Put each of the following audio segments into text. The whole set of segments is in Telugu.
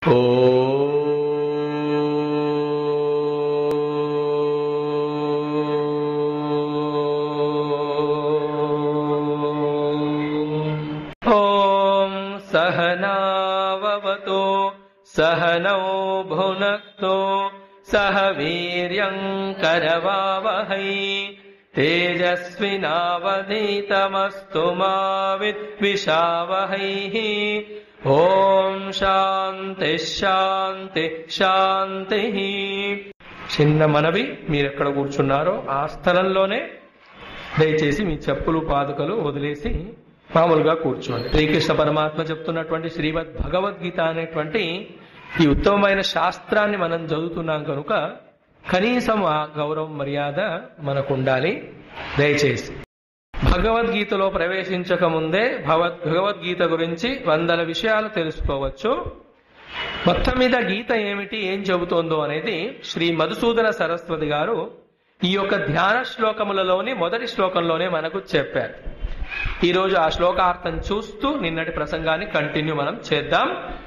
ॐ सहनाववतु सहनौ भुनक्तु सह वीर्यम् करवावहै तेजस्विनावधीतमस्तु मा विद्विषावहैः ॐ శాంతి శాంతి శాంతి చిన్న మనవి మీరెక్కడ కూర్చున్నారో ఆ స్థలంలోనే దయచేసి మీ చెప్పులు పాదుకలు వదిలేసి మామూలుగా కూర్చోండి శ్రీకృష్ణ పరమాత్మ చెప్తున్నటువంటి శ్రీమద్ భగవద్గీత అనేటువంటి ఈ ఉత్తమమైన శాస్త్రాన్ని మనం చదువుతున్నాం కనుక కనీసం ఆ గౌరవం మర్యాద మనకు ఉండాలి దయచేసి భగవద్గీతలో ప్రవేశించక ముందే భగవద్ భగవద్గీత గురించి వందల విషయాలు తెలుసుకోవచ్చు మొత్తం మీద గీత ఏమిటి ఏం చెబుతోందో అనేది శ్రీ మధుసూదన సరస్వతి గారు ఈ యొక్క ధ్యాన శ్లోకములలోని మొదటి శ్లోకంలోనే మనకు చెప్పారు ఈ రోజు ఆ శ్లోకార్థం చూస్తూ నిన్నటి ప్రసంగాన్ని కంటిన్యూ మనం చేద్దాం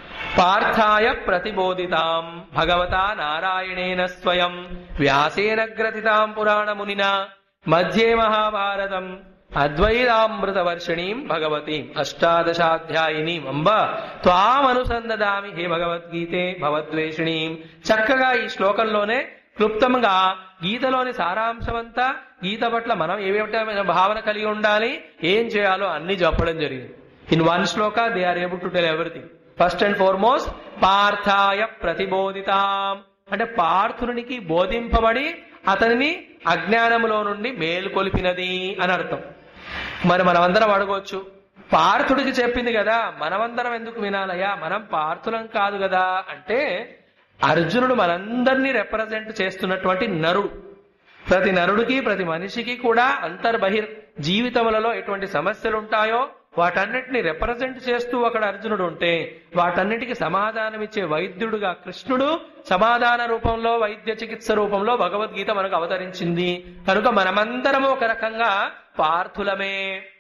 పార్థాయ ప్రతిబోధితాం భగవతా నారాయణేన స్వయం వ్యాసేన గ్రథితాం పురాణమునినా మధ్యే మహాభారతం అద్వైతామృత వర్షిణీం భగవతీం అష్టాదశాధ్యాయినీం అంబ త్వామనుసందదామి హే భగవద్గీతే భగవద్వేషిణీం చక్కగా ఈ శ్లోకంలోనే క్లుప్తంగా గీతలోని సారాంశమంతా గీత పట్ల మనం ఏ విధమైన భావన కలిగి ఉండాలి ఏం చేయాలో అన్ని చెప్పడం జరిగింది in one shloka they are able to tell everything first and foremost పార్థాయ ప్రతిబోధితాం అంటే పార్థునికి బోధింపబడి అతనిని అజ్ఞానములో నుండి మేలుకొలిపినది అని అర్థం మరి మనమందరం అడగవచ్చు పార్థుడికి చెప్పింది కదా మనమందరం ఎందుకు వినాలయ్యా మనం పార్థులం కాదు కదా అంటే అర్జునుడు మనందరినీ రిప్రజెంట్ చేస్తున్నటువంటి నరుడు ప్రతి నరుడికి ప్రతి మనిషికి కూడా అంతర్బహిర్ జీవితములలో ఎటువంటి సమస్యలు ఉంటాయో వాటన్నిటిని రిప్రజెంట్ చేస్తూ అక్కడ అర్జునుడు ఉంటే వాటన్నిటికి సమాధానం ఇచ్చే వైద్యుడుగా కృష్ణుడు సమాధాన రూపంలో వైద్య చికిత్స రూపంలో భగవద్గీత మనకు అవతరించింది కనుక మనమందరము ఒక రకంగా పార్థులమే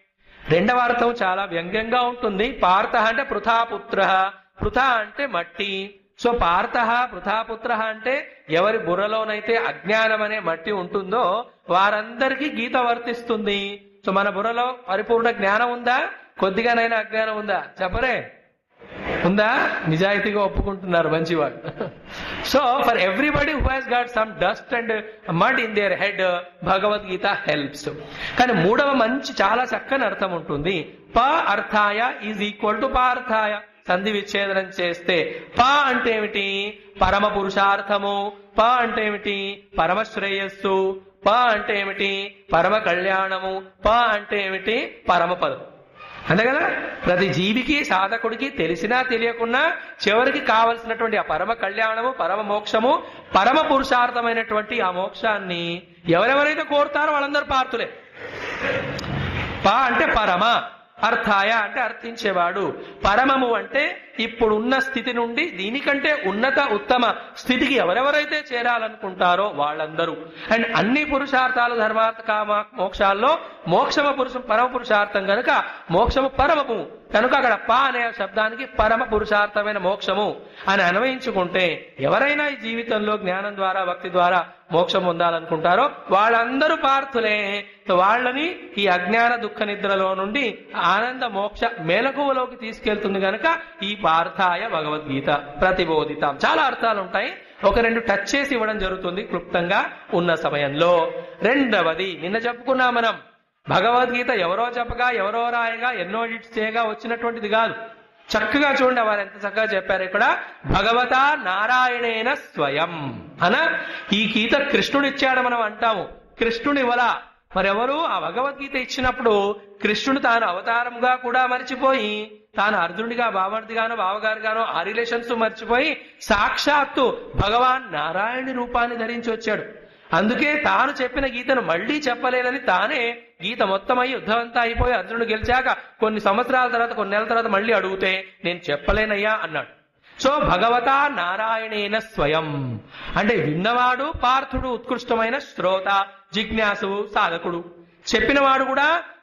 రెండవ అర్థం చాలా వ్యంగ్యంగా ఉంటుంది పార్థ అంటే పృథాపుత్ర పృథ అంటే మట్టి సో పార్థ పృథాపుత్ర అంటే ఎవరి బుర్రలోనైతే అజ్ఞానం అనే మట్టి ఉంటుందో వారందరికీ గీత వర్తిస్తుంది సో మన బుర్రలో పరిపూర్ణ జ్ఞానం ఉందా కొద్దిగానైనా అజ్ఞానం ఉందా చెప్పరే ఉందా నిజాయితీగా ఒప్పుకుంటున్నారు మంచివాడు so for everybody who has got some dust and mud in their head Bhagavad Gita helps కానీ మూడవ మంచి చాలా చక్కని అర్థం ఉంటుంది ప అర్థాయ ఈజ్ ఈక్వల్ టు పార్థాయ సంధి విచ్ఛేదనం చేస్తే ప అంటే ఏమిటి పరమ పురుషార్థము ప అంటే ఏమిటి పరమ శ్రేయస్సు ప అంటే ఏమిటి పరమ కళ్యాణము ప అంటే ఏమిటి పరమ పదం అంతే కదా ప్రతి జీవికి సాధకుడికి తెలిసినా తెలియకున్నా చివరికి కావలసినటువంటి ఆ పరమ కళ్యాణము పరమ మోక్షము పరమ పురుషార్థమైనటువంటి ఆ మోక్షాన్ని ఎవరెవరైతే కోరుతారో వాళ్ళందరూ పార్థులే పా అంటే పరమ అర్థాయ అంటే అర్థించేవాడు పరమము అంటే ఇప్పుడున్న స్థితి నుండి దీనికంటే ఉన్నత ఉత్తమ స్థితికి ఎవరెవరైతే చేరాలనుకుంటారో వాళ్ళందరూ అండ్ అన్ని పురుషార్థాలు ధర్మార్థ కామ మోక్షాల్లో మోక్షమ పురుష పరమ పురుషార్థం కనుక మోక్షము పరమము కనుక అక్కడ పా అనే శబ్దానికి పరమ పురుషార్థమైన మోక్షము అని అన్వయించుకుంటే ఎవరైనా ఈ జీవితంలో జ్ఞానం ద్వారా భక్తి ద్వారా మోక్షం పొందాలనుకుంటారో వాళ్ళందరూ పార్థులే వాళ్ళని ఈ అజ్ఞాన దుఃఖ నిద్రలో నుండి ఆనంద మోక్ష మేలకువలోకి తీసుకెళ్తుంది గనక ఈ పార్థాయ భగవద్గీత ప్రతిబోధితాం చాలా అర్థాలు ఉంటాయి ఒక రెండు టచ్ చేసి ఇవ్వడం జరుగుతుంది క్లుప్తంగా ఉన్న సమయంలో రెండవది నిన్న చెప్పుకున్నాం మనం భగవద్గీత ఎవరో చెప్పగా ఎవరో రాయగా ఎన్నో ఎడిట్స్ చేయగా వచ్చినటువంటిది కాదు చక్కగా చూడండి వారు ఎంత చక్కగా చెప్పారు ఇక్కడ భగవత నారాయణేన స్వయం అన ఈ గీత కృష్ణుడు ఇచ్చాడు మనం అంటాము కృష్ణుడు ఇవ్వలా మరెవరు ఆ భగవద్గీత ఇచ్చినప్పుడు కృష్ణుడు తాను అవతారంగా కూడా మర్చిపోయి తాను అర్జునుడిగా బామర్దిగానో బావగారుగానో ఆ రిలేషన్స్ మర్చిపోయి సాక్షాత్తు భగవాన్ నారాయణి రూపాన్ని ధరించి వచ్చాడు అందుకే తాను చెప్పిన గీతను మళ్ళీ చెప్పలేనని తానే గీత మొత్తం అయి యుద్ధం అంతా అయిపోయి అర్జునుడు గెలిచాక కొన్ని సంవత్సరాల తర్వాత కొన్ని నెలల తర్వాత మళ్ళీ అడిగితే నేను చెప్పలేనయ్యా అన్నాడు సో భగవత నారాయణేన స్వయం అంటే విన్నవాడు పార్థుడు ఉత్కృష్టమైన శ్రోత జిజ్ఞాసు సాధకుడు చెప్పినవాడు కూడా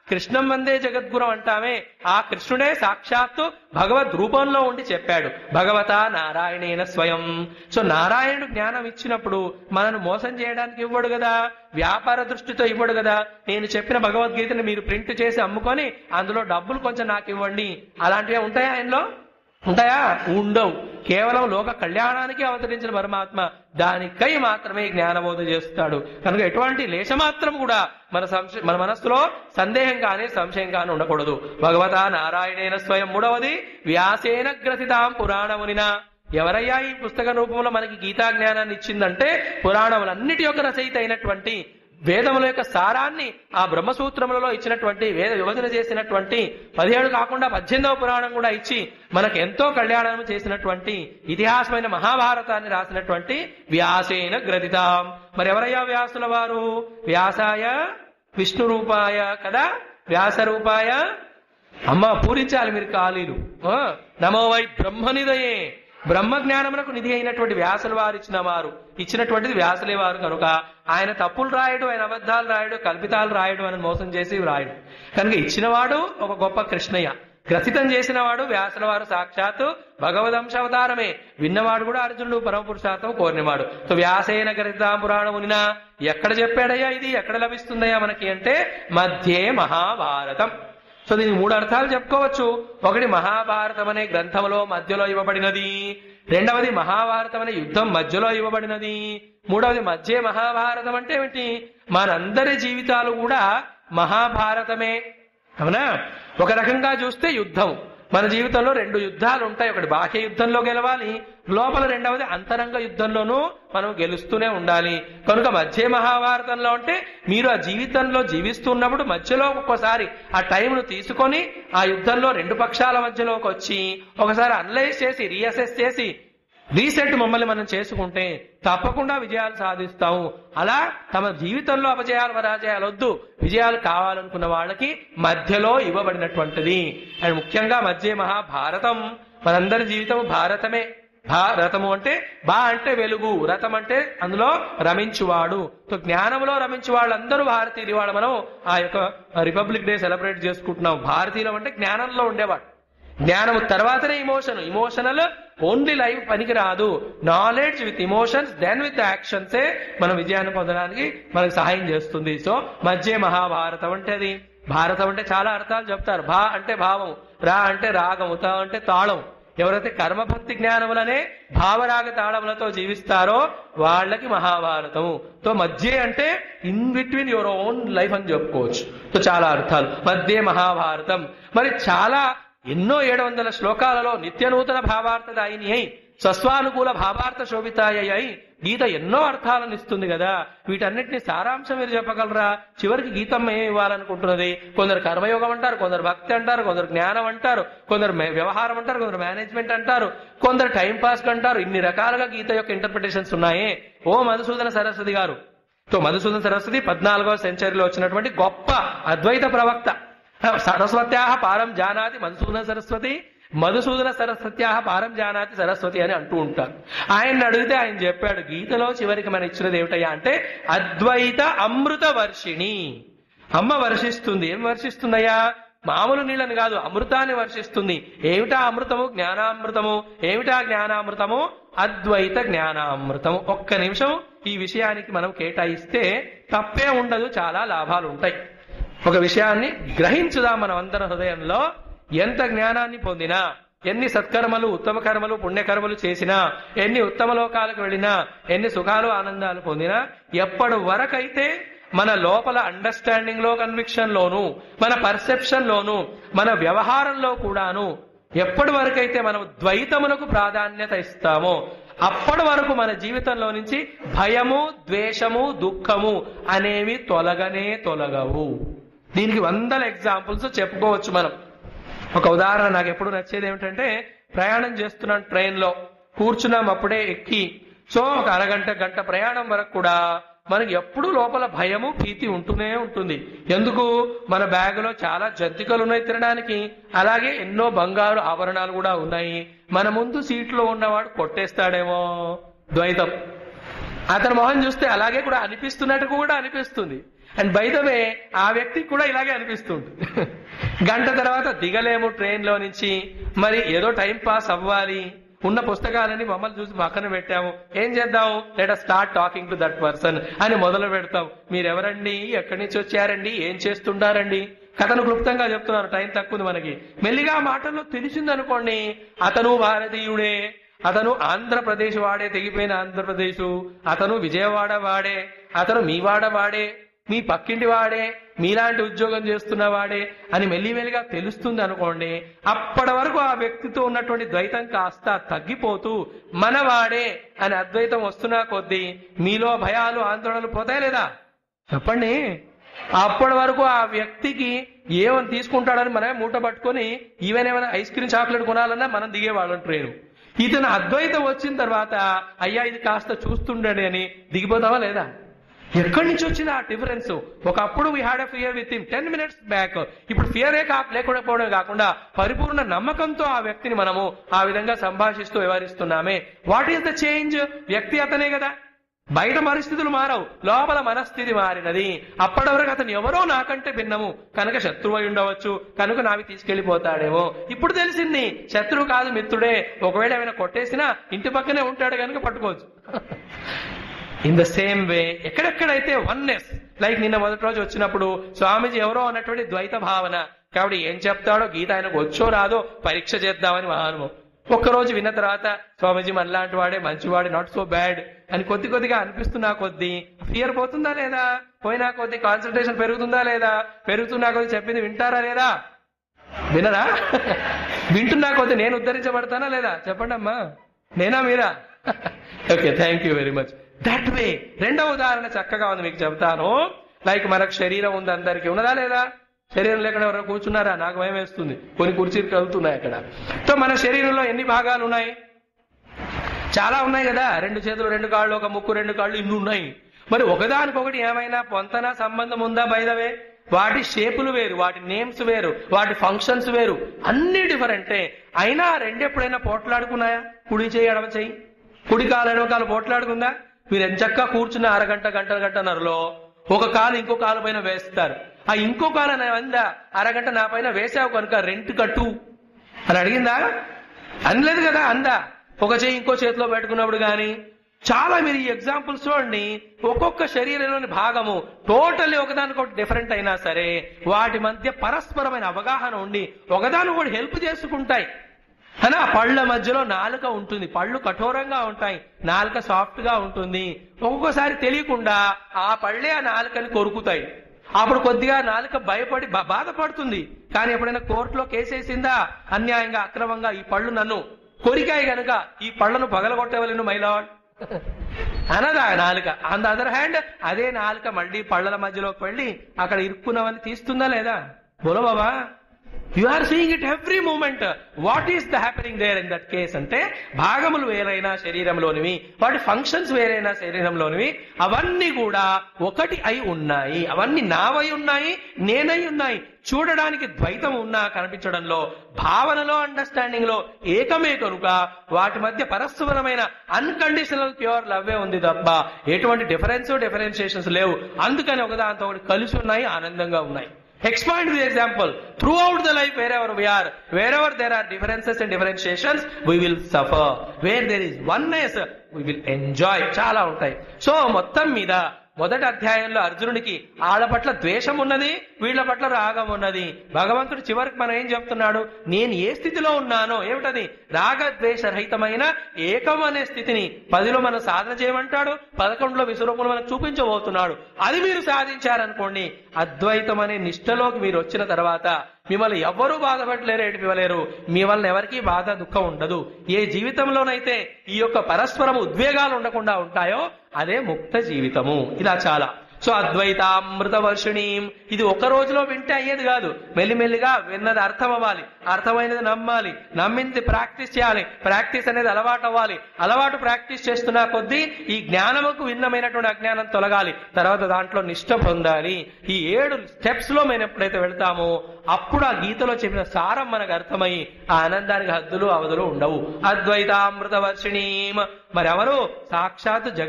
కృష్ణం వందే జగద్గురం అంటామే ఆ కృష్ణుడే సాక్షాత్తు భగవద్ రూపంలో ఉండి చెప్పాడు భగవత నారాయణేన స్వయం సో నారాయణుడు జ్ఞానం ఇచ్చినప్పుడు మనను మోసం చేయడానికి ఇవ్వడు కదా వ్యాపార దృష్టితో ఇవ్వడు కదా నేను చెప్పిన భగవద్గీతని మీరు ప్రింట్ చేసి అమ్ముకొని అందులో డబ్బులు కొంచెం నాకు ఇవ్వండి అలాంటివి ఉంటాయా ఆయనలో ఉంటాయా ఉండవు కేవలం లోక కళ్యాణానికి అవతరించిన పరమాత్మ దానికై మాత్రమే జ్ఞానబోధ చేస్తాడు కనుక ఎటువంటి లేశమాత్రం కూడా మన సంశ మన మనస్సులో సందేహం కానీ సంశయం కానీ ఉండకూడదు భగవత నారాయణేన స్వయం మూడవది వ్యాసేన గ్రసితాం పురాణమునినా ఎవరయ్యా ఈ పుస్తక రూపంలో మనకి గీతా జ్ఞానాన్ని ఇచ్చిందంటే పురాణములన్నిటి యొక్క రచయిత అయినటువంటి వేదముల యొక్క సారాన్ని ఆ బ్రహ్మసూత్రములలో ఇచ్చినటువంటి వేద విభజన చేసినటువంటి పదిహేడు కాకుండా పద్దెనిమిదవ పురాణం కూడా ఇచ్చి మనకు ఎంతో కళ్యాణం చేసినటువంటి ఇతిహాసమైన మహాభారతాన్ని రాసినటువంటి వ్యాసేన గ్రథితాం మరి ఎవరయ్యా వ్యాసుల వారు వ్యాసాయ విష్ణు రూపాయ కదా వ్యాస రూపాయ అమ్మ పూరించాలి మీరు ఖాళీలు ఆ, నమో వై బ్రహ్మనిదయే బ్రహ్మ జ్ఞానమునకు నిధి అయినటువంటి వ్యాసుల వారు ఇచ్చిన వారు ఇచ్చినటువంటిది వ్యాసులే వారు కనుక ఆయన తప్పులు రాయడు ఆయన అబద్ధాలు రాయడు కల్పితాలు రాయడు అని మోసం చేసి రాయడు కనుక ఇచ్చినవాడు ఒక గొప్ప కృష్ణయ్య గ్రసితం చేసిన వాడు వ్యాసుల వారు సాక్షాత్తు భగవదంశావతారమే విన్నవాడు కూడా అర్జునుడు పరమపురుషార్థం కోరినవాడు సో వ్యాసేన గ్రసితాం పురాణమునినా ఎక్కడ చెప్పాడయ్యా ఇది ఎక్కడ లభిస్తుందయ్యా మనకి అంటే మధ్యే మహాభారతం సో దీనికి మూడు అర్థాలు చెప్పుకోవచ్చు ఒకటి మహాభారతం అనే గ్రంథంలో మధ్యలో ఇవ్వబడినది రెండవది మహాభారతం అనే యుద్ధం మధ్యలో ఇవ్వబడినది మూడవది మధ్య మహాభారతం అంటే ఏమిటి మనందరి జీవితాలు కూడా మహాభారతమే అవునా ఒక రకంగా చూస్తే యుద్ధం మన జీవితంలో రెండు యుద్ధాలు ఉంటాయి ఒకటి బాహ్య యుద్ధంలో గెలవాలి లోపల రెండవది అంతరంగ యుద్ధంలోనూ మనం గెలుస్తూనే ఉండాలి కనుక మధ్య మహాభారతంలో అంటే మీరు ఆ జీవితంలో జీవిస్తున్నప్పుడు మధ్యలో ఒక్కోసారి ఆ టైంను తీసుకొని ఆ యుద్ధంలో రెండు పక్షాల మధ్యలోకి వచ్చి ఒకసారి అనలైజ్ చేసి రీఅసెస్ చేసి రీసెట్ మమ్మల్ని మనం చేసుకుంటే తప్పకుండా విజయాలు సాధిస్తాము అలా తమ జీవితంలో అపజయాలు పరాజయాలు వద్దు విజయాలు కావాలనుకున్న వాళ్ళకి మధ్యలో ఇవ్వబడినటువంటిది అండ్ ముఖ్యంగా మధ్య మహాభారతం మనందరి జీవితం భారతమే భారతము అంటే బా అంటే వెలుగు రథం అంటే అందులో రమించువాడు సో జ్ఞానంలో రమించు వాళ్ళందరూ భారతీయులు ఇవాళ మనం ఆ యొక్క రిపబ్లిక్ డే సెలబ్రేట్ చేసుకుంటున్నాం భారతీయులం అంటే జ్ఞానంలో ఉండేవాడు జ్ఞానము తర్వాతనే ఇమోషన్ ఇమోషనల్ ఓన్లీ లైఫ్ పనికి రాదు knowledge with emotions then with యాక్షన్సే మన విజయాన్ని పొందడానికి మనకు సహాయం చేస్తుంది సో మధ్య మహాభారతం అంటే అది భారతం అంటే చాలా అర్థాలు చెప్తారు భా అంటే భావం రా అంటే రాగము త అంటే తాళం ఎవరైతే కర్మభక్తి జ్ఞానములనే భావరాగ తాళములతో జీవిస్తారో వాళ్ళకి మహాభారతము తో మధ్య అంటే in between your own life అని చెప్పుకోవచ్చు సో చాలా అర్థాలు మధ్య మహాభారతం మరి చాలా ఎన్నో ఏడు వందల శ్లోకాలలో నిత్య నూతన భావార్థదాయిని అయి స్వస్వానుకూల భావార్థ శోభితాయ అయి గీత ఎన్నో అర్థాలను ఇస్తుంది కదా వీటన్నిటిని సారాంశం మీరు చెప్పగలరా చివరికి గీతం ఏం ఇవ్వాలనుకుంటున్నది కొందరు కర్మయోగం అంటారు కొందరు భక్తి అంటారు కొందరు జ్ఞానం అంటారు కొందరు మే- వ్యవహారం అంటారు కొందరు మేనేజ్మెంట్ అంటారు కొందరు టైం పాస్ అంటారు ఇన్ని రకాలుగా గీత యొక్క ఇంటర్ప్రిటేషన్స్ ఉన్నాయే ఓ మధుసూదన సరస్వతి గారు సో మధుసూదన సరస్వతి పద్నాలుగవ సెంచరీలో వచ్చినటువంటి గొప్ప అద్వైత ప్రవక్త సరస్వత్యా పారం జానాతి మధుసూదన సరస్వతి మధుసూదన సరస్వత్యా పారం జానాతి సరస్వతి అని అంటూ ఉంటారు ఆయన అడిగితే ఆయన చెప్పాడు గీతలో చివరికి మన ఇచ్చినది ఏమిటయ్యా అంటే అద్వైత అమృత వర్షిణి అమ్మ వర్షిస్తుంది ఏం వర్షిస్తుందయ్యా మామూలు నీళ్ళని కాదు అమృతాన్ని వర్షిస్తుంది ఏమిటా అమృతము జ్ఞానామృతము ఏమిటా జ్ఞానామృతము అద్వైత జ్ఞానామృతము ఒక్క నిమిషం ఈ విషయానికి మనం కేటాయిస్తే తప్పే ఉండదు చాలా లాభాలు ఉంటాయి ఒక విషయాన్ని గ్రహించుదాం మనం అందరి హృదయంలో ఎంత జ్ఞానాన్ని పొందినా ఎన్ని సత్కర్మలు ఉత్తమ కర్మలు పుణ్యకర్మలు చేసినా ఎన్ని ఉత్తమ లోకాలకు వెళ్ళినా ఎన్ని సుఖాలు ఆనందాలు పొందినా ఎప్పటి వరకైతే మన లోపల అండర్స్టాండింగ్ లో కన్విక్షన్ లోను మన పర్సెప్షన్ లోను మన వ్యవహారంలో కూడాను ఎప్పటి వరకైతే మనం ద్వైతమునకు ప్రాధాన్యత ఇస్తామో అప్పటి వరకు మన జీవితంలో నుంచి భయము ద్వేషము దుఃఖము అనేవి తొలగనే తొలగవు దీనికి వందల ఎగ్జాంపుల్స్ చెప్పుకోవచ్చు మనం ఒక ఉదాహరణ నాకు ఎప్పుడు నచ్చేది ఏమిటంటే ప్రయాణం చేస్తున్నాను ట్రైన్ లో కూర్చున్నాం అప్పుడే ఎక్కి సో ఒక అరగంట గంట ప్రయాణం వరకు కూడా మనకి ఎప్పుడు లోపల భయము భీతి ఉంటూనే ఉంటుంది ఎందుకు మన బ్యాగ్ లో చాలా జంతికలు ఉన్నాయి తినడానికి అలాగే ఎన్నో బంగారు ఆభరణాలు కూడా ఉన్నాయి మన ముందు సీట్లో ఉన్నవాడు కొట్టేస్తాడేమో ద్వైతం అతని మొహం చూస్తే అలాగే కూడా అనిపిస్తున్నట్టు కూడా అనిపిస్తుంది అండ్ బైదవే ఆ వ్యక్తికి కూడా ఇలాగే అనిపిస్తుంది గంట తర్వాత దిగలేము ట్రైన్ లో నుంచి మరి ఏదో టైం పాస్ అవ్వాలి ఉన్న పుస్తకాలని మమ్మల్ని చూసి పక్కన పెట్టాము ఏం చేద్దాం let start talking to that person అని మొదలు పెడతాం మీరెవరండి ఎక్కడి నుంచి వచ్చారండి ఏం చేస్తుంటారండి కథను క్లుప్తంగా చెప్తున్నారు టైం తక్కువ ఉంది మనకి మెల్లిగా ఆ మాటల్లో తెలిసింది అనుకోండి అతను భారతీయుడే అతను ఆంధ్రప్రదేశ్ వాడే తెగిపోయిన ఆంధ్రప్రదేశ్ అతను విజయవాడ వాడే అతను మీ వాడ వాడే మీ పక్కింటి వాడే మీలాంటి ఉద్యోగం చేస్తున్న వాడే అని మెల్లిమెల్లిగా తెలుస్తుంది అనుకోండి అప్పటి వరకు ఆ వ్యక్తితో ఉన్నటువంటి ద్వైతం కాస్త తగ్గిపోతూ మనవాడే అని అద్వైతం వస్తున్నా కొద్దీ మీలో భయాలు ఆందోళనలు పోతాయి లేదా చెప్పండి అప్పటి వరకు ఆ వ్యక్తికి ఏమని తీసుకుంటాడని మనమే మూట పట్టుకొని ఈవెన్ ఏమైనా ఐస్ క్రీమ్ చాక్లెట్ కొనాలన్నా మనం దిగేవాళ్ళం ట్రైన్ ఇతను అద్వైతం వచ్చిన తర్వాత అయ్యా ఇది కాస్త చూస్తుండండి అని దిగిపోతావా లేదా ఎక్కడి నుంచి వచ్చింది ఆ డిఫరెన్స్ ఒకప్పుడు we had a fear within ten minutes back ఇప్పుడు ఫియరే కా లేకపోవడమే కాకుండా పరిపూర్ణ నమ్మకంతో ఆ వ్యక్తిని మనము ఆ విధంగా సంభాషిస్తూ వ్యవహరిస్తున్నామే వాట్ ఈస్ ద చేంజ్ వ్యక్తి అతనే కదా బయట పరిస్థితులు మారవు లోపల మనస్థితి మారినది అప్పటి వరకు అతను ఎవరో నాకంటే భిన్నము కనుక శత్రువు అయి ఉండవచ్చు కనుక నావి తీసుకెళ్లిపోతాడేమో ఇప్పుడు తెలిసింది శత్రువు కాదు మిత్రుడే ఒకవేళ ఏమైనా కొట్టేసినా ఇంటి పక్కనే ఉంటాడు కనుక పట్టుకోవచ్చు ఇన్ ద సేమ్ వే ఎక్కడెక్కడైతే వన్నెస్ లైక్ నిన్న మొదటి రోజు వచ్చినప్పుడు స్వామీజీ ఎవరో అన్నటువంటి ద్వైత భావన కాబట్టి ఏం చెప్తాడో గీత ఆయనకు వచ్చో రాదో పరీక్ష చేద్దామని మహానుభవం ఒక్కరోజు విన్న తర్వాత స్వామీజీ మనలాంటి వాడే మంచివాడే నాట్ సో బ్యాడ్ అని కొద్ది కొద్దిగా అనిపిస్తున్నా కొద్దీ ఫియర్ పోతుందా లేదా పోయినా కొద్ది కాన్సన్ట్రేషన్ పెరుగుతుందా లేదా పెరుగుతున్నా కొద్ది చెప్పింది వింటారా లేదా వినరా వింటున్నా కొద్ది నేను ఉద్ధరించబడతానా లేదా చెప్పండి అమ్మా నేనా మీరా okay thank you very much that way రెండవ ఉదాహరణ చక్కగా ఉంది మీకు చెబుతాను లైక్ మనకు శరీరం ఉంది అందరికీ ఉన్నదా లేదా శరీరం లేకుండా ఎవరైనా కూర్చున్నారా నాకు భయం వేస్తుంది కొన్ని కుర్చీలు కలుగుతున్నాయి అక్కడ సో మన శరీరంలో ఎన్ని భాగాలు ఉన్నాయి చాలా ఉన్నాయి కదా రెండు చేతులు రెండు కాళ్ళు ఒక ముక్కు రెండు కాళ్ళు ఇన్ని ఉన్నాయి మరి ఒకదానికొకటి ఏమైనా పొంతన సంబంధం ఉందా బైదవే వాటి షేపులు వేరు వాటి నేమ్స్ వేరు వాటి ఫంక్షన్స్ వేరు అన్ని డిఫరెంటే అయినా ఆ రెండు ఎప్పుడైనా పోట్లాడుకున్నాయా కుడి చేయి ఎడమ చేయి కుడి కాలు ఎడమ కాలు పోట్లాడుకుందా మీరు ఎంచక్కా కూర్చున్న అరగంట గంట గంటన్నరలో ఒక కాలు ఇంకో కాలు పైన వేస్తారు ఆ ఇంకో కాలు అని అందా అరగంట నా పైన వేసావు కనుక రెంట్ కట్టు అని అడిగిందా అనలేదు కదా అందా ఒక చేయి ఇంకో చేతిలో పెట్టుకున్నప్పుడు గాని చాలా మీరు ఈ ఎగ్జాంపుల్స్ చూడండి ఒక్కొక్క శరీరంలోని భాగము టోటల్లీ ఒకదానికొకటి డిఫరెంట్ అయినా సరే వాటి మధ్య పరస్పరమైన అవగాహన ఉండి ఒకదానికొకటి హెల్ప్ చేసుకుంటాయి అని ఆ పళ్ళ మధ్యలో నాలుక ఉంటుంది పళ్ళు కఠోరంగా ఉంటాయి నాలుక సాఫ్ట్ గా ఉంటుంది ఒక్కొక్కసారి తెలియకుండా ఆ పళ్ళే ఆ నాలుకని కొరుకుతాయి అప్పుడు కొద్దిగా నాలుక భయపడి బా- బాధపడుతుంది కానీ ఎప్పుడైనా కోర్టులో కేసేసిందా అన్యాయంగా అక్రమంగా ఈ పళ్ళు నన్ను కొరికాయి గనుక ఈ పళ్ళను పగలగొట్టవలను మైలాడ్ అనదా నాలుక ఆన్ ద అదర్ హ్యాండ్ అదే నాలుక మళ్ళీ పళ్ళల మధ్యలోకి వెళ్ళి అక్కడ ఇరుక్కున్నవని తీస్తుందా లేదా బోలో బాబా you are seeing it every moment what is the happening there in that case అంటే భాగములు వేరైనా శరీరంలోనివి వాటి ఫంక్షన్స్ వేరైనా శరీరంలోనివి అవన్నీ కూడా ఒకటి అయి ఉన్నాయి అవన్నీ నావై ఉన్నాయి నేనై ఉన్నాయి చూడడానికి ద్వైతం ఉన్నా కనిపించడంలో భావనలో అండర్స్టాండింగ్ లో ఏకమే కనుక వాటి మధ్య పరస్పరమైన అన్కండిషనల్ ప్యూర్ లవ్వే ఉంది తప్ప ఎటువంటి డిఫరెన్స్ డిఫరెన్షియేషన్స్ లేవు అందుకని ఒకదాంతో ఒకటి కలిసి ఉన్నాయి ఆనందంగా ఉన్నాయి Expand the example. Throughout the life, wherever we are, wherever there are differences and differentiations, we will suffer. Where there is oneness, we will enjoy. చాలా ఉంటాయి సో మొత్తం మీద మొదటి అధ్యాయంలో అర్జునుడికి వాళ్ళ పట్ల ద్వేషం ఉన్నది వీళ్ళ పట్ల రాగం ఉన్నది భగవంతుడు చివరికి మనం ఏం చెప్తున్నాడు నేను ఏ స్థితిలో ఉన్నానో ఏమిటది రాగద్వేష రహితమైన ఏకం అనే స్థితిని పదిలో మనం సాధన చేయమంటాడు పదకొండులో విశ్వరూపంలో మనకు చూపించబోతున్నాడు అది మీరు సాధించారనుకోండి అద్వైతం అనే నిష్టలోకి మీరు వచ్చిన తర్వాత మిమ్మల్ని ఎవ్వరూ బాధపడలేరు ఏడిపివ్వలేరు మీ వలన ఎవరికీ బాధ దుఃఖం ఉండదు ఏ జీవితంలోనైతే ఈ యొక్క పరస్పరం ఉద్వేగాలు ఉండకుండా ఉంటాయో అదే ముక్త జీవితము ఇలా చాలా సో అద్వైతామృత వర్షిణీం ఇది ఒక రోజులో వింటే అయ్యేది కాదు మెల్లిమెల్లిగా విన్నది అర్థం అవ్వాలి అర్థమైనది నమ్మాలి నమ్మింది ప్రాక్టీస్ చేయాలి ప్రాక్టీస్ అనేది అలవాటు అవ్వాలి అలవాటు ప్రాక్టీస్ చేస్తున్న కొద్దీ ఈ జ్ఞానముకు భిన్నమైనటువంటి అజ్ఞానం తొలగాలి తర్వాత దాంట్లో నిష్ట పొందాలి ఈ ఏడు స్టెప్స్ లో మేము ఎప్పుడైతే వెళ్తామో అప్పుడు ఆ గీతలో చెప్పిన సారం మనకు అర్థమై ఆ ఆనందానికి హద్దులు అవధులు ఉండవు అద్వైతామృత వర్షిణీం మరి ఎవరు సాక్షాత్ జగత్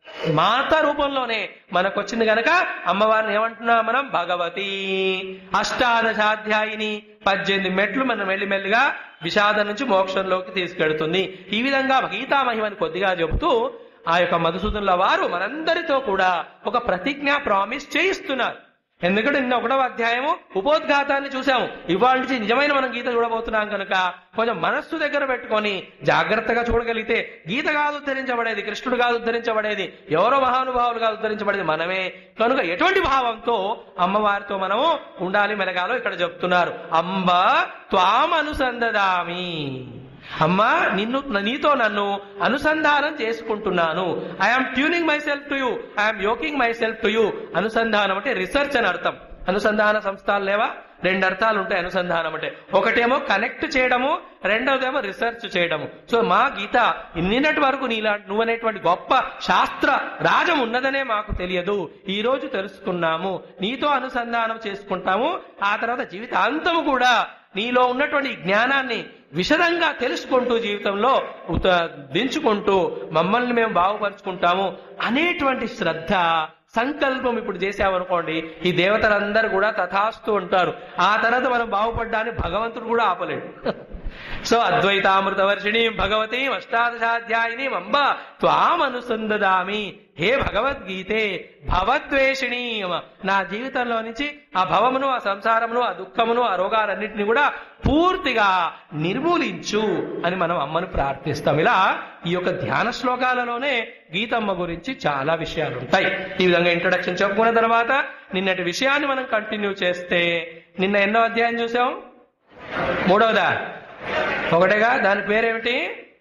మాత రూపంలోనే మనకు వచ్చింది గనక అమ్మవారిని ఏమంటున్నాం మనం భగవతి అష్టాదశాధ్యాయిని పద్దెనిమిది మెట్లు మనం మెల్లిమెల్లిగా విషాదం నుంచి మోక్షంలోకి తీసుకెడుతుంది ఈ విధంగా గీతా మహిమని కొద్దిగా చెబుతూ ఆ యొక్క మధుసూదనుల వారు మనందరితో కూడా ఒక ప్రతిజ్ఞ ప్రామిస్ చేయిస్తున్నారు ఎందుకంటే నిన్న ఒకటవ అధ్యాయము ఉపోద్ఘాతాన్ని చూసాము ఇవాళ నుంచి నిజమైన మనం గీత చూడబోతున్నాం కనుక కొంచెం మనస్సు దగ్గర పెట్టుకొని జాగ్రత్తగా చూడగలిగితే గీత కాదు ఉద్ధరించబడేది కృష్ణుడు కాదు ఉద్ధరించబడేది ఎవరో మహానుభావులు కాదు ఉద్ధరించబడేది మనమే కనుక ఎటువంటి భావంతో అమ్మవారితో మనము ఉండాలి మెలగాలో ఇక్కడ చెప్తున్నారు అంబ త్వాం అనుసంధదామి అమ్మా నిన్ను నీతో నన్ను అనుసంధానం చేసుకుంటున్నాను I'm tuning myself to you I'm yoking myself to you అనుసంధానం అంటే రీసెర్చ్ అని అర్థం అనుసంధాన సంస్థలు లేవా రెండు అర్థాలు ఉంటాయి అనుసంధానం అంటే ఒకటేమో కనెక్ట్ చేయడము రెండవదేమో రీసెర్చ్ చేయడము సో మా గీత నిన్నటి వరకు నీలా నువ్వనేటువంటి గొప్ప శాస్త్ర రాజం ఉన్నదనే మాకు తెలియదు ఈ రోజు తెలుసుకున్నాము నీతో అనుసంధానం చేసుకుంటాము ఆ తర్వాత జీవితాంతము కూడా నీలో ఉన్నటువంటి ఈ జ్ఞానాన్ని విశదంగా తెలుసుకుంటూ జీవితంలో ఉత- దించుకుంటూ మమ్మల్ని మేము బాగుపరుచుకుంటాము అనేటువంటి శ్రద్ధ సంకల్పం ఇప్పుడు చేసామనుకోండి ఈ దేవతలందరూ కూడా తథాస్తు ఉంటారు ఆ తర్వాత మనం బాగుపడ్డాన్ని భగవంతుడు కూడా ఆపలేడు సో అద్వైతామృత వర్షిణి భగవతి అష్టాదశాధ్యాయిని అంబ త్వామనుసందదామి హే భగవద్గీతే భవద్వేషిణి నా జీవితంలో నుంచి ఆ భవమును ఆ సంసారమును ఆ దుఃఖమును ఆ రోగాలన్నింటినీ కూడా పూర్తిగా నిర్మూలించు అని మనం అమ్మను ప్రార్థిస్తాం ఇలా ఈ యొక్క ధ్యాన శ్లోకాలలోనే గీతమ్మ గురించి చాలా విషయాలు ఉంటాయి ఈ విధంగా ఇంట్రొడక్షన్ చెప్పుకున్న తర్వాత నిన్నటి విషయాన్ని మనం కంటిన్యూ చేస్తే నిన్న ఎన్నో అధ్యాయం చూసాం మూడవదా ఒకటేగా దాని పేరేమిటి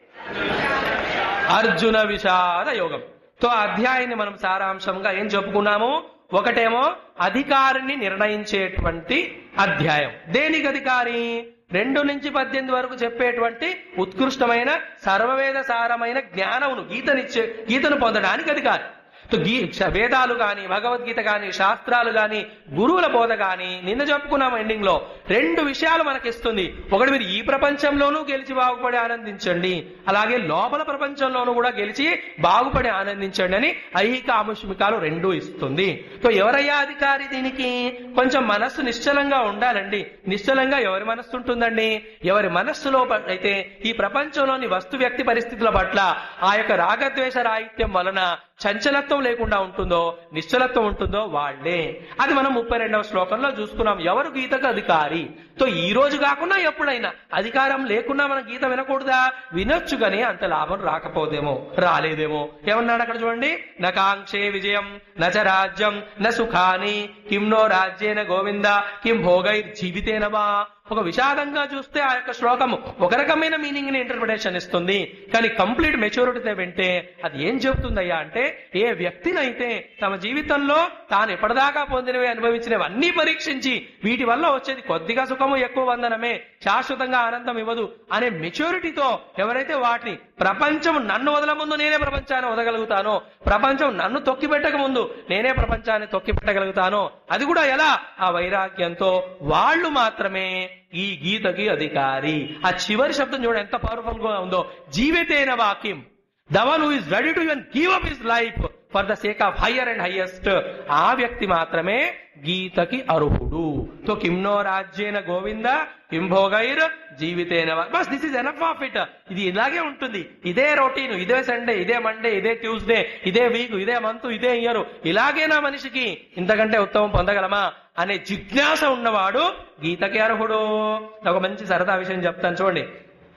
అర్జున విషాద యోగం తో ఆ అధ్యాయాన్ని మనం సారాంశంగా ఏం చెప్పుకున్నాము ఒకటేమో అధికారిని నిర్ణయించేటువంటి అధ్యాయం దేనికి అధికారి రెండు నుంచి పద్దెనిమిది వరకు చెప్పేటువంటి ఉత్కృష్టమైన సర్వవేద సారమైన జ్ఞానమును గీతనిచ్చే గీతను పొందడానికి అధికారి తో గీ వేదాలు గాని భగవద్గీత గాని శాస్త్రాలు గాని గురువుల బోధ గాని నిన్న చెప్పుకున్నాం ఎండింగ్ లో రెండు విషయాలు మనకిస్తుంది ఒకటి మీరు ఈ ప్రపంచంలోనూ గెలిచి బాగుపడి ఆనందించండి అలాగే లోపల ప్రపంచంలోనూ కూడా గెలిచి బాగుపడి ఆనందించండి అని ఐహిక ఆముష్మికాలు రెండు ఇస్తుంది సో ఎవరయ్యా అధికారి దీనికి కొంచెం మనస్సు నిశ్చలంగా ఉండాలండి నిశ్చలంగా ఎవరి మనస్సు ఉంటుందండి ఎవరి మనస్సులో ప- అయితే ఈ ప్రపంచంలోని వస్తు వ్యక్తి పరిస్థితుల పట్ల ఆ యొక్క రాగద్వేష రాహిత్యం వలన చంచలత్వం లేకుండా ఉంటుందో నిశ్చలత్వం ఉంటుందో వాళ్లే అది మనం ముప్పై రెండవ శ్లోకంలో చూసుకున్నాం ఎవరు గీతకు అధికారి తో ఈ రోజు కాకుండా ఎప్పుడైనా అధికారం లేకున్నా మనం గీత వినకూడదా వినొచ్చు కానీ అంత లాభం రాకపోదేమో రాలేదేమో ఏమన్నాడు అక్కడ చూడండి నకాంక్షే విజయం నచ రాజ్యం న సుఖాని కిం నో రాజ్యేన గోవింద కిం భోగై జీవితేనవా ఒక విషాదంగా చూస్తే ఆ యొక్క శ్లోకము ఒక రకమైన మీనింగ్ ని ఇంటర్ప్రిటేషన్ ఇస్తుంది కానీ కంప్లీట్ మెచ్యూరిటీతో వింటే అది ఏం చెబుతుందయ్యా అంటే ఏ వ్యక్తినైతే తమ జీవితంలో తాను ఎప్పటిదాకా పొందినవి అనుభవించినవి అన్ని పరీక్షించి వీటి వల్ల వచ్చేది కొద్దిగా సుఖము ఎక్కువ వందనమే శాశ్వతంగా ఆనందం ఇవ్వదు అనే మెచ్యూరిటీతో ఎవరైతే వాటిని ప్రపంచం నన్ను వదల ముందు నేనే ప్రపంచాన్ని వదగలుగుతానో ప్రపంచం నన్ను తొక్కి పెట్టక ముందు నేనే ప్రపంచాన్ని తొక్కి పెట్టగలుగుతానో అది కూడా ఎలా ఆ వైరాగ్యంతో వాళ్ళు మాత్రమే ఈ గీతకి అధికారి ఆ చివరి శబ్దం చూడండి ఎంత పవర్ఫుల్ గా ఉందో జీవితేన వాక్యం the one who is ready to even give up his life for the sake of higher and highest ఆ వ్యక్తి మాత్రమే గీతకి అర్హుడు తో కిమ్నో రాజ్యేన గోవింద కిం భోగైర్ జీవితేన వా- బస్ this is enough of it ఇది ఇలాగే ఉంటుంది ఇదే రొటీన్ ఇదే సండే ఇదే మండే ఇదే ట్యూస్డే ఇదే వీక్ ఇదే మంత్ ఇదే ఇయర్ ఇలాగేనా మనిషికి ఇంతకంటే ఉత్తమం పొందగలమా అనే జిజ్ఞాస ఉన్నవాడు గీతకి అర్హుడు ఒక మంచి సరదా విషయం చెప్తాను చూడండి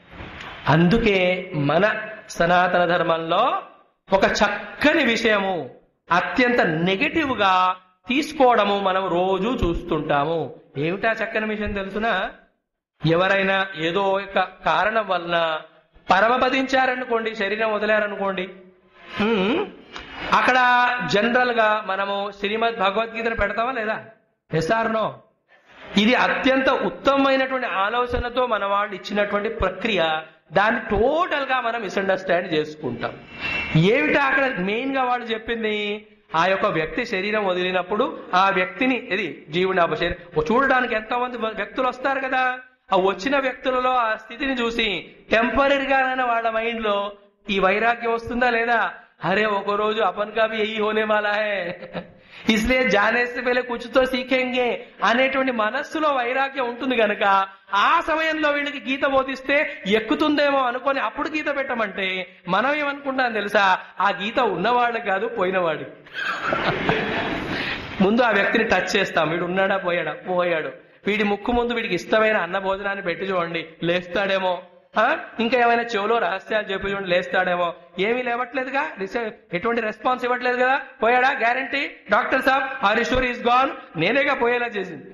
అందుకే మన సనాతన ధర్మంలో ఒక చక్కని విషయము అత్యంత నెగటివ్ గా తీసుకోవడము మనం రోజు చూస్తుంటాము ఏమిటా చక్కని విషయం తెలుసునా ఎవరైనా ఏదో ఒక కారణం వలన పరమపదించారనుకోండి శరీరం వదిలారనుకోండి హ్మ్, అక్కడ జనరల్ గా మనము శ్రీమద్ భగవద్గీతను పెడతామా లేదా ఎస్ఆర్ నో ఇది అత్యంత ఉత్తమమైనటువంటి ఆలోచనతో మన వాళ్ళు ఇచ్చినటువంటి ప్రక్రియ దాన్ని టోటల్ గా మనం మిస్అండర్స్టాండ్ చేసుకుంటాం ఏమిటా అక్కడ మెయిన్ గా వాళ్ళు చెప్పింది ఆ యొక్క వ్యక్తి శరీరం వదిలినప్పుడు ఆ వ్యక్తిని ఇది జీవుని అపశరీరం చూడడానికి ఎంతమంది వ్యక్తులు వస్తారు కదా ఆ వచ్చిన వ్యక్తులలో ఆ స్థితిని చూసి టెంపరీగానైనా వాళ్ళ మైండ్ లో ఈ వైరాగ్యం వస్తుందా లేదా అరే ఒక రోజు अपन का भी यही होने वाला है इसलिए जाने से पहले कुछ तो सीखेंगे అనేటువంటి మనస్సులో వైరాగ్యం ఉంటుంది గనక ఆ సమయంలో వీళ్ళకి గీత బోధిస్తే ఎక్కుతుందేమో అనుకొని అప్పుడు గీత పెట్టమంటే మనం ఏమనుకుంటాం తెలుసా ఆ గీత ఉన్నవాడు కాదు పోయినవాడు ముందు ఆ వ్యక్తిని టచ్ చేస్తాం వీడు ఉన్నాడా పోయాడా పోయాడు వీడి ముక్కు ముందు వీడికి ఇష్టమైన అన్న భోజనాన్ని పెట్టి చూడండి లేస్తాడేమో ఆ? ఇంకా ఏమైనా చెవులో రహస్యాలు చెప్పి చూడండి లేస్తాడేమో ఏమీ లేవట్లేదుగా రిస- ఎటువంటి రెస్పాన్స్ ఇవ్వట్లేదు కదా పోయాడా గ్యారంటీ డాక్టర్ సాబ్ ఆర్ షూర్ ఈస్ గాన్ నేనేగా పోయేలా చేసింది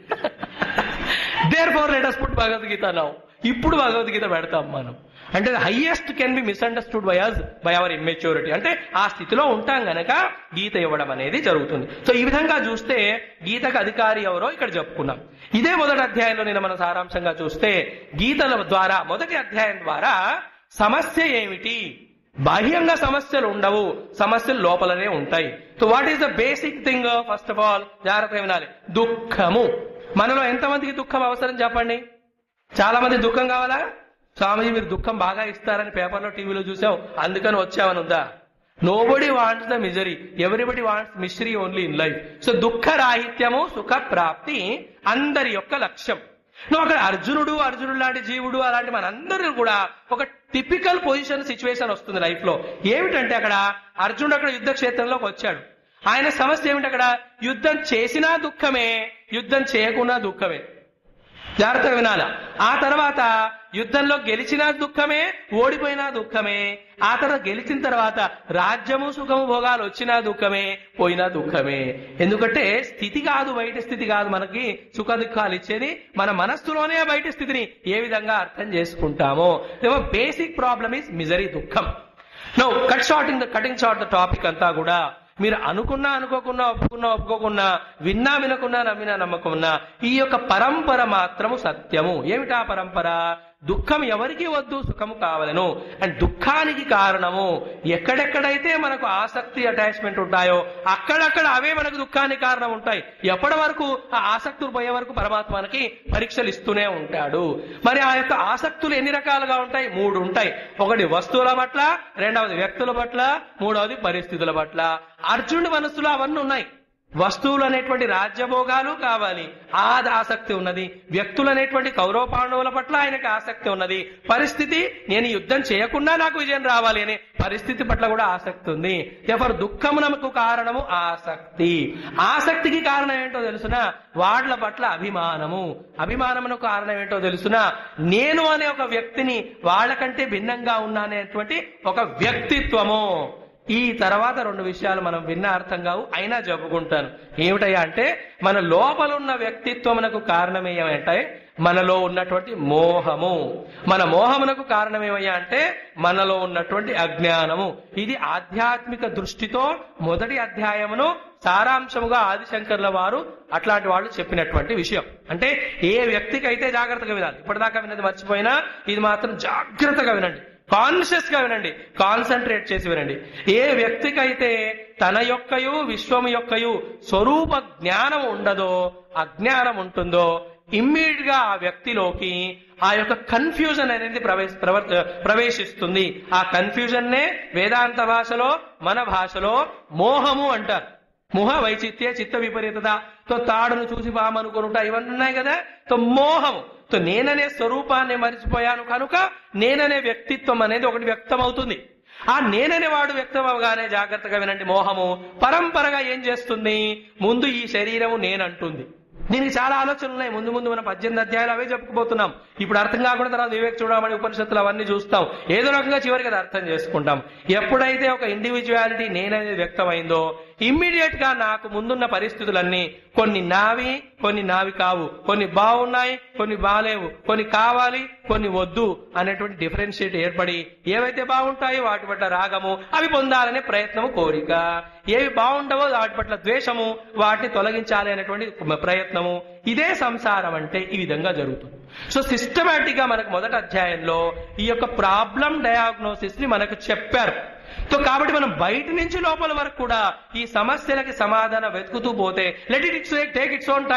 there four letters put Bhagavad Gita now ఇప్పుడు భగవద్గీత పెడతాం మనం అంటే highest can be misunderstood by us by our immaturity అంటే ఆ స్థితిలో ఉంటాం గనక గీత ఇవ్వడం అనేది జరుగుతుంది సో ఈ విధంగా చూస్తే గీతకు అధికారి ఎవరో ఇక్కడ చెప్పుకున్నాం ఇదే మొదటి అధ్యాయంలో నేను మన సారాంశంగా చూస్తే గీతల ద్వారా మొదటి అధ్యాయం ద్వారా సమస్య ఏమిటి బాహ్యంగా సమస్యలు ఉండవు సమస్యలు లోపలనే ఉంటాయి so what is the basic thing first of all జాగ్రత్తగా వినాలి దుఃఖము మనలో ఎంతమందికి దుఃఖం అవసరం చెప్పండి చాలా మంది దుఃఖం కావాలా స్వామిజీ మీరు దుఃఖం బాగా ఇస్తారని పేపర్లో టీవీలో చూసాం అందుకని వచ్చామని ఉందా nobody wants the misery everybody wants mystery only in life so దుఃఖ రాహిత్యము సుఖ ప్రాప్తి అందరి యొక్క లక్ష్యం నువ్వు అక్కడ అర్జునుడు అర్జునుడు లాంటి జీవుడు అలాంటి మనందరూ కూడా ఒక టిపికల్ పొజిషన్ సిచ్యువేషన్ వస్తుంది లైఫ్ లో ఏమిటంటే అక్కడ అర్జునుడు అక్కడ యుద్ధ క్షేత్రంలోకి వచ్చాడు ఆయన సమస్య ఏమిటి అక్కడ యుద్ధం చేసినా దుఃఖమే యుద్ధం చేయకున్నా దుఃఖమే జాగ్రత్తగా వినాల ఆ తర్వాత యుద్ధంలో గెలిచినా దుఃఖమే ఓడిపోయినా దుఃఖమే ఆ తర్వాత గెలిచిన తర్వాత రాజ్యము సుఖము భోగాలు వచ్చినా దుఃఖమే పోయినా దుఃఖమే ఎందుకంటే స్థితి కాదు బయట స్థితి కాదు మనకి సుఖ దుఃఖాలు ఇచ్చేది మన మనస్సులోనే బయట స్థితిని ఏ విధంగా అర్థం చేసుకుంటామో బేసిక్ ప్రాబ్లమ్ ఈస్ మిజరీ దుఃఖం no cut shorting the cutting short the topic అంతా కూడా మీరు అనుకున్నా అనుకోకున్నా ఒప్పుకున్నా ఒప్పుకోకున్నా విన్నా వినకున్నా నమ్మినా నమ్మకున్నా ఈ యొక్క పరంపర మాత్రము సత్యము ఏమిటా పరంపర దుఃఖం ఎవరికి వద్దు సుఖము కావలను అండ్ దుఃఖానికి కారణము ఎక్కడెక్కడైతే మనకు ఆసక్తి అటాచ్మెంట్ ఉంటాయో అక్కడక్కడ అవే మనకు దుఃఖానికి కారణం ఉంటాయి ఎప్పటి వరకు ఆ ఆసక్తులు పోయే వరకు పరమాత్మ మనకి పరీక్షలు ఇస్తూనే ఉంటాడు మరి ఆ యొక్క ఆసక్తులు ఎన్ని రకాలుగా ఉంటాయి మూడు ఉంటాయి ఒకటి వస్తువుల పట్ల రెండవది వ్యక్తుల పట్ల మూడవది పరిస్థితుల పట్ల అర్జునుడి మనస్సులో అవన్నీ ఉన్నాయి వస్తువులు అనేటువంటి రాజ్యభోగాలు కావాలి ఆ ఆసక్తి ఉన్నది వ్యక్తులు అనేటువంటి కౌరవ పాండవుల పట్ల ఆయనకి ఆసక్తి ఉన్నది పరిస్థితి నేను యుద్ధం చేయకుండా నాకు విజయం రావాలి అనే పరిస్థితి పట్ల కూడా ఆసక్తి ఉంది ఎవరు దుఃఖమునకు కారణము ఆసక్తి ఆసక్తికి కారణం ఏంటో తెలుసునా వాళ్ళ పట్ల అభిమానము అభిమానమునకు కారణం ఏంటో తెలుసునా నేను అనే ఒక వ్యక్తిని వాళ్ళకంటే భిన్నంగా ఉన్నానేటువంటి ఒక వ్యక్తిత్వము ఈ తర్వాత రెండు విషయాలు మనం విన్న అర్థం కావు అయినా చెప్పుకుంటాను ఏమిటయ్యా అంటే మన లోపల ఉన్న వ్యక్తిత్వమునకు కారణం ఏమంటే మనలో ఉన్నటువంటి మోహము మన మోహమునకు కారణం ఏమయ్యా అంటే మనలో ఉన్నటువంటి అజ్ఞానము ఇది ఆధ్యాత్మిక దృష్టితో మొదటి అధ్యాయమును సారాంశముగా ఆదిశంకర్ల వారు అట్లాంటి వాళ్ళు చెప్పినటువంటి విషయం అంటే ఏ వ్యక్తికి అయితే జాగ్రత్తగా వినాలి ఇప్పటిదాకా విన్నది మర్చిపోయినా ఇది మాత్రం జాగ్రత్తగా వినండి కాన్షియస్ గా వినండి కాన్సన్ట్రేట్ చేసి వినండి ఏ వ్యక్తికైతే తన యొక్కయు విశ్వము యొక్కయు స్వరూప జ్ఞానం ఉండదో అజ్ఞానం ఉంటుందో ఇమ్మీడియట్ గా ఆ వ్యక్తిలోకి ఆ యొక్క కన్ఫ్యూజన్ అనేది ప్రవేశ ప్రవర్- ప్రవేశిస్తుంది ఆ కన్ఫ్యూజన్ నే వేదాంత భాషలో మన భాషలో మోహము అంటారు మోహ వైచిత్య చిత్త విపరీతత తో తాడును చూసి బామనుకొనుట ఇవన్నీ ఉన్నాయి కదా తో మోహము తో నేననే స్వరూపాన్ని మరిచిపోయాను కనుక నేననే వ్యక్తిత్వం అనేది ఒకటి వ్యక్తం అవుతుంది ఆ నేననే వాడు వ్యక్తం అవగానే జాగ్రత్తగా వినండి మోహము పరంపరగా ఏం చేస్తుంది ముందు ఈ శరీరము నేనంటుంది దీనికి చాలా ఆలోచనలు ఉన్నాయి ముందు ముందు మనం పద్దెనిమిది అధ్యాయాలు అవే చెప్పుకుపోతున్నాం ఇప్పుడు అర్థం కాకుండా తర్వాత వివేక్ చూడమని ఉపనిషత్తులు అవన్నీ చూస్తాం ఏదో రకంగా చివరికి అది అర్థం చేసుకుంటాం ఎప్పుడైతే ఒక ఇండివిజువాలిటీ నేననేది వ్యక్తమైందో ఇమ్మీడియట్ గా నాకు ముందున్న పరిస్థితులన్నీ కొన్ని నావి కొన్ని నావి కావు కొన్ని బాగున్నాయి కొన్ని బాలేవు కొన్ని కావాలి కొన్ని వద్దు అనేటువంటి డిఫరెన్షియేట్ ఏర్పడి ఏవైతే బాగుంటాయో వాటి పట్ల రాగము అవి పొందాలనే ప్రయత్నము కోరిక ఏవి బాగుండవో వాటి పట్ల ద్వేషము వాటిని తొలగించాలి అనేటువంటి ప్రయత్నము ఇదే సంసారం అంటే ఈ విధంగా జరుగుతుంది సో సిస్టమేటిక్ గా మనకు మొదటి అధ్యాయంలో ఈ యొక్క ప్రాబ్లం డయాగ్నోసిస్ ని మనకు చెప్పారు సో కాబట్టి మనం బయట నుంచి లోపల వరకు కూడా ఈ సమస్యలకి సమాధానం వెతుకుతూ పోతే let it its take its own time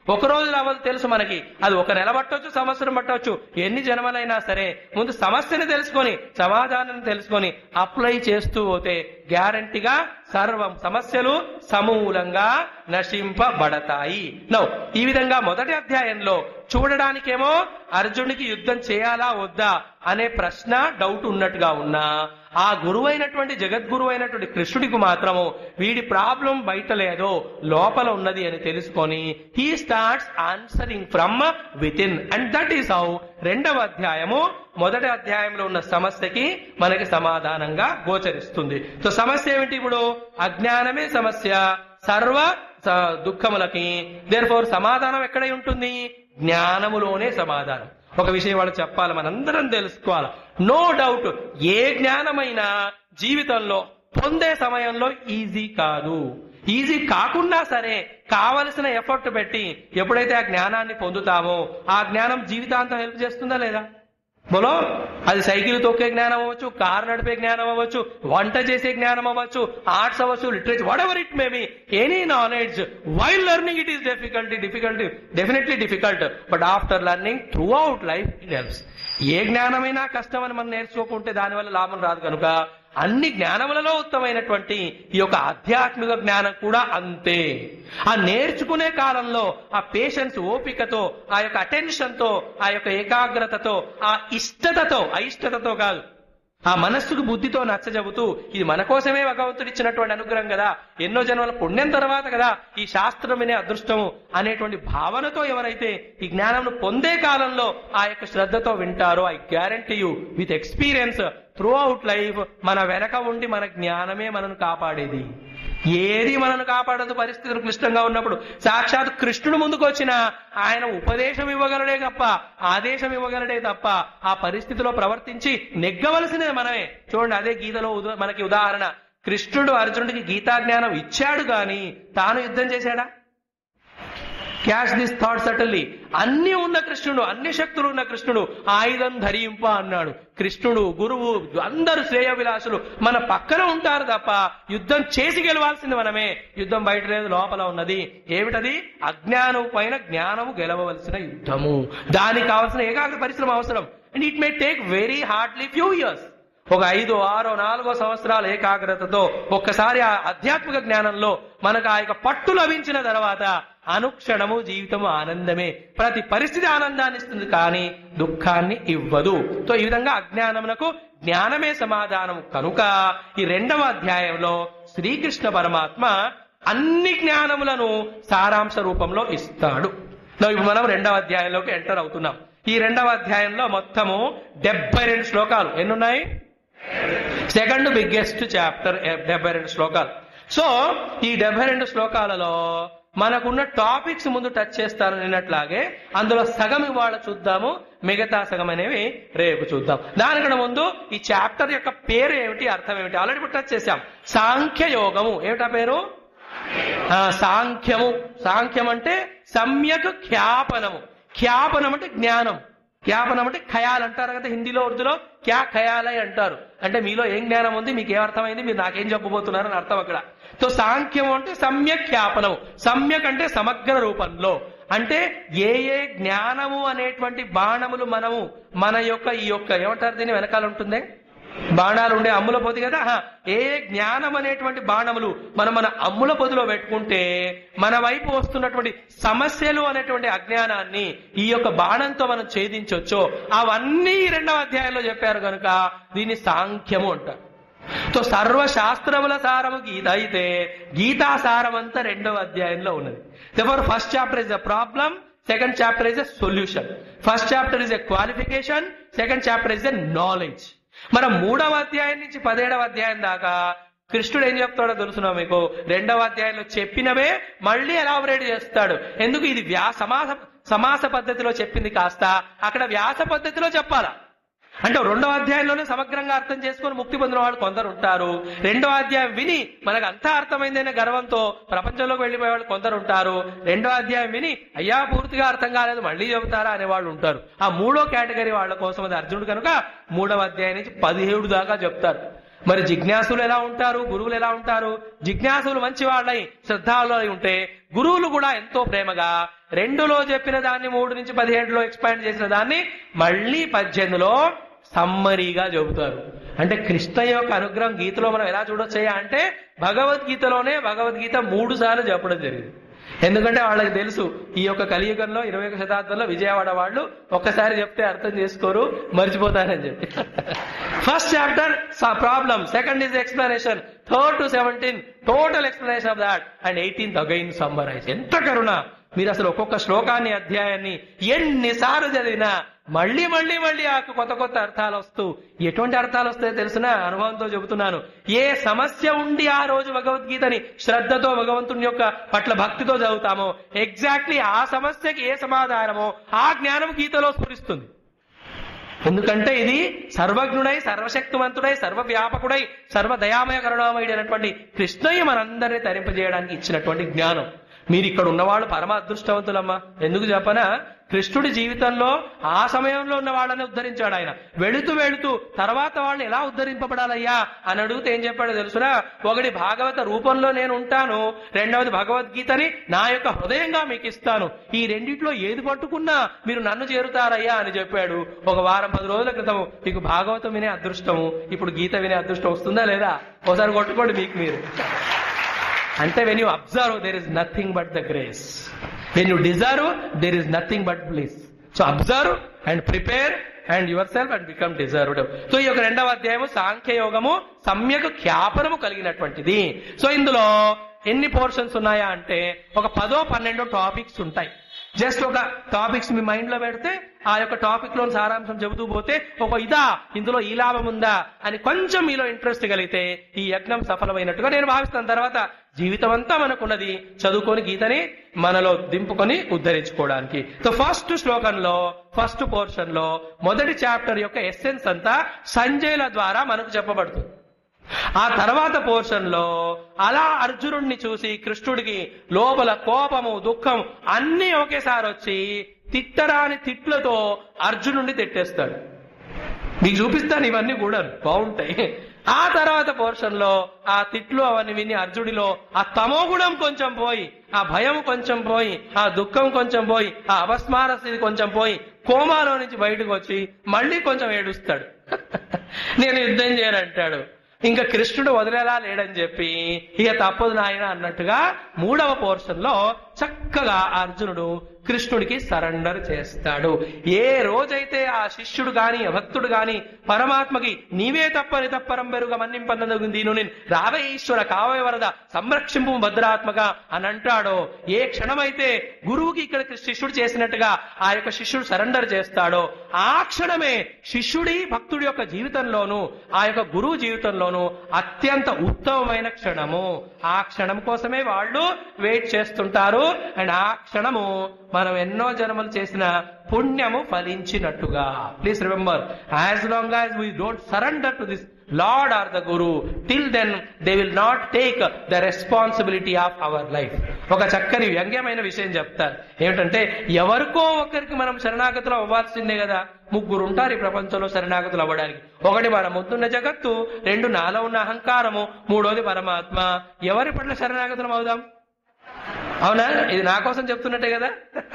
ఒక రోజు అవ్వదు తెలుసు మనకి అది ఒక నెల పట్టవచ్చు సంవత్సరం పట్టవచ్చు ఎన్ని జన్మలైనా సరే ముందు సమస్యని తెలుసుకొని సమాధానం తెలుసుకొని అప్లై చేస్తూ పోతే గ్యారంటీగా సర్వం సమస్యలు సమూలంగా నశింపబడతాయి నో ఈ విధంగా మొదటి అధ్యాయంలో చూడడానికేమో అర్జునుడికి యుద్ధం చేయాలా వద్దా అనే ప్రశ్న డౌట్ ఉన్నట్టుగా ఉన్నా ఆ గురువైనటువంటి జగద్గురు అయినటువంటి కృష్ణుడికి మాత్రము వీడి ప్రాబ్లం బయట లేదో లోపల ఉన్నది అని తెలుసుకొని he starts answering from within and that is how రెండవ అధ్యాయము మొదటి అధ్యాయంలో ఉన్న సమస్యకి మనకి సమాధానంగా గోచరిస్తుంది సో సమస్య ఏమిటి ఇప్పుడు అజ్ఞానమే సమస్య సర్వ స- దుఃఖములకి దేర్ ఫోర్ సమాధానం ఎక్కడ ఉంటుంది జ్ఞానములోనే సమాధానం ఒక విషయం వాళ్ళు చెప్పాలి మనందరం తెలుసుకోవాలి నో డౌట్ ఏ జ్ఞానమైనా జీవితంలో పొందే సమయంలో ఈజీ కాదు ఈజీ కాకుండా సరే కావలసిన ఎఫర్ట్ పెట్టి ఎప్పుడైతే ఆ జ్ఞానాన్ని పొందుతామో ఆ జ్ఞానం జీవితాంతం హెల్ప్ చేస్తుందా లేదా బోలో అది సైకిల్ తొక్కే జ్ఞానం అవ్వచ్చు కార్ నడిపే జ్ఞానం అవ్వచ్చు వంట చేసే జ్ఞానం అవ్వచ్చు ఆర్ట్స్ అవ్వచ్చు literature whatever it may be any knowledge while learning it is difficulty difficulty definitely difficult but after learning throughout life it helps ఏ జ్ఞానమైనా కష్టమని మనం నేర్చుకోకుంటే దానివల్ల లాభం రాదు కనుక అన్ని జ్ఞానములలో ఉత్తమైనటువంటి ఈ యొక్క ఆధ్యాత్మిక జ్ఞానం కూడా అంతే ఆ నేర్చుకునే కాలంలో ఆ పేషెన్స్ ఓపికతో ఆ యొక్క అటెన్షన్ తో ఆ యొక్క ఏకాగ్రతతో ఆ ఇష్టతతో అయిష్టతతో కాదు ఆ మనస్సుకు బుద్ధితో నచ్చజెబుతూ ఇది మన కోసమే భగవంతుడు ఇచ్చినటువంటి అనుగ్రహం కదా ఎన్నో జన్మల పుణ్యం తర్వాత కదా ఈ శాస్త్రం వినే అదృష్టము అనేటువంటి భావనతో ఎవరైతే ఈ జ్ఞానం పొందే కాలంలో ఆ యొక్క శ్రద్ధతో వింటారో I guarantee you with experience throughout life మన వెనక ఉండి మన జ్ఞానమే మనను కాపాడేది ఏది మనను కాపాడదు పరిస్థితులు క్లిష్టంగా ఉన్నప్పుడు సాక్షాత్ కృష్ణుడు ముందుకు వచ్చిన ఆయన ఉపదేశం ఇవ్వగలడే తప్ప ఆదేశం ఇవ్వగలడే తప్ప ఆ పరిస్థితిలో ప్రవర్తించి నెగ్గవలసినది మనమే చూడండి అదే గీతలో ఉదా- మనకి ఉదాహరణ కృష్ణుడు అర్జునుడికి గీతా జ్ఞానం ఇచ్చాడు గాని తాను యుద్ధం చేశాడా క్యాష్ దిస్ థాట్ సటల్లీ అన్ని ఉన్న కృష్ణుడు అన్ని శక్తులు ఉన్న కృష్ణుడు ఆయుధం ధరింప అన్నాడు కృష్ణుడు గురువు అందరు శ్రేయ విలాసులు మన పక్కన ఉంటారు తప్ప యుద్ధం చేసి గెలవాల్సింది మనమే యుద్ధం బయట లేదు లోపల ఉన్నది ఏమిటది అజ్ఞానం పైన జ్ఞానము గెలవవలసిన యుద్ధము దానికి కావాల్సిన ఏకాగ్ర పరిశ్రమ అవసరం and it may take very hardly few years ఒక ఐదు ఆరో నాలుగో సంవత్సరాల ఏకాగ్రతతో ఒక్కసారి ఆ ఆధ్యాత్మిక జ్ఞానంలో మనకు ఆ యొక్క పట్టు లభించిన తర్వాత అనుక్షణము జీవితము ఆనందమే ప్రతి పరిస్థితి ఆనందాన్ని ఇస్తుంది కానీ దుఃఖాన్ని ఇవ్వదు సో ఈ విధంగా అజ్ఞానమునకు జ్ఞానమే సమాధానం కనుక ఈ రెండవ అధ్యాయంలో శ్రీకృష్ణ పరమాత్మ అన్ని జ్ఞానములను సారాంశ రూపంలో ఇస్తాడు now ఇప్పుడు మనం రెండవ అధ్యాయంలోకి ఎంటర్ అవుతున్నాం ఈ రెండవ అధ్యాయంలో మొత్తము డెబ్బై రెండు శ్లోకాలు ఎన్నున్నాయి సెకండ్ బిగ్గెస్ట్ చాప్టర్ డెబ్బై రెండు శ్లోకాలు సో ఈ డెబ్బై రెండు శ్లోకాలలో మనకున్న టాపిక్స్ ముందు టచ్ చేస్తాను నిన్నట్లాగే అందులో సగం ఇవాళ చూద్దాము మిగతా సగం అనేవి రేపు చూద్దాం దానికన్నా ముందు ఈ చాప్టర్ యొక్క పేరు ఏమిటి అర్థం ఏమిటి ఆల్రెడీ ఇప్పుడు టచ్ చేశాం సాంఖ్య యోగము ఏమిటా పేరు ఆ, సాంఖ్యము సాంఖ్యం అంటే సమ్యక్ ఖ్యాపనము ఖ్యాపనం అంటే జ్ఞానం ఖ్యాపనం అంటే ఖయాల్ అంటారు కదా హిందీలో ఉర్దూలో క్యా ఖయాలై అంటారు అంటే మీలో ఏం జ్ఞానం ఉంది మీకు ఏమర్థమైంది మీరు నాకేం చెప్పబోతున్నారు అని అర్థం అక్కడ సో సాంఖ్యం అంటే సమ్యక్ ఖ్యాపనం సమ్యక్ అంటే సమగ్ర రూపంలో అంటే ఏ ఏ జ్ఞానము అనేటువంటి బాణములు మనము మన యొక్క ఈ యొక్క ఏమంటారు దీని వెనకాల ఉంటుందే బాణాలు ఉండే అమ్ముల పొది కదా ఆహా. ఏ జ్ఞానం అనేటువంటి బాణములు మనం మన అమ్ముల పొదిలో పెట్టుకుంటే మన వైపు వస్తున్నటువంటి సమస్యలు అనేటువంటి అజ్ఞానాన్ని ఈ యొక్క బాణంతో మనం ఛేదించవచ్చో అవన్నీ ఈ రెండవ అధ్యాయంలో చెప్పారు కనుక దీన్ని సాంఖ్యము అంటారు సో సర్వ శాస్త్రముల సారము గీత అయితే గీతా సారం అంతా రెండవ అధ్యాయంలో ఉన్నది therefore first chapter is the problem second chapter is a solution first chapter is a qualification second chapter is a knowledge మన మూడవ అధ్యాయం నుంచి పదిహేడవ అధ్యాయం దాకా కృష్ణుడు ఏం చెప్తాడో తెలుసునా మీకు రెండవ అధ్యాయంలో చెప్పినవే మళ్ళీ ఎలాబరేట్ చేస్తాడు ఎందుకు ఇది వ్యా సమాస సమాస పద్ధతిలో చెప్పింది కాస్త అక్కడ వ్యాస పద్ధతిలో చెప్పాలా అంటే రెండవ అధ్యాయంలోనే సమగ్రంగా అర్థం చేసుకొని ముక్తి పొందిన వాళ్ళు కొందరు ఉంటారు రెండవ అధ్యాయం విని మనకు అంతా అర్థమైందనే గర్వంతో ప్రపంచంలోకి వెళ్ళిపోయే వాళ్ళు కొందరు ఉంటారు రెండవ అధ్యాయం విని అయ్యా పూర్తిగా అర్థం కాలేదు మళ్ళీ చెబుతారా అనే వాళ్ళు ఉంటారు ఆ మూడో కేటగిరీ వాళ్ళ కోసం అది అర్జునుడు కనుక మూడవ అధ్యాయం నుంచి పదిహేడు దాకా చెప్తారు మరి జిజ్ఞాసులు ఎలా ఉంటారు గురువులు ఎలా ఉంటారు జిజ్ఞాసులు మంచి వాళ్ళై శ్రద్ధాలు ఉంటే గురువులు కూడా ఎంతో ప్రేమగా రెండులో చెప్పిన దాన్ని మూడు నుంచి పదిహేడులో ఎక్స్పాండ్ చేసిన దాన్ని మళ్ళీ పద్దెనిమిదిలో సమ్మరీగా చెబుతారు అంటే కృష్ణ యొక్క అనుగ్రహం గీతలో మనం ఎలా చూడొచ్చయ్యా అంటే భగవద్గీతలోనే భగవద్గీత మూడు సార్లు చెప్పడం జరిగింది ఎందుకంటే వాళ్ళకి తెలుసు ఈ యొక్క కలియుగంలో ఇరవై ఒక శతాబ్దంలో విజయవాడ వాళ్ళు ఒక్కసారి చెప్తే అర్థం చేసుకోరు మర్చిపోతారని చెప్పి first chapter problem second is explanation third to seventeen total explanation of that and eighteenth again summarize ఎంత కరుణ మీరు అసలు ఒక్కొక్క శ్లోకాన్ని అధ్యాయాన్ని ఎన్నిసార్లు చదివినా మళ్ళీ మళ్ళీ మళ్ళీ ఆ కొత్త కొత్త అర్థాలు వస్తూ ఎటువంటి అర్థాలు వస్తాయో తెలిసిన అనుభవంతో చెబుతున్నాను ఏ సమస్య ఉండి ఆ రోజు భగవద్గీతని శ్రద్ధతో భగవంతుని యొక్క పట్ల భక్తితో చదువుతామో ఎగ్జాక్ట్లీ ఆ సమస్యకి ఏ సమాధానమో ఆ జ్ఞానం గీతలో స్ఫురిస్తుంది ఎందుకంటే ఇది సర్వజ్ఞుడై సర్వశక్తివంతుడై సర్వవ్యాపకుడై సర్వ దయామయ కరుణామయుడు అయినటువంటి కృష్ణయ్య మనందరినీ తరింపజేయడానికి ఇచ్చినటువంటి జ్ఞానం మీరు ఇక్కడ ఉన్నవాళ్ళు పరమ అదృష్టవంతులమ్మా ఎందుకు చెప్పనా కృష్ణుడి జీవితంలో ఆ సమయంలో ఉన్న వాళ్ళని ఉద్ధరించాడు ఆయన వెళుతూ వెళుతూ తర్వాత వాళ్ళని ఎలా ఉద్ధరింపబడాలయ్యా అని అడిగితే ఏం చెప్పాడో తెలుసునా ఒకటి భాగవత రూపంలో నేను ఉంటాను రెండవది భగవద్గీతని నా యొక్క హృదయంగా మీకు ఇస్తాను ఈ రెండిట్లో ఏది పట్టుకున్నా మీరు నన్ను చేరుతారయ్యా అని చెప్పాడు ఒక వారం పది రోజుల క్రితం మీకు భాగవతం వినే అదృష్టము ఇప్పుడు గీత వినే అదృష్టం వస్తుందా లేదా ఒకసారి కొట్టుకోండి మీకు మీరు అంటే when you observe there is nothing but the grace when you deserve there is nothing but bliss so observe and prepare and yourself and become deserved so ఈ యొక్క రెండవ అధ్యాయము సాంఖ్యయోగము సమ్యక్ ఖ్యాపనము కలిగినటువంటిది సో ఇందులో ఎన్ని పోర్షన్స్ ఉన్నాయా అంటే ఒక పదో పన్నెండో టాపిక్స్ ఉంటాయి జస్ట్ ఒక టాపిక్స్ మీ మైండ్ లో పెడితే ఆ యొక్క టాపిక్ లోని సారాంశం చెబుతూ పోతే ఒక ఇదా ఇందులో ఈ లాభం ఉందా అని కొంచెం మీలో ఇంట్రెస్ట్ కలిగితే ఈ యజ్ఞం సఫలమైనట్టుగా నేను భావిస్తాను తర్వాత జీవితం అంతా మనకున్నది చదువుకొని గీతని మనలో దింపుకొని ఉద్ధరించుకోవడానికి సో ఫస్ట్ శ్లోకంలో ఫస్ట్ పోర్షన్ లో మొదటి చాప్టర్ యొక్క ఎస్సెన్స్ అంతా సంజయ్ల ద్వారా మనకు చెప్పబడుతుంది ఆ తర్వాత పోర్షన్ లో అలా అర్జునుడిని చూసి కృష్ణుడికి లోపల కోపము దుఃఖం అన్ని ఒకేసారి వచ్చి తిట్టరాని తిట్లతో అర్జునుడిని తిట్టేస్తాడు మీకు చూపిస్తాను ఇవన్నీ కూడా బాగుంటాయి ఆ తర్వాత పోర్షన్ లో ఆ తిట్లు అవన్నీ విని అర్జుడిలో ఆ తమో గుణం కొంచెం పోయి ఆ భయం కొంచెం పోయి ఆ దుఃఖం కొంచెం పోయి ఆ అపస్మార స్థితి కొంచెం పోయి కోమాలో నుంచి బయటకు వచ్చి మళ్ళీ కొంచెం ఏడుస్తాడు నేను యుద్ధం చేయనంటాడు ఇంకా కృష్ణుడు వదిలేలా లేడని చెప్పి ఇక తప్పదు నాయన అన్నట్టుగా మూడవ పోర్షన్ లో చక్కగా అర్జునుడు కృష్ణుడికి సరెండర్ చేస్తాడు ఏ రోజైతే ఆ శిష్యుడు గాని భక్తుడు గాని పరమాత్మకి నీవే తప్పని తప్పరం పెరుగ మన్నింపన్నదు దీను నేను రావే ఈశ్వర కావే వరద సంరక్షింపు భద్రాత్మక అని అంటాడో ఏ క్షణమైతే గురువుకి ఇక్కడ శిష్యుడు చేసినట్టుగా ఆ యొక్క శిష్యుడు సరెండర్ చేస్తాడో ఆ క్షణమే శిష్యుడి భక్తుడి యొక్క జీవితంలోనూ ఆ యొక్క గురువు జీవితంలోనూ అత్యంత ఉత్తమమైన క్షణము ఆ క్షణం కోసమే వాళ్ళు వెయిట్ చేస్తుంటారు అండ్ ఆ క్షణము మనం ఎన్నో జన్మలు చేసిన పుణ్యము ఫలించినట్టుగా please remember as long as we don't surrender to this lord or the guru till then they will not take the responsibility of our life ఒక చక్కని వ్యంగ్యమైన విషయం చెప్తారు ఏమిటంటే ఎవరికో ఒకరికి మనం శరణాగతులు అవ్వాల్సిందే కదా ముగ్గురు ఉంటారు ఈ ప్రపంచంలో శరణాగతులు అవ్వడానికి ఒకటి మన ముందున్న జగత్తు రెండు నాలో ఉన్న అహంకారము మూడోది పరమాత్మ ఎవరి పట్ల శరణాగతులం అవుదాం అవునా ఇది నా కోసం చెప్తున్నట్టే కదా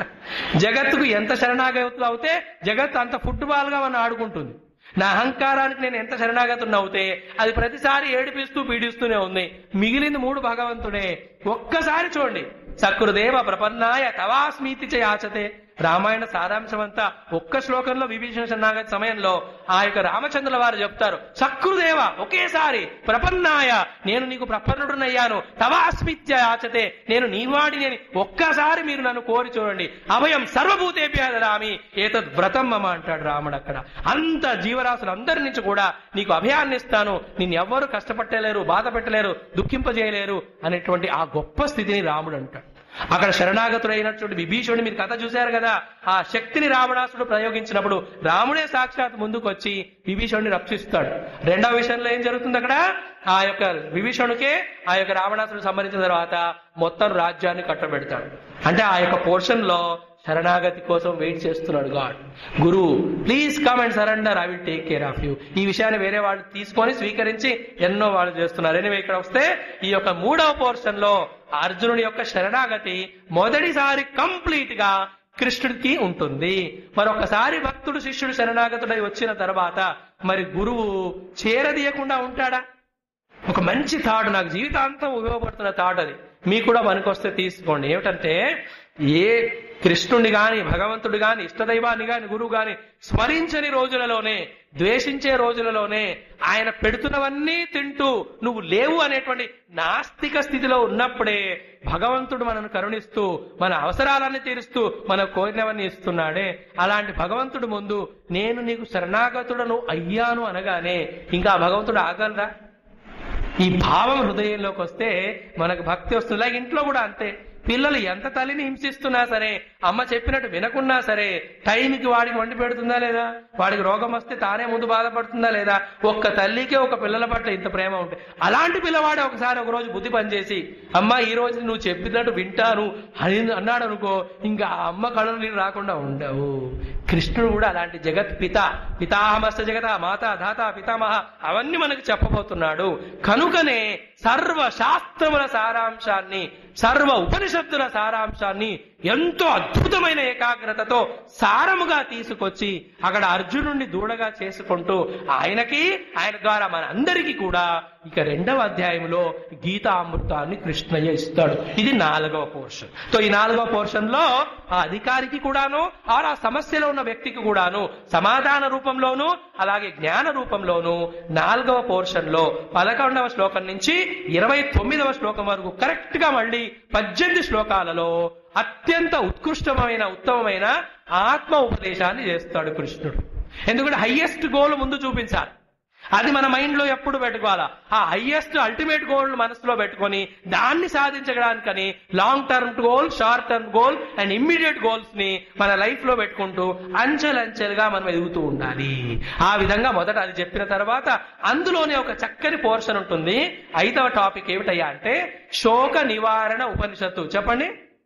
జగత్తుకు ఎంత శరణాగతులు అవుతే జగత్తు అంత ఫుట్బాల్ గా మనం ఆడుకుంటుంది నా అహంకారానికి నేను ఎంత శరణాగతుని అవుతే అది ప్రతిసారి ఏడిపిస్తూ పీడిస్తూనే ఉంది మిగిలింది మూడు భగవంతుడే ఒక్కసారి చూడండి సకృదేవ ప్రపన్నాయ తవాస్మీతి చ యాచతే రామాయణ సారాంశం అంతా ఒక్క శ్లోకంలో విభీషణ శరణాగతి సమయంలో ఆ యొక్క రామచంద్రుల వారు చెప్తారు సకృదేవ ఒకేసారి ప్రపన్నాయ నేను నీకు ప్రపన్నుడునయ్యాను తవాస్మిత్య యాచతే నేను నీవాడిని అని ఒక్కసారి మీరు నన్ను కోరి చూడండి అభయం సర్వభూతేభ్య దదామి ఏతద్ వ్రతం మమ అంటాడు రాముడు అక్కడ అంత జీవరాశులు అందరి నుంచి కూడా నీకు అభయాన్ని ఇస్తాను నిన్ను ఎవ్వరూ కష్టపెట్టలేరు బాధ పెట్టలేరు దుఃఖింపజేయలేరు అనేటువంటి ఆ గొప్ప స్థితిని రాముడు అంటాడు అక్కడ శరణాగతుడైనటువంటి విభీషణుడు మీరు కథ చూశారు కదా ఆ శక్తిని రావణాసుడు ప్రయోగించినప్పుడు రాముడే సాక్షాత్ ముందుకు వచ్చి విభీషణుడిని రక్షిస్తాడు రెండవ విషయంలో ఏం జరుగుతుంది అక్కడ ఆ యొక్క విభీషణుకే ఆ యొక్క రావణాసుడు సంబంధించిన తర్వాత మొత్తం రాజ్యాన్ని కట్టబెడతాడు అంటే ఆ యొక్క పోర్షన్ లో శరణాగతి కోసం వెయిట్ చేస్తున్నాడు గాడ్ గురువు please come and surrender I will take care of you ఈ విషయాన్ని వేరే వాళ్ళు తీసుకొని స్వీకరించి ఎన్నో వాళ్ళు చేస్తున్నారు ఎనివే ఇక్కడ వస్తే ఈ యొక్క మూడవ పోర్షన్ లో అర్జునుడి యొక్క శరణాగతి మొదటిసారి కంప్లీట్ గా కృష్ణుడికి ఉంటుంది మరొకసారి భక్తుడు శిష్యుడు శరణాగతుడై వచ్చిన తర్వాత మరి గురువు చేరదీయకుండా ఉంటాడా ఒక మంచి థాట్ నాకు జీవితాంతం ఉపయోగపడుతున్న థాట్ అది మీకు కూడా పనికొస్తే తీసుకోండి ఏమిటంటే ఏ కృష్ణుడిని గాని భగవంతుడు గాని ఇష్టదైవాన్ని గాని గురువు గాని స్మరించని రోజులలోనే ద్వేషించే రోజులలోనే ఆయన పెడుతున్నవన్నీ తింటూ నువ్వు లేవు అనేటువంటి నాస్తిక స్థితిలో ఉన్నప్పుడే భగవంతుడు మనను కరుణిస్తూ మన అవసరాలన్నీ తీరుస్తూ మన కోరినవన్నీ ఇస్తున్నాడే అలాంటి భగవంతుడు ముందు నేను నీకు శరణాగతుడను అయ్యాను అనగానే ఇంకా ఆ భగవంతుడు ఆగలరా ఈ భావం హృదయంలోకి వస్తే మనకు భక్తి వస్తుంది అలాగే ఇంట్లో కూడా అంతే పిల్లలు ఎంత తల్లిని హింసిస్తున్నా సరే అమ్మ చెప్పినట్టు వినకున్నా సరే టైంకి వాడికి వండి పెడుతుందా లేదా వాడికి రోగం వస్తే తానే ముందు బాధపడుతుందా లేదా ఒక్క తల్లికే ఒక పిల్లల పట్ల ఇంత ప్రేమ ఉంటే అలాంటి పిల్లవాడే ఒకసారి ఒక రోజు బుద్ధి పనిచేసి అమ్మ ఈ రోజు నువ్వు చెప్పినట్టు వింటాను అని అన్నాడు అనుకో ఇంకా ఆ అమ్మ కళలు నీళ్ళు రాకుండా ఉండవు కృష్ణుడు కూడా అలాంటి జగత్ పిత పితామస్త జగత మాత ధాత పితామహ అవన్నీ మనకు చెప్పబోతున్నాడు కనుకనే సర్వ శాస్త్రముల సారాంశాన్ని సర్వ ఉపనిషత్తుల సారాంశాన్ని ఎంతో అద్భుతమైన ఏకాగ్రతతో సారముగా తీసుకొచ్చి అక్కడ అర్జునుడిని దూడగా చేసుకుంటూ ఆయనకి ఆయన ద్వారా మన అందరికీ కూడా ఇక రెండవ అధ్యాయంలో గీతామృతాన్ని కృష్ణయ్య ఇస్తాడు ఇది నాలుగవ పోర్షన్ సో ఈ నాలుగవ పోర్షన్ లో ఆ అధికారికి కూడాను ఆర్ ఆ సమస్యలో ఉన్న వ్యక్తికి కూడాను సమాధాన రూపంలోను అలాగే జ్ఞాన రూపంలోను నాలుగవ పోర్షన్ లో పదకొండవ శ్లోకం నుంచి ఇరవై తొమ్మిదవ శ్లోకం వరకు కరెక్ట్ గా మళ్ళీ పద్దెనిమిది శ్లోకాలలో అత్యంత ఉత్కృష్టమైన ఉత్తమమైన ఆత్మ ఉపదేశాన్ని చేస్తాడు కృష్ణుడు ఎందుకంటే హయ్యెస్ట్ గోల్ ముందు చూపించాలి అది మన మైండ్ లో ఎప్పుడు పెట్టుకోవాలా ఆ హయ్యెస్ట్ అల్టిమేట్ గోల్ మనసులో పెట్టుకొని దాన్ని సాధించడానికని long term goal short term goal and immediate goals ని మన లైఫ్ లో పెట్టుకుంటూ అంచెలంచెలుగా మనం ఎదుగుతూ ఉండాలి ఆ విధంగా మొదట అది చెప్పిన తర్వాత అందులోనే ఒక చక్కని పోర్షన్ ఉంటుంది ఐదవ టాపిక్ ఏమిటయ్యా అంటే శోక నివారణ ఉపనిషత్తు చెప్పండి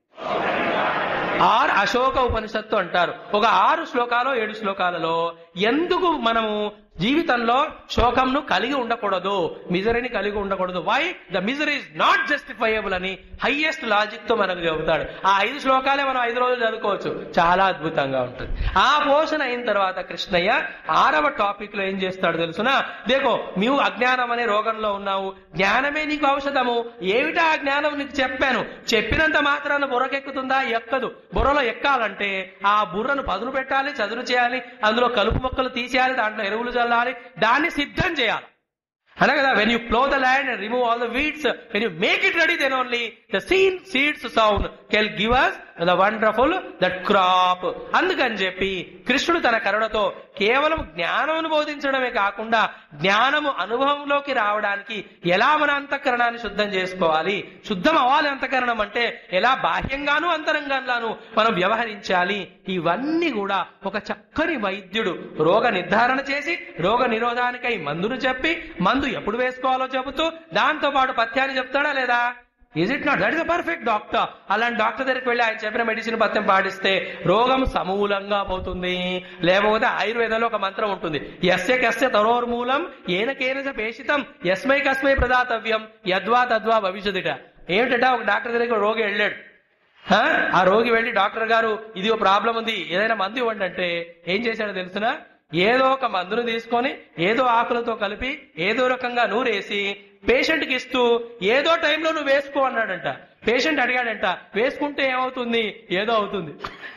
ఆర్ అశోక ఉపనిషత్తు అంటారు ఒక ఆరు శ్లోకాలు ఏడు శ్లోకాలలో ఎందుకు మనము జీవితంలో శోకంను కలిగి ఉండకూడదు మిజరీని కలిగి ఉండకూడదు why the misery is not justifiable అని హైయెస్ట్ లాజిక్ తో మనకు చెబుతాడు ఆ ఐదు శ్లోకాలే మనం ఐదు రోజులు చదువుకోవచ్చు చాలా అద్భుతంగా ఉంటుంది ఆ పోషణ అయిన తర్వాత కృష్ణయ్య ఆరవ టాపిక్ లో ఏం చేస్తాడు తెలుసునా దేకో నీవు అజ్ఞానం అనే రోగంలో ఉన్నావు జ్ఞానమే నీకు ఔషధము ఏమిటా ఆ జ్ఞానం నీకు చెప్పాను చెప్పినంత మాత్రాన బుర్రకెక్కుతుందా ఎక్కదు బుర్రలో ఎక్కాలంటే ఆ బుర్రను పదును పెట్టాలి చదును చేయాలి అందులో కలుపు మొక్కలు తీసేయాలి దాంట్లో ఎరువులు చల్లాలి దాన్ని సిద్ధం చేయాలి అలా కదా when you plough the land and remove all the weeds when you make it ready then only the seen seeds sown will give us the wonderful that crop అందుకని చెప్పి కృష్ణుడు తన కరుణతో కేవలం జ్ఞానమును బోధించడమే కాకుండా జ్ఞానము అనుభవంలోకి రావడానికి ఎలా మన అంతఃకరణాన్ని శుద్ధం చేసుకోవాలి శుద్ధం అవ్వాలి అంతఃకరణం అంటే ఎలా బాహ్యంగాను అంతరంగాను మనం వ్యవహరించాలి ఇవన్నీ కూడా ఒక చక్కని వైద్యుడు రోగ నిర్ధారణ చేసి రోగ నిరోధానికై మందును చెప్పి మందు ఎప్పుడు వేసుకోవాలో చెబుతూ దాంతో పాటు పథ్యాన్ని చెప్తాడా లేదా is it not that is perfect doctor అలాంటి డాక్టర్ దగ్గరికి వెళ్ళి ఆయన చెప్పిన మెడిసిన్ పథ్యం పాటిస్తే రోగం సమూలంగా పోతుంది లేకపోతే ఆయుర్వేదంలో ఒక మంత్రం ఉంటుంది ఎస్య కస్య తరోర్మూలం ఏనకేన చ పేషితం యస్మై కస్మై ప్రదాతవ్యం యద్వా తద్వా భవిష్యదిట ఏమిటట ఒక డాక్టర్ దగ్గరికి రోగి వెళ్ళాడు ఆ? ఆ రోగి వెళ్ళి డాక్టర్ గారు ఇది ఒక ప్రాబ్లం ఉంది ఏదైనా మందు ఇవ్వండి అంటే ఏం చేశాడో తెలుసునా ఏదో ఒక మందును తీసుకొని ఏదో ఆకులతో కలిపి ఏదో రకంగా నూరేసి పేషెంట్ కి ఇస్తూ ఏదో టైంలో నువ్వు వేసుకో అన్నాడంట పేషెంట్ అడిగాడంట వేసుకుంటే ఏమవుతుంది ఏదో అవుతుంది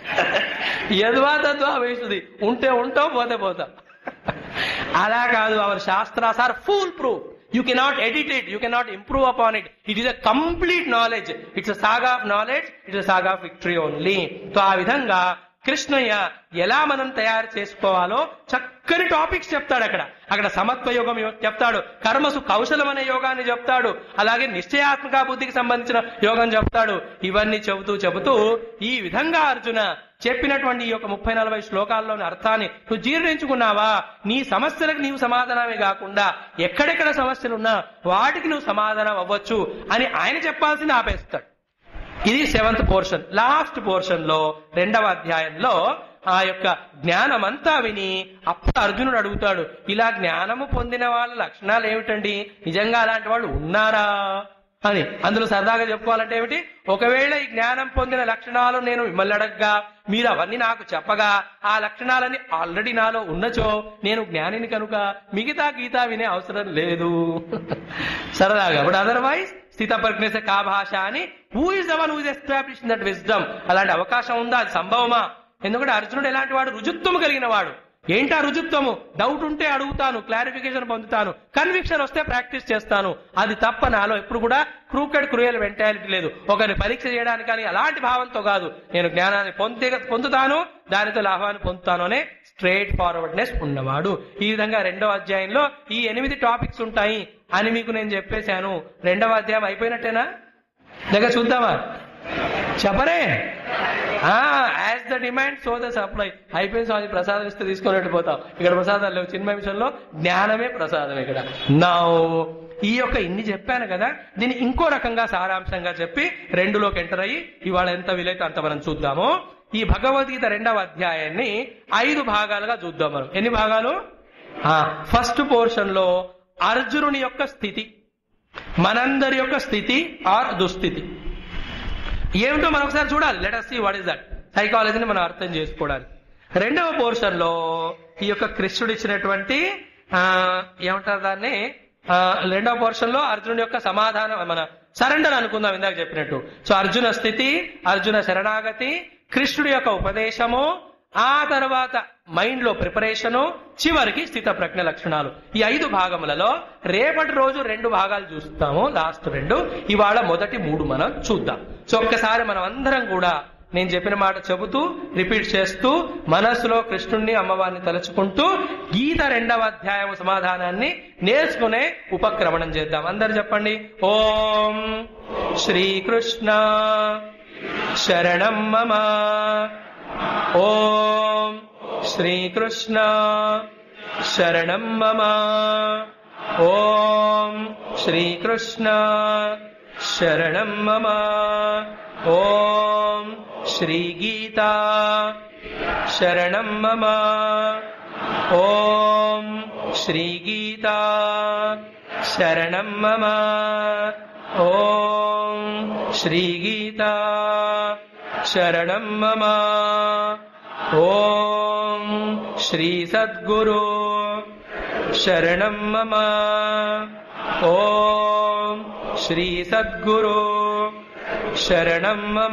ఎదువా తద్వా వేస్తుంది ఉంటే ఉంటావు పోతే పోతాం అలా కాదు our shastras are full proof you cannot edit it you cannot improve upon it it is a complete knowledge it's saga of knowledge it's saga of victory only so ఆ విధంగా కృష్ణయ్య ఎలా మనం తయారు చేసుకోవాలో చక్కని టాపిక్స్ చెప్తాడు అక్కడ అక్కడ సమత్వ యోగం యో- చెప్తాడు కర్మసు కౌశలం అనే యోగాన్ని చెప్తాడు అలాగే నిశ్చయాత్మక బుద్ధికి సంబంధించిన యోగం చెప్తాడు ఇవన్నీ చెబుతూ చెబుతూ ఈ విధంగా అర్జున చెప్పినటువంటి ఈ యొక్క ముప్పై నలభై శ్లోకాల్లోని అర్థాన్ని నువ్వు జీర్ణించుకున్నావా నీ సమస్యలకు నీవు సమాధానమే కాకుండా ఎక్కడెక్కడ సమస్యలున్నా వాటికి నువ్వు సమాధానం అవ్వచ్చు అని ఆయన చెప్పాల్సింది ఆపేస్తాడు ఇది సెవెంత్ పోర్షన్ లాస్ట్ పోర్షన్ లో రెండవ అధ్యాయంలో ఆ యొక్క జ్ఞానమంతా విని అప్పుడు అర్జునుడు అడుగుతాడు ఇలా జ్ఞానము పొందిన వాళ్ళ లక్షణాలు ఏమిటండి నిజంగా అలాంటి వాళ్ళు ఉన్నారా అని అందులో సరదాగా చెప్పుకోవాలంటే ఏమిటి ఒకవేళ ఈ జ్ఞానం పొందిన లక్షణాలు నేను మిమ్మల్ని అడగ్గా మీరు అవన్నీ నాకు చెప్పగా ఆ లక్షణాలన్నీ ఆల్రెడీ నాలో ఉన్నచో నేను జ్ఞానిని కనుక మిగతా గీతా వినే అవసరం లేదు సరదాగా బట్ అదర్వైజ్ స్థిత ప్రజ్ఞస కా భాష అని who is a one who is establish that wisdom అలాంటి అవకాశం ఉందా అది సంభవమా ఎందుకంటే అర్జునుడు ఎలాంటి వాడు రుజుత్వము కలిగిన వాడు ఏంటా రుజుత్వము డౌట్ ఉంటే అడుగుతాను క్లారిఫికేషన్ పొందుతాను కన్విక్షన్ వస్తే ప్రాక్టీస్ చేస్తాను అది తప్ప నాలో ఎప్పుడు కూడా క్రూకెడ్ క్రూయల్ మెంటాలిటీ లేదు ఒకరిని పరీక్ష చేయడానికి కానీ అలాంటి భావంతో కాదు నేను జ్ఞానాన్ని పొందే పొందుతాను దానితో లాభాన్ని పొందుతాను అనే స్ట్రైట్ ఫార్వర్డ్నెస్ ఉన్నవాడు ఈ విధంగా రెండవ అధ్యాయంలో ఈ ఎనిమిది టాపిక్స్ ఉంటాయి అని మీకు నేను చెప్పేశాను రెండవ అధ్యాయం అయిపోయినట్టేనా దగ్గర చూద్దామా చెప్పరే as the demand so the supply అయిపోయిన స్వామి ప్రసాదం ఇస్తే తీసుకొని వెళ్ళిపోతాం ఇక్కడ ప్రసాదాలు లేవు చిన్న నిమిషంలో జ్ఞానమే ప్రసాదం ఇక్కడ నా ఈ యొక్క ఇన్ని చెప్పాను కదా దీన్ని ఇంకో రకంగా సారాంశంగా చెప్పి రెండులోకి ఎంటర్ అయ్యి ఇవాళ ఎంత వీలైతే అంత మనం చూద్దాము ఈ భగవద్గీత రెండవ అధ్యాయాన్ని ఐదు భాగాలుగా చూద్దాం మనం ఎన్ని భాగాలు ఫస్ట్ పోర్షన్ లో అర్జునుని యొక్క స్థితి మనందరి యొక్క స్థితి ఆర్ దుస్థితి ఏమిటో మనం ఒకసారి చూడాలి let us see what is that సైకాలజీని మనం అర్థం చేసుకోవడానికి రెండవ పోర్షన్ లో ఈ యొక్క కృష్ణుడు ఇచ్చినటువంటి ఆ, ఏమంటారు దాన్ని ఆ, రెండవ పోర్షన్ లో అర్జునుడి యొక్క సమాధానం మన సరెండర్ అనుకుందాం ఇందాక చెప్పినట్టు సో అర్జున స్థితి అర్జున శరణాగతి కృష్ణుడి యొక్క ఉపదేశము ఆ తర్వాత మైండ్ లో ప్రిపరేషను చివరికి స్థిత ప్రజ్ఞ లక్షణాలు ఈ ఐదు భాగములలో రేపటి రోజు రెండు భాగాలు చూస్తాము లాస్ట్ రెండు ఇవాళ మొదటి మూడు మనం చూద్దాం సో ఒక్కసారి మనం అందరం కూడా నేను చెప్పిన మాట చెబుతూ రిపీట్ చేస్తూ మనస్సులో కృష్ణుణ్ణి అమ్మవారిని తలుచుకుంటూ గీత రెండవ అధ్యాయం సమాధానాన్ని నేర్చుకునే ఉపక్రమణం చేద్దాం అందరు చెప్పండి ఓం శ్రీకృష్ణ శరణం మమ ఓం శ్రీకృష్ణ శరణం మమ ఓం శ్రీకృష్ణ శరణం మమ ఓం శ్రీగీతా శరణం మమ ఓం శ్రీగీతా శరణం మమ ఓం శ్రీగీతా శరణం మమ ఓం శ్రీ సద్గురు శరణం మమ ఓం శ్రీ సద్గురు శరణం మమ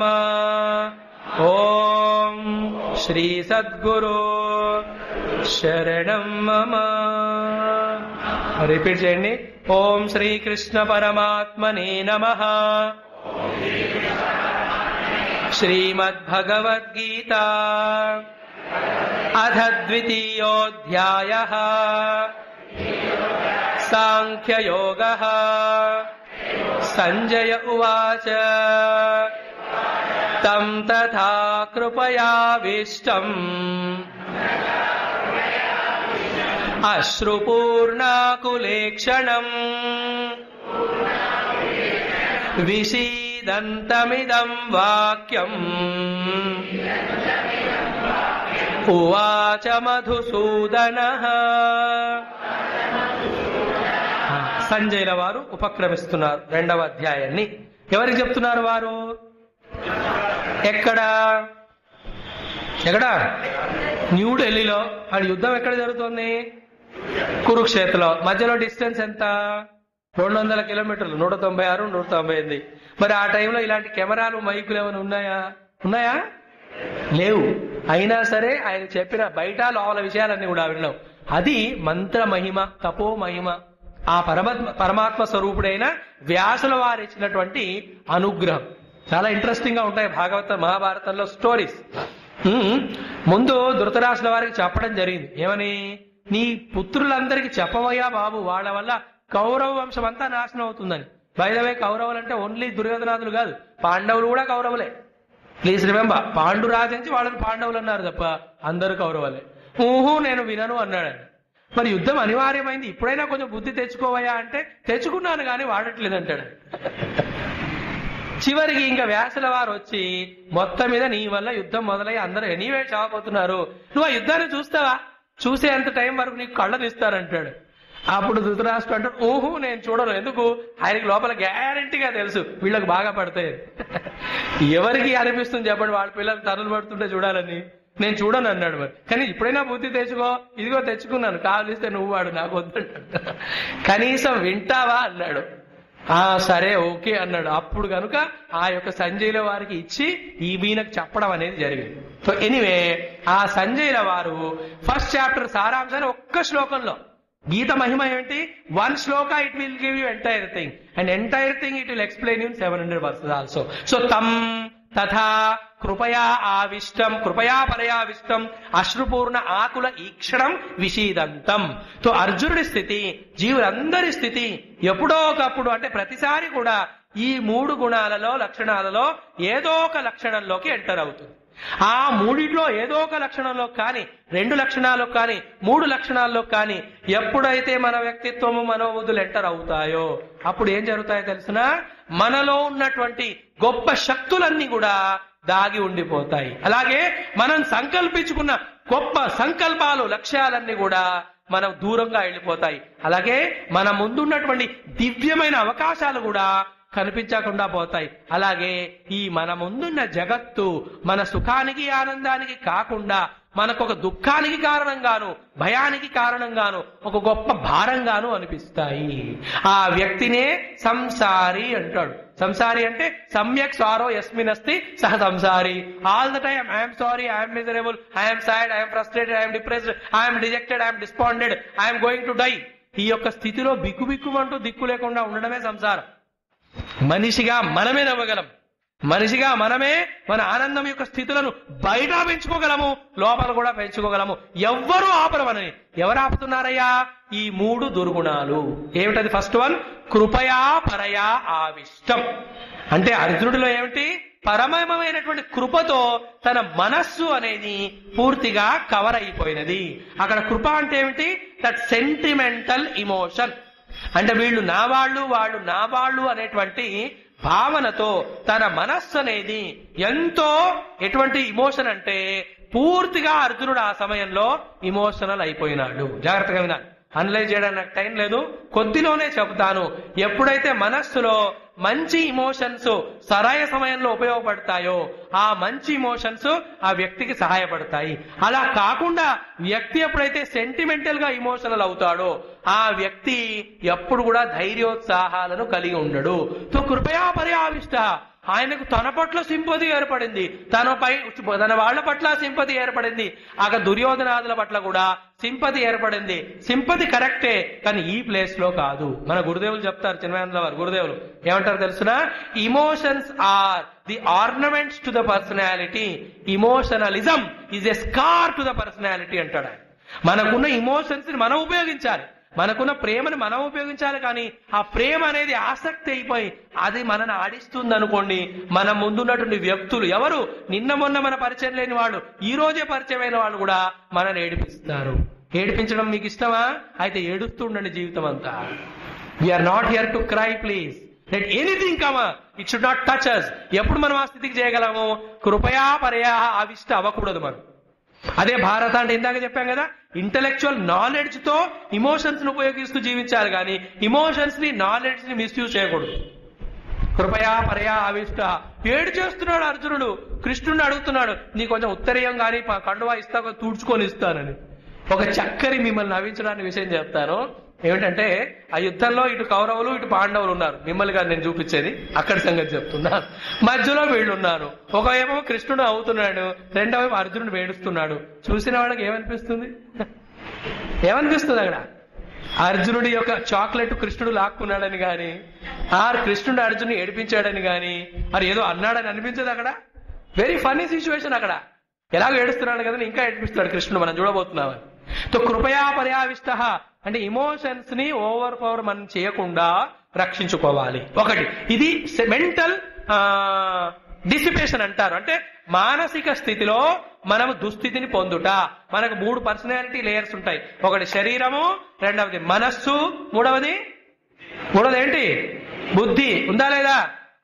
ఓం శ్రీ సద్గురు శరణం మమ రిపీట్ చేయండి ఓం శ్రీకృష్ణ పరమాత్మనే నమ श्रीमद्भगवद्गीता अथ द्वितीयोऽध्यायः साङ्ख्ययोगः सञ्जय उवाच तं तथा कृपयाविष्टम् अश्रुपूर्णाकुलेक्षणम् विषीदन्तमिदं वाक्यम् उवाच మధుసూదనః సంజయ్ల వారు ఉపక్రమిస్తున్నారు రెండవ అధ్యాయాన్ని ఎవరికి చెప్తున్నారు వారు ఎక్కడ ఎక్కడ న్యూఢిల్లీలో ఆ యుద్ధం ఎక్కడ జరుగుతోంది కురుక్షేత్రలో మధ్యలో డిస్టెన్స్ ఎంత రెండు వందల కిలోమీటర్లు నూట తొంభై ఆరు నూట తొంభై ఎనిమిది మరి ఆ టైంలో ఇలాంటి కెమెరాలు మైకులు ఏమైనా ఉన్నాయా ఉన్నాయా లేవు అయినా సరే ఆయన చెప్పిన బయట లోపల విషయాలన్నీ కూడా విన్నాం అది మంత్ర మహిమ తపో మహిమ ఆ పరమాత్మ పరమాత్మ స్వరూపుడైన వ్యాసుల వారు ఇచ్చినటువంటి అనుగ్రహం చాలా ఇంట్రెస్టింగ్ గా ఉంటాయి భాగవత మహాభారతంలో స్టోరీస్ ఉమ్, ముందు ధృతరాష్ట్ర వారికి చెప్పడం జరిగింది ఏమని నీ పుత్రులందరికీ చెప్పవయ్యా బాబు వాళ్ళ వల్ల కౌరవ వంశం అంతా నాశనం అవుతుందని బైదవే కౌరవులు అంటే ఓన్లీ దుర్యోధనాథులు కాదు పాండవులు కూడా కౌరవులే ప్లీజ్ రిమెంబర్ పాండు రాజించి వాళ్ళని పాండవులు అన్నారు తప్ప అందరూ కౌరవులే ఊహు నేను వినను అన్నాడు ఆయన. మరి యుద్ధం అనివార్యమైంది ఇప్పుడైనా కొంచెం బుద్ధి తెచ్చుకోవయ్యా అంటే తెచ్చుకున్నాను కానీ వాడట్లేదు అంటాడు చివరికి ఇంకా వ్యాసుల వారు వచ్చి మొత్తం మీద నీ వల్ల యుద్ధం మొదలై అందరూ ఎనీవే చావబోతున్నారు నువ్వు ఆ యుద్ధాన్ని చూస్తావా చూసేంత టైం వరకు నీకు కళ్ళని ఇస్తారంటాడు అప్పుడు ధృతరాష్ట్రుడు అంటాడు ఊహు నేను చూడను ఎందుకు ఆయనకి లోపల గ్యారంటీగా తెలుసు వీళ్ళకి బాగా పడతాయి ఎవరికి అనిపిస్తుంది చెప్పండి వాళ్ళ పిల్లలు తరులు పడుతుంటే చూడాలని నేను చూడను అన్నాడు మరి కానీ ఇప్పుడైనా బుద్ధి తెచ్చుకో ఇదిగో తెచ్చుకున్నాను కావలిస్తే నువ్వు వాడు నాకు వద్దంటాడు కనీసం వింటావా అన్నాడు ఆ సరే ఓకే అన్నాడు అప్పుడు కనుక ఆ యొక్క సంజయ్ల వారికి ఇచ్చి ఈ వీణకు చెప్పడం అనేది జరిగింది సో ఎనీవే ఆ సంజయ్ల వారు ఫస్ట్ చాప్టర్ సారాంశాన్ని ఒక్క శ్లోకంలో గీత మహిమ ఏమిటి one shloka it will give you entire thing and entire thing it will explain you seven hundred verses also so తమ్ తథా కృపయా ఆవిష్టం కృపయా పరయావిష్టం అశ్రుపూర్ణ ఆకుల ఈక్షణం విషీదంతం తో అర్జునుడి స్థితి జీవులందరి స్థితి ఎప్పుడో ఒకప్పుడు అంటే ప్రతిసారి కూడా ఈ మూడు గుణాలలో లక్షణాలలో ఏదో ఒక లక్షణంలోకి ఎంటర్ అవుతుంది ఆ మూడిట్లో ఏదో ఒక లక్షణంలో కానీ రెండు లక్షణాల్లో కానీ మూడు లక్షణాల్లో కానీ ఎప్పుడైతే మన వ్యక్తిత్వము మనోబుద్ధులు ఎంటర్ అవుతాయో అప్పుడు ఏం జరుగుతాయో తెలిసిన మనలో ఉన్నటువంటి గొప్ప శక్తులన్నీ కూడా దాగి ఉండిపోతాయి అలాగే మనం సంకల్పించుకున్న గొప్ప సంకల్పాలు లక్ష్యాలన్నీ కూడా మనం దూరంగా వెళ్ళిపోతాయి అలాగే మన ముందున్నటువంటి దివ్యమైన అవకాశాలు కూడా కనిపించకుండా పోతాయి అలాగే ఈ మన ముందున్న జగత్తు మన సుఖానికి ఆనందానికి కాకుండా మనకు ఒక దుఃఖానికి కారణంగాను భయానికి కారణంగాను ఒక గొప్ప భారంగాను అనిపిస్తాయి ఆ వ్యక్తినే సంసారి అంటాడు సంసారి అంటే సమ్యక్ స్వారో యస్మినస్తి సహ సంసారి all the time I'm sorry I'm miserable I'm sad I'm frustrated I'm depressed I'm dejected I'm desponded I'm going to die ఈ యొక్క స్థితిలో బిక్కు బిక్కుమంటూ దిక్కు లేకుండా ఉండడమే సంసారం మనిషిగా మనమే నవ్వగలం మనిషిగా మనమే మన ఆనందం యొక్క స్థితులను బయట పెంచుకోగలము లోపల కూడా పెంచుకోగలము ఎవ్వరూ ఆపరమని ఎవరు ఆపుతున్నారయ్యా ఈ మూడు దుర్గుణాలు ఏమిటది ఫస్ట్ వన్ కృపయా పరయా ఆవిష్టం అంటే అర్జునుడిలో ఏమిటి పరమమైనటువంటి కృపతో తన మనస్సు అనేది పూర్తిగా కవర్ అయిపోయినది అక్కడ కృప అంటే ఏమిటి దట్ సెంటిమెంటల్ ఇమోషన్ అంటే వీళ్ళు నా వాళ్ళు వాళ్ళు నా వాళ్ళు అనేటువంటి భావనతో తన మనస్సు అనేది ఎంతో ఎటువంటి ఇమోషన్ అంటే పూర్తిగా అర్జునుడు ఆ సమయంలో ఇమోషనల్ అయిపోయినాడు జాగ్రత్తగా వినాలి అనలైజ్ చేయడానికి నాకు టైం లేదు కొద్దిలోనే చెబుతాను ఎప్పుడైతే మనస్సులో మంచి ఇమోషన్స్ సరైన సమయంలో ఉపయోగపడతాయో ఆ మంచి ఇమోషన్స్ ఆ వ్యక్తికి సహాయపడతాయి అలా కాకుండా వ్యక్తి ఎప్పుడైతే సెంటిమెంటల్ గా ఇమోషనల్ అవుతాడో ఆ వ్యక్తి ఎప్పుడు కూడా ధైర్యోత్సాహాలను కలిగి ఉండడు తో కృపయా పర్యావిష్ట ఆయనకు తన పట్ల సింపతి ఏర్పడింది తన పై తన వాళ్ళ పట్ల సింపతి ఏర్పడింది అక్కడ దుర్యోధనాదుల పట్ల కూడా సింపతి ఏర్పడింది సింపతి కరెక్టే కానీ ఈ ప్లేస్ లో కాదు మన గురుదేవులు చెప్తారు చిన్మయాంధ్ర వారు గురుదేవులు ఏమంటారు తెలుసిన emotions are the ornaments to the personality emotionalism is a scar to the personality అంటాడు ఆయన మనకున్న ఇమోషన్స్ ని మనం ఉపయోగించాలి మనకున్న ప్రేమను మనం ఉపయోగించాలి కానీ ఆ ప్రేమ అనేది ఆసక్తి అయిపోయి అది మనని ఆడిస్తుంది అనుకోండి మన ముందున్నటువంటి వ్యక్తులు ఎవరు నిన్న మొన్న మన పరిచయం లేని వాళ్ళు ఈ రోజే పరిచయమైన వాళ్ళు కూడా మనని ఏడిపిస్తారు ఏడిపించడం మీకు ఇష్టమా అయితే ఏడుస్తుండండి జీవితం అంతా we are not here to cry please let anything come it should not touch us ఎప్పుడు మనం ఆ స్థితికి చేయగలము కృపయా పరయా ఆవిష్ట అవ్వకూడదు మనం అదే భారత అంటే ఇందాక చెప్పాం కదా ఇంటలెక్చువల్ నాలెడ్జ్ తో ఇమోషన్స్ ని ఉపయోగిస్తూ జీవించాలి కానీ ఇమోషన్స్ ని నాలెడ్జ్ ని మిస్యూజ్ చేయకూడదు కృపయా పరయా ఆవిష్ట ఏడు చేస్తున్నాడు అర్జునుడు కృష్ణుడిని అడుగుతున్నాడు నీ కొంచెం ఉత్తరీయం కానీ కండువా ఇస్తా తుడుచుకొని ఇస్తానని ఒక చక్కరి మిమ్మల్ని నవ్వించడానికి విషయం చెప్తాను ఏమిటంటే ఆ యుద్ధంలో ఇటు కౌరవులు ఇటు పాండవులు ఉన్నారు మిమ్మల్ని కాదు నేను చూపించేది అక్కడి సంగతి చెప్తున్నాను మధ్యలో వీళ్ళు ఉన్నారు ఒకవైపు కృష్ణుడు అవుతున్నాడు రెండో వైపు అర్జునుడు వేడుస్తున్నాడు చూసిన వాళ్ళకి ఏమనిపిస్తుంది ఏమనిపిస్తుంది అక్కడ అర్జునుడి యొక్క చాక్లెట్ కృష్ణుడు లాక్కున్నాడని గాని ఆర్ కృష్ణుడు అర్జునుడు ఏడిపించాడని గాని మరి ఏదో అన్నాడని అనిపించదు అక్కడ వెరీ ఫన్నీ సిచ్యువేషన్ అక్కడ ఎలాగో ఏడుస్తున్నాడు కదా ఇంకా ఏడిపిస్తున్నాడు కృష్ణుడు మనం చూడబోతున్నామని తో కృపయా పర్యావిష్ట అంటే ఇమోషన్స్ ని ఓవర్ పవర్ మనం చేయకుండా రక్షించుకోవాలి ఒకటి ఇది మెంటల్ డిసిపేషన్ అంటారు అంటే మానసిక స్థితిలో మనము దుస్థితిని పొందుట మనకు మూడు పర్సనాలిటీ లేయర్స్ ఉంటాయి ఒకటి శరీరము రెండవది మనస్సు మూడవది మూడవది ఏంటి బుద్ధి ఉందా లేదా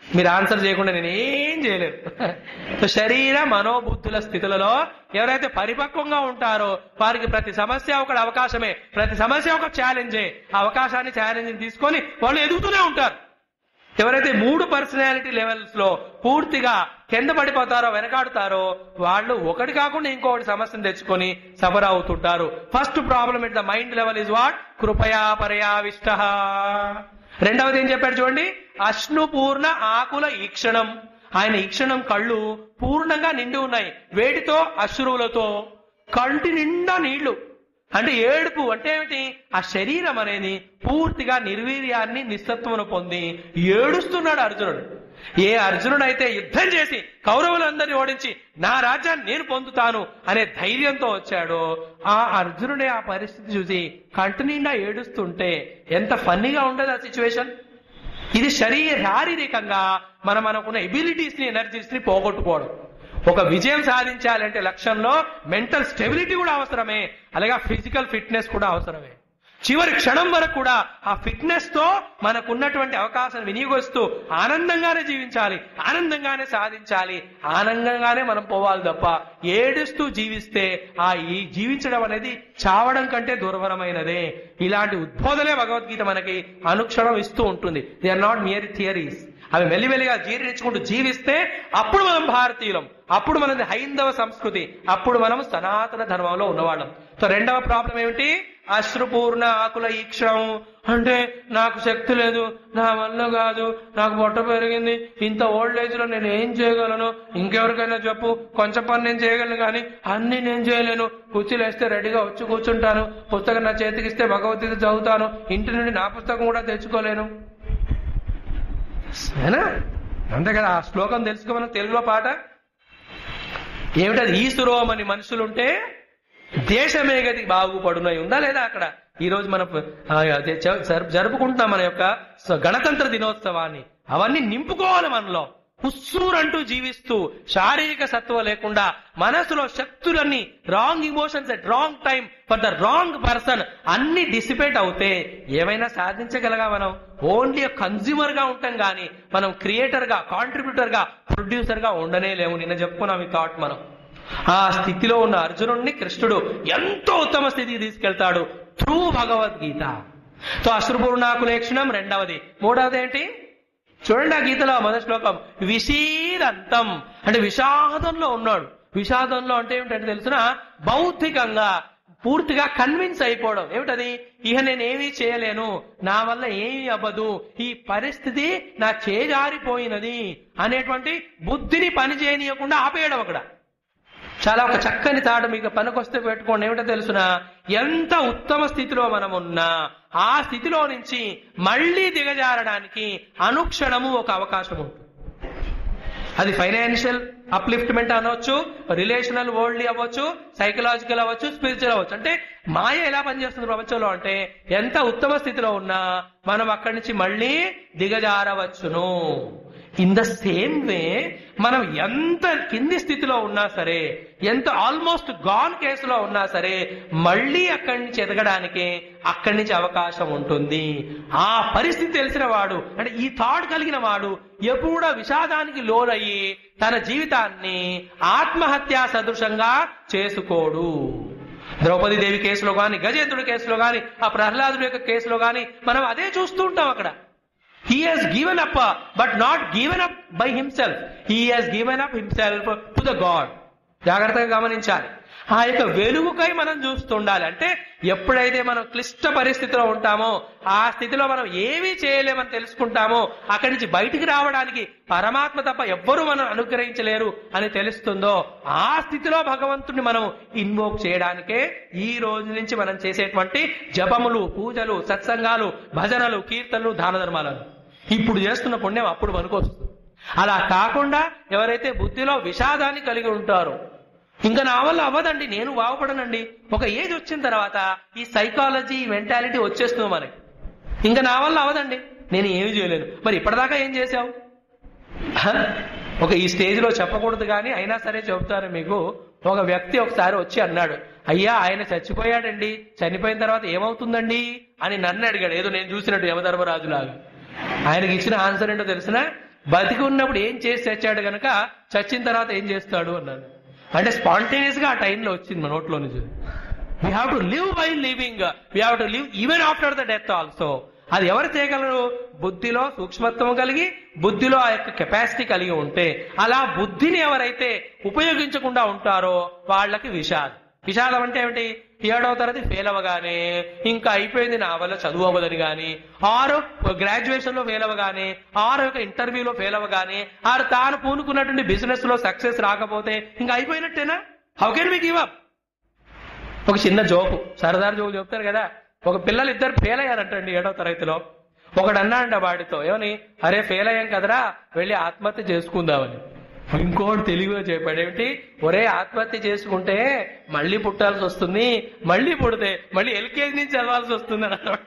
మీరు ఆన్సర్ చేయకుండా నేను ఏం చేయలేను సో శరీర మనోబుద్ధుల స్థితులలో ఎవరైతే పరిపక్వంగా ఉంటారో వారికి ప్రతి సమస్య ఒక అవకాశమే ప్రతి సమస్య ఒక ఛాలెంజే ఆ అవకాశాన్ని ఛాలెంజ్ తీసుకొని వాళ్ళు ఎదుగుతూనే ఉంటారు ఎవరైతే మూడు పర్సనాలిటీ లెవెల్స్ లో పూర్తిగా కింద పడిపోతారో వెనకాడుతారో వాళ్ళు ఒకటి కాకుండా ఇంకొకటి సమస్యను తెచ్చుకొని సఫర్ అవుతుంటారు first problem it the mind level is what కృపయా పర్యావిష్ట రెండవది ఏం చెప్పాడు చూడండి అశ్నుపూర్ణ ఆకుల ఈక్షణం ఆయన ఈక్షణం కళ్ళు పూర్ణంగా నిండి ఉన్నాయి వేడితో అశ్రువులతో కంటి నిండా నీళ్లు అంటే ఏడుపు అంటే ఏమిటి ఆ శరీరం అనేది పూర్తిగా నిర్వీర్యాన్ని నిస్సత్వమును పొంది ఏడుస్తున్నాడు అర్జునుడు ఏ అర్జునుడైతే యుద్ధం చేసి కౌరవులందరినీ ఓడించి నా రాజ్యాన్ని నేను పొందుతాను అనే ధైర్యంతో వచ్చాడో ఆ అర్జునుడే ఆ పరిస్థితి చూసి కంటి నిండా ఏడుస్తుంటే ఎంత ఫన్నీగా ఉండదు ఆ సిచ్యువేషన్ ఇది శరీర శారీరకంగా మనం మనకున్న ఎబిలిటీస్ ని ఎనర్జీస్ ని పోగొట్టుకోవడం ఒక విజయం సాధించాలంటే లక్ష్యంలో మెంటల్ స్టెబిలిటీ కూడా అవసరమే అలాగే ఫిజికల్ ఫిట్నెస్ కూడా అవసరమే చివరి క్షణం వరకు కూడా ఆ ఫిట్నెస్ తో మనకున్నటువంటి అవకాశం వినియోగిస్తూ ఆనందంగానే జీవించాలి ఆనందంగానే సాధించాలి ఆనందంగానే మనం పోవాలి తప్ప ఏడుస్తూ జీవిస్తే ఆ ఈ జీవించడం అనేది చావడం కంటే దుర్వరమైనదే ఇలాంటి ఉద్బోధలే భగవద్గీత మనకి అనుక్షణం ఇస్తూ ఉంటుంది they are not mere theories అవి మెల్లిమెల్లిగా జీర్ణించుకుంటూ జీవిస్తే అప్పుడు మనం భారతీయులం అప్పుడు మనది హైందవ సంస్కృతి అప్పుడు మనం సనాతన ధర్మంలో ఉన్నవాళ్ళం సో రెండవ ప్రాబ్లం ఏమిటి అశ్రుపూర్ణ ఆకుల ఈక్షణం అంటే నాకు శక్తి లేదు నా వల్ల కాదు నాకు పొట్ట పెరిగింది ఇంత ఓల్డ్ ఏజ్ లో నేను ఏం చేయగలను ఇంకెవరికైనా చెప్పు కొంచెం పని నేను చేయగలను కానీ అన్ని నేను చేయలేను కుర్చీలు వేస్తే రెడీగా వచ్చి కూర్చుంటాను పుస్తకం నా చేతికి ఇస్తే భగవద్గీత చదువుతాను ఇంటి నుండి నా పుస్తకం కూడా తెచ్చుకోలేను ఏనా అంతే కదా ఆ శ్లోకం తెలుసుకోమని తెలుగులో పాట ఏమిటది ఈశ్వరోమని మనుషులుంటే దేశమే గతి బాగుపడునై ఉందా లేదా అక్కడ ఈ రోజు మనం ఆ, అదే జ- జరుపు- జరుపుకుంటున్నాం మన యొక్క స- గణతంత్ర దినోత్సవాన్ని అవన్నీ నింపుకోవాలి మనలో హుస్సూరంటూ జీవిస్తూ శారీరక సత్వ లేకుండా మనసులో శక్తులన్నీ wrong emotions at wrong time for the wrong person అన్ని డిసిపేట్ అవుతే ఏమైనా సాధించగలగా మనం ఓన్లీ కన్జ్యూమర్ గా ఉంటాం గాని మనం క్రియేటర్ గా కాంట్రిబ్యూటర్ గా ప్రొడ్యూసర్ గా ఉండనే లేము నిన్న చెప్పుకున్నాం ఈ థాట్ మనం ఆ స్థితిలో ఉన్న అర్జునుడిని కృష్ణుడు ఎంతో ఉత్తమ స్థితికి తీసుకెళ్తాడు త్రూ భగవద్గీత సో అశ్రుపూర్ణాకులేక్షణం రెండవది మూడవది ఏంటి చూడండి ఆ గీతలో మొదటి శ్లోకం విషీదంతం అంటే విషాదంలో ఉన్నాడు విషాదంలో అంటే ఏమిటంటే తెలుసిన బౌద్ధికంగా పూర్తిగా కన్విన్స్ అయిపోవడం ఏమిటది ఇక నేనేమీ చేయలేను నా వల్ల ఏమీ అవ్వదు ఈ పరిస్థితి నా చేజారిపోయినది అనేటువంటి బుద్ధిని పని చేయనీయకుండా ఆపేయడం అక్కడ చాలా ఒక చక్కని తాట మీకు పనికొస్తే పెట్టుకోండి ఏమిటో తెలుసునా ఎంత ఉత్తమ స్థితిలో మనం ఉన్నా ఆ స్థితిలో నుంచి మళ్ళీ దిగజారడానికి అనుక్షణము ఒక అవకాశం ఉంటుంది అది ఫైనాన్షియల్ అప్లిఫ్ట్మెంట్ అనవచ్చు రిలేషనల్ వరల్డ్ అవ్వచ్చు సైకలాజికల్ అవ్వచ్చు స్పిరిచువల్ అవ్వచ్చు అంటే మాయ ఎలా పనిచేస్తుంది ప్రపంచంలో అంటే ఎంత ఉత్తమ స్థితిలో ఉన్నా మనం అక్కడి నుంచి మళ్ళీ దిగజారవచ్చును ఇన్ ద సేమ్ వే మనం ఎంత కింది స్థితిలో ఉన్నా సరే ఎంత ఆల్మోస్ట్ గాన్ కేసులో ఉన్నా సరే మళ్ళీ అక్కడి నుంచి ఎదగడానికి అక్కడి నుంచి అవకాశం ఉంటుంది ఆ పరిస్థితి తెలిసిన వాడు అంటే ఈ థాట్ కలిగిన వాడు ఎప్పుడు కూడా విషాదానికి లోనయ్యి తన జీవితాన్ని ఆత్మహత్యా సదృశంగా చేసుకోడు ద్రౌపది దేవి కేసులో గాని గజేంద్రుడి కేసులో గాని ఆ ప్రహ్లాదుడి యొక్క కేసులో గాని మనం అదే చూస్తూ ఉంటాం అక్కడ he has given up but not given up by himself he has given up himself to the god జాగ్రత్తగా గమనించాలి ఆ యొక్క వెలుగుకై మనం చూస్తుండాలి అంటే ఎప్పుడైతే మనం క్లిష్ట పరిస్థితిలో ఉంటామో ఆ స్థితిలో మనం ఏమీ చేయలేమని తెలుసుకుంటామో అక్కడి నుంచి బయటికి రావడానికి పరమాత్మ తప్ప ఎవ్వరూ మనం అనుగ్రహించలేరు అని తెలుస్తుందో ఆ స్థితిలో భగవంతుడిని మనం ఇన్వోక్ చేయడానికే ఈ రోజు నుంచి మనం చేసేటువంటి జపములు పూజలు సత్సంగాలు భజనలు కీర్తనలు దాన ధర్మాలను ఇప్పుడు చేస్తున్న పుణ్యం అప్పుడు పనికొస్తుంది అలా కాకుండా ఎవరైతే బుద్ధిలో విషాదాన్ని కలిగి ఉంటారో ఇంకా నా వల్ల అవ్వదండి నేను బాగుపడనండి ఒక ఏజ్ వచ్చిన తర్వాత ఈ సైకాలజీ మెంటాలిటీ వచ్చేస్తుంది మనకి ఇంకా నా వల్ల అవ్వదండి నేను ఏమి చేయలేను మరి ఇప్పటిదాకా ఏం చేశావు హ? ఒక ఈ స్టేజ్ లో చెప్పకూడదు కానీ అయినా సరే చెబుతారు మీకు ఒక వ్యక్తి ఒకసారి వచ్చి అన్నాడు అయ్యా ఆయన చచ్చిపోయాడండి చనిపోయిన తర్వాత ఏమవుతుందండి అని నన్ను అడిగాడు ఏదో నేను చూసినట్టు యమధర్మరాజులాగా ఆయనకి ఇచ్చిన ఆన్సర్ ఏంటో తెలిసిన బతికి ఉన్నప్పుడు ఏం చేసి చచ్చాడు గనక చచ్చిన తర్వాత ఏం చేస్తాడు అన్నాను అంటే స్పాంటేనియస్ గా ఆ టైంలో వచ్చింది మన నోట్లో నుంచి we have to live by living we have to live even after the death also అది ఎవరు చేయగలరు బుద్ధిలో సూక్ష్మత్వం కలిగి బుద్ధిలో ఆ యొక్క కెపాసిటీ కలిగి ఉంటే అలా బుద్ధిని ఎవరైతే ఉపయోగించకుండా ఉంటారో వాళ్ళకి విషాదం విషాదం అంటే ఏమిటి ఏడవ తరగతి ఫెయిల్ అవ్వగానే ఇంకా అయిపోయింది నా వల్ల చదువు అవ్వదని గాని ఆరు గ్రాడ్యుయేషన్ లో ఫెయిల్ అవ్వగానే ఆరు యొక్క ఇంటర్వ్యూలో ఫెయిల్ అవ్వగానే ఆరు తాను పూనుకున్నటువంటి బిజినెస్ లో సక్సెస్ రాకపోతే ఇంకా అయిపోయినట్టేనా how can we give up ఒక చిన్న జోకు సరదా జోకు చెప్తారు కదా ఒక పిల్లలు ఇద్దరు ఫెయిల్ అయ్యారంటండి ఏడవ తరగతిలో ఒకడు అన్నాడంట వాడితో ఏమని అరే ఫెయిల్ అయ్యాం కదరా వెళ్ళి ఆత్మహత్య చేసుకుందామని ఇంకోటి తెలివిగా చెప్పాడు ఏమిటి ఒరే ఆత్మహత్య చేసుకుంటే మళ్ళీ పుట్టాల్సి వస్తుంది మళ్ళీ పుడితే మళ్ళీ ఎల్కేజీ నుంచి చదవాల్సి వస్తుంది అని అన్నాడు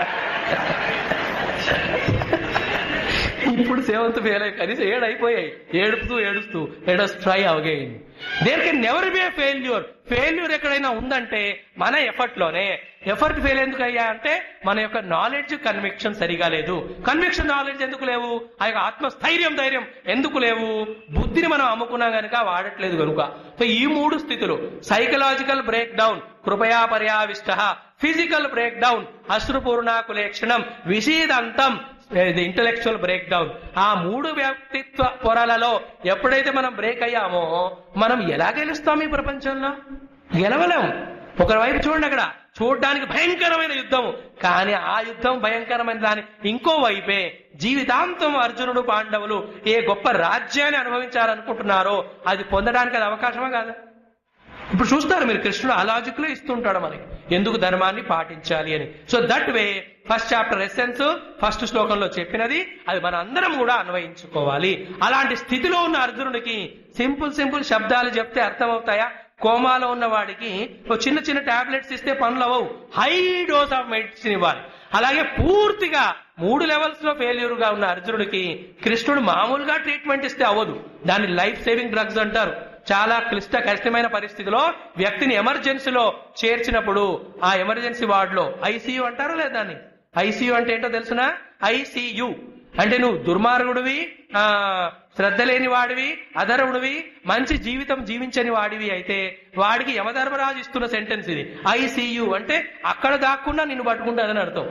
ఇప్పుడు సెవెంత్ ఫెయిల్ అయ్యి కనీసం ఏడు అయిపోయాయి ఏడుపుతూ ఏడుస్తూ let us try again there can never be failure failure ఎక్కడైనా ఉందంటే మన ఎఫర్ట్ లోనే ఎఫర్ట్ ఫెయిల్ ఎందుకు అయ్యా అంటే మన యొక్క నాలెడ్జ్ కన్విక్షన్ సరిగా లేదు కన్విక్షన్ నాలెడ్జ్ ఎందుకు లేవు ఆ యొక్క ఆత్మస్థైర్యం ధైర్యం ఎందుకు లేవు బుద్ధిని మనం అమ్ముకున్నాం గనుక వాడట్లేదు కనుక సో ఈ మూడు స్థితులు సైకలాజికల్ బ్రేక్ డౌన్ కృపయా పర్యావిష్ట ఫిజికల్ బ్రేక్ డౌన్ అశ్రుపూర్ణాకులేక్షణం విషీదంతం ఇది ఇంటలెక్చువల్ బ్రేక్ డౌన్ ఆ మూడు వ్యక్తిత్వ పొరలలో ఎప్పుడైతే మనం బ్రేక్ అయ్యామో మనం ఎలా గెలుస్తాం ఈ ప్రపంచంలో గెలవలేం ఒకవైపు చూడండి అక్కడ చూడడానికి భయంకరమైన యుద్ధం కానీ ఆ యుద్ధం భయంకరమైన దాని ఇంకో వైపే జీవితాంతం అర్జునుడు పాండవులు ఏ గొప్ప రాజ్యాన్ని అనుభవించాలనుకుంటున్నారో అది పొందడానికి అది అవకాశమా కాదా ఇప్పుడు చూస్తారు మీరు కృష్ణుడు ఆ లాజిక్ లో ఇస్తుంటాడు మనకి ఎందుకు ధర్మాన్ని పాటించాలి అని so that way first chapter essence first శ్లోకంలో చెప్పినది అది మన అందరం కూడా అన్వయించుకోవాలి అలాంటి స్థితిలో ఉన్న అర్జునుడికి సింపుల్ సింపుల్ శబ్దాలు చెప్తే అర్థమవుతాయా కోమాలో ఉన్న వాడికి ఓ చిన్న చిన్న టాబ్లెట్స్ ఇస్తే పనులు అవ్వవు హై డోస్ ఆఫ్ మెడిసిన్ ఇవ్వాలి అలాగే పూర్తిగా మూడు లెవెల్స్ లో ఫెయిల్యూర్ గా ఉన్న అర్జునుడికి కృష్ణుడు మామూలుగా ట్రీట్మెంట్ ఇస్తే అవ్వదు దాన్ని లైఫ్ సేవింగ్ డ్రగ్స్ అంటారు చాలా క్లిష్ట కష్టమైన పరిస్థితిలో వ్యక్తిని ఎమర్జెన్సీలో చేర్చినప్పుడు ఆ ఎమర్జెన్సీ వార్డులో ఐసీయూ అంటారు లేదా దాన్ని ఐసీయూ అంటే ఏంటో తెలుసునా ఐసీయూ అంటే నువ్వు దుర్మార్గుడివి ఆ శ్రద్ధ లేని వాడివి అధర్వుడివి మంచి జీవితం జీవించని వాడివి అయితే వాడికి యమధర్మరాజు ఇస్తున్న సెంటెన్స్ ఇది ఐసీయూ అంటే అక్కడ దాక్కుండా నిన్ను పట్టుకుంటానని అర్థం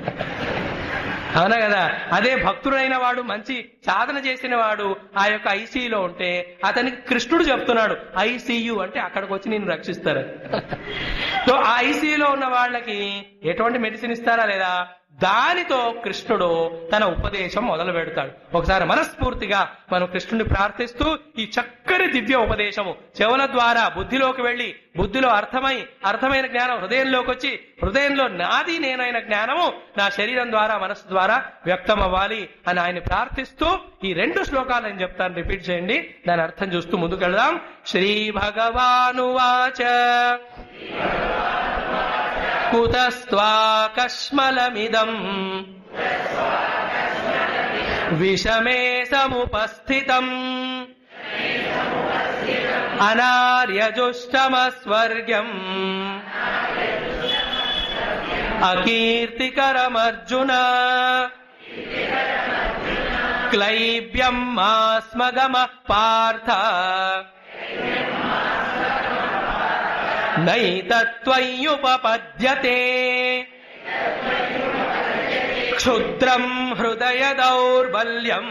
అవునా కదా అదే భక్తుడైన వాడు మంచి సాధన చేసిన వాడు ఆ యొక్క ఐసీయూలో ఉంటే అతనికి కృష్ణుడు చెప్తున్నాడు ఐసీయూ అంటే అక్కడికి వచ్చి నేను రక్షిస్తారు సో ఆ ఐసీయూలో ఉన్న వాళ్ళకి ఎటువంటి మెడిసిన్ ఇస్తారా లేదా దానితో కృష్ణుడు తన ఉపదేశం మొదలు పెడతాడు ఒకసారి మనస్ఫూర్తిగా మనం కృష్ణుని ప్రార్థిస్తూ ఈ చక్కని దివ్య ఉపదేశము చెవుల ద్వారా బుద్ధిలోకి వెళ్లి బుద్ధిలో అర్థమై అర్థమైన జ్ఞానం హృదయంలోకి వచ్చి హృదయంలో నాది నేనైన జ్ఞానము నా శరీరం ద్వారా మనస్సు ద్వారా వ్యక్తం అవ్వాలి అని ఆయన ప్రార్థిస్తూ ఈ రెండు శ్లోకాలు నేను చెప్తాను రిపీట్ చేయండి దాని అర్థం చూస్తూ ముందుకెళ్దాం శ్రీ భగవానువాచ కుతస్త్వాకష్మలమిదం విషమే సముపస్థితం అనార్యజుష్టమస్వర్గ్యం అకీర్తికరమర్జున క్లైబ్యం మాస్మగమ పార్థ నైతత్వయుపపద్యతే క్షుద్రం హృదయ దౌర్బల్యం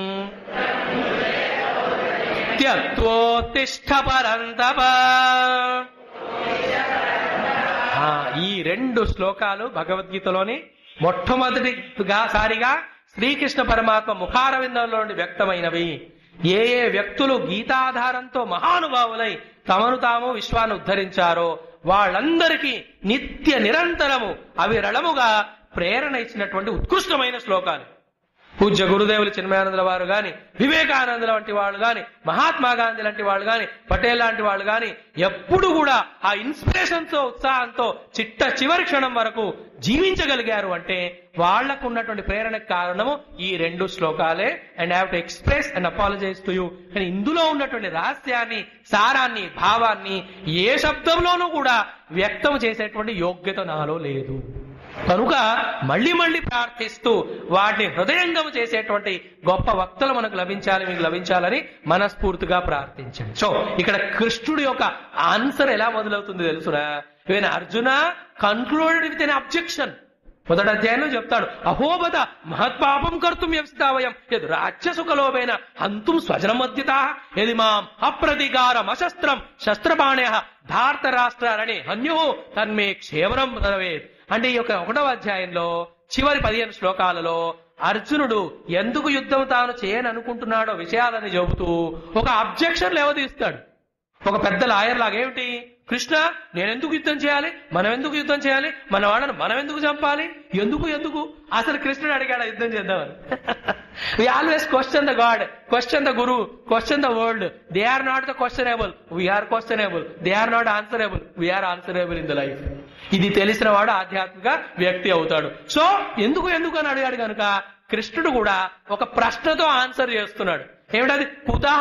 త్యక్వోత్తిష్ట పరంతప ఆ, ఈ రెండు శ్లోకాలు భగవద్గీతలోని మొట్టమొదటిగా సారిగా శ్రీకృష్ణ పరమాత్మ ముఖారవిందంలో నుండి వ్యక్తమైనవి ఏ ఏ వ్యక్తులు గీతాధారంతో మహానుభావులై తమను తాము విశ్వాన్ని ఉద్ధరించారో వాళ్ళందరికీ నిత్య నిరంతరము అవిరళముగా ప్రేరణ ఇచ్చినటువంటి ఉత్కృష్టమైన శ్లోకాలు పూజ్య గురుదేవులు చిన్మయానందుల వారు గాని వివేకానందుల వంటి వాళ్ళు గాని మహాత్మా గాంధీ లాంటి వాళ్ళు గాని పటేల్ లాంటి వాళ్ళు గాని ఎప్పుడు కూడా ఆ ఇన్స్పిరేషన్ తో ఉత్సాహంతో చిట్ట చివరి క్షణం వరకు జీవించగలిగారు అంటే వాళ్లకు ఉన్నటువంటి ప్రేరణకు కారణము ఈ రెండు శ్లోకాలే and have to express and apologise to you కానీ ఇందులో ఉన్నటువంటి రహస్యాన్ని సారాన్ని భావాన్ని ఏ శబ్దంలోనూ కూడా వ్యక్తం చేసేటువంటి యోగ్యత నాలో లేదు కనుక మళ్ళీ మళ్ళీ ప్రార్థిస్తూ వాటిని హృదయంగం చేసేటువంటి గొప్ప వక్తలు మనకు లభించాలి మీకు లభించాలని మనస్ఫూర్తిగా ప్రార్థించండి సో ఇక్కడ కృష్ణుడి యొక్క ఆన్సర్ ఎలా మొదలవుతుంది తెలుసునా even Arjuna concluded with an objection మొదటి అధ్యాయంలో చెప్తాడు అహోబద మహత్పాపం కర్తుం వ్యవస్థావయం యద్ రాజ్యసుఖలోభేన హంతుం స్వజనమద్యత యది మాం అప్రతికారం అశస్త్రం శస్త్రపాణ్య ధార్త రాష్ట్రాలని హన్యు తన్మే క్షేమరం భవేత్ అంటే ఈ యొక్క ఒకటవ అధ్యాయంలో చివరి పదిహేను శ్లోకాలలో అర్జునుడు ఎందుకు యుద్ధం తాను చేయని అనుకుంటున్నాడో విషయాలని చెబుతూ ఒక అబ్జెక్షన్ లేవదీస్తాడు ఒక పెద్ద లాయర్ లాగేమిటి కృష్ణ నేను ఎందుకు యుద్ధం చేయాలి మనం ఎందుకు యుద్ధం చేయాలి మన వాళ్ళని మనం ఎందుకు చంపాలి ఎందుకు ఎందుకు అసలు కృష్ణుడు అడిగాడు యుద్ధం చేద్దామని we always question the god question the guru question the world they are not the questionable we are questionable they are not answerable we are answerable in the life ఇది తెలిసిన వాడు ఆధ్యాత్మిక వ్యక్తి అవుతాడు సో ఎందుకు ఎందుకు అని అడిగాడు కనుక కృష్ణుడు కూడా ఒక ప్రశ్నతో ఆన్సర్ చేస్తున్నాడు ఏమిటది కుతహ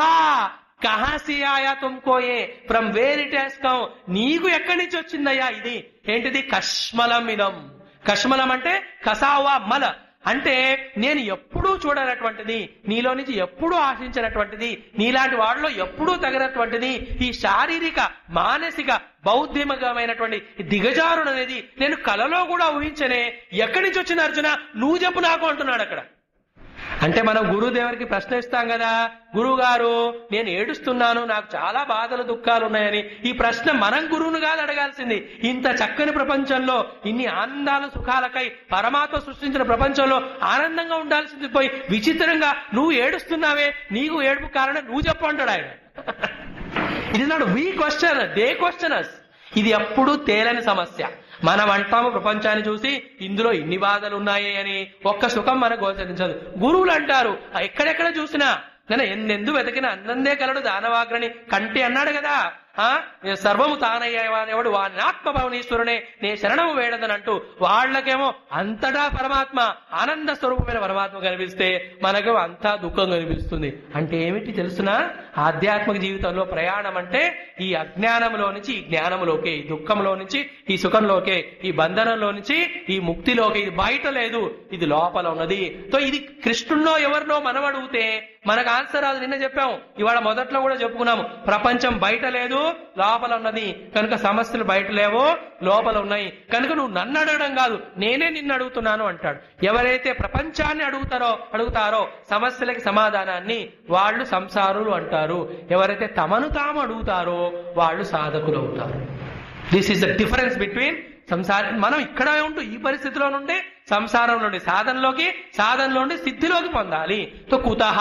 కహాసి ఆయా తుమ్కోయే from where it has come నీకు ఎక్కడి నుంచి వచ్చిందయ్యా ఇది ఏంటిది కష్మలం ఇదం కష్మలం అంటే కసావా మల అంటే నేను ఎప్పుడూ చూడనటువంటిది నీలో నుంచి ఎప్పుడూ ఆశించినటువంటిది నీలాంటి వాళ్ళలో ఎప్పుడూ తగినటువంటిది ఈ శారీరక మానసిక బౌద్ధిమకమైనటువంటి దిగజారుడు అనేది నేను కలలో కూడా ఊహించనే ఎక్కడి నుంచి వచ్చింది అర్జున నువ్వు చెప్పు నాకు అంటున్నాడు అక్కడ అంటే మనం గురుదేవునికి ప్రశ్న ఇస్తాం కదా గురువు గారు నేను ఏడుస్తున్నాను నాకు చాలా బాధలు దుఃఖాలు ఉన్నాయని ఈ ప్రశ్న మనం గురువును కాదు అడగాల్సింది ఇంత చక్కని ప్రపంచంలో ఇన్ని ఆనందాలు సుఖాలకై పరమాత్మ సృష్టించిన ప్రపంచంలో ఆనందంగా ఉండాల్సింది పోయి విచిత్రంగా నువ్వు ఏడుస్తున్నావే నీకు ఏడుపు కారణం నువ్వు చెప్పు అంటాడు ఆయన it is not we question they questioners ఇది ఎప్పుడూ తేలని సమస్య మనం అంటాము ప్రపంచాన్ని చూసి ఇందులో ఇన్ని బాధలు ఉన్నాయి అని ఒక్క సుఖం మనకు గోచరించదు గురువులు అంటారు "ఆ, ఎక్కడెక్కడ చూసినా నేను ఎన్నెందు వెతికిన అన్నందే కలడు దానవాగ్రని కంటి అన్నాడు కదా ఆ సర్వము తానయ్యేవాడు వాని ఆత్మభవనీశ్వరునే నే శరణము వేడదనంటూ వాళ్ళకేమో అంతటా పరమాత్మ ఆనంద స్వరూపమైన పరమాత్మ కనిపిస్తే మనకు అంతా దుఃఖం కనిపిస్తుంది అంటే ఏమిటి తెలుసునా ఆధ్యాత్మిక జీవితంలో ప్రయాణం అంటే ఈ అజ్ఞానంలో నుంచి ఈ జ్ఞానంలోకి ఈ దుఃఖంలో నుంచి ఈ సుఖంలోకి ఈ బంధనంలో నుంచి ఈ ముక్తిలోకి ఇది బయట లేదు ఇది లోపల ఉన్నది సో ఇది కృష్ణున్నో ఎవరినో మనం అడిగితే మనకు ఆన్సర్ అది నిన్న చెప్పాము ఇవాళ మొదట్లో కూడా చెప్పుకున్నాము ప్రపంచం బయట లేదు లోపల ఉన్నది కనుక సమస్యలు బయట లేవో లోపల ఉన్నాయి కనుక నువ్వు నన్ను అడగడం కాదు నేనే నిన్ను అడుగుతున్నాను అంటాడు ఎవరైతే ప్రపంచాన్ని అడుగుతారో అడుగుతారో సమస్యలకి సమాధానాన్ని వాళ్ళు సంసారులు అంటారు ఎవరైతే తమను తాము అడుగుతారో వాళ్ళు సాధకులు అవుతారు this is the difference between samsara మనం ఇక్కడ ఉంటూ ఈ పరిస్థితిలో నుండి సంసారం నుండి సాధనలోకి సాధనలో నుండి సిద్ధిలోకి పొందాలి తో కుతహ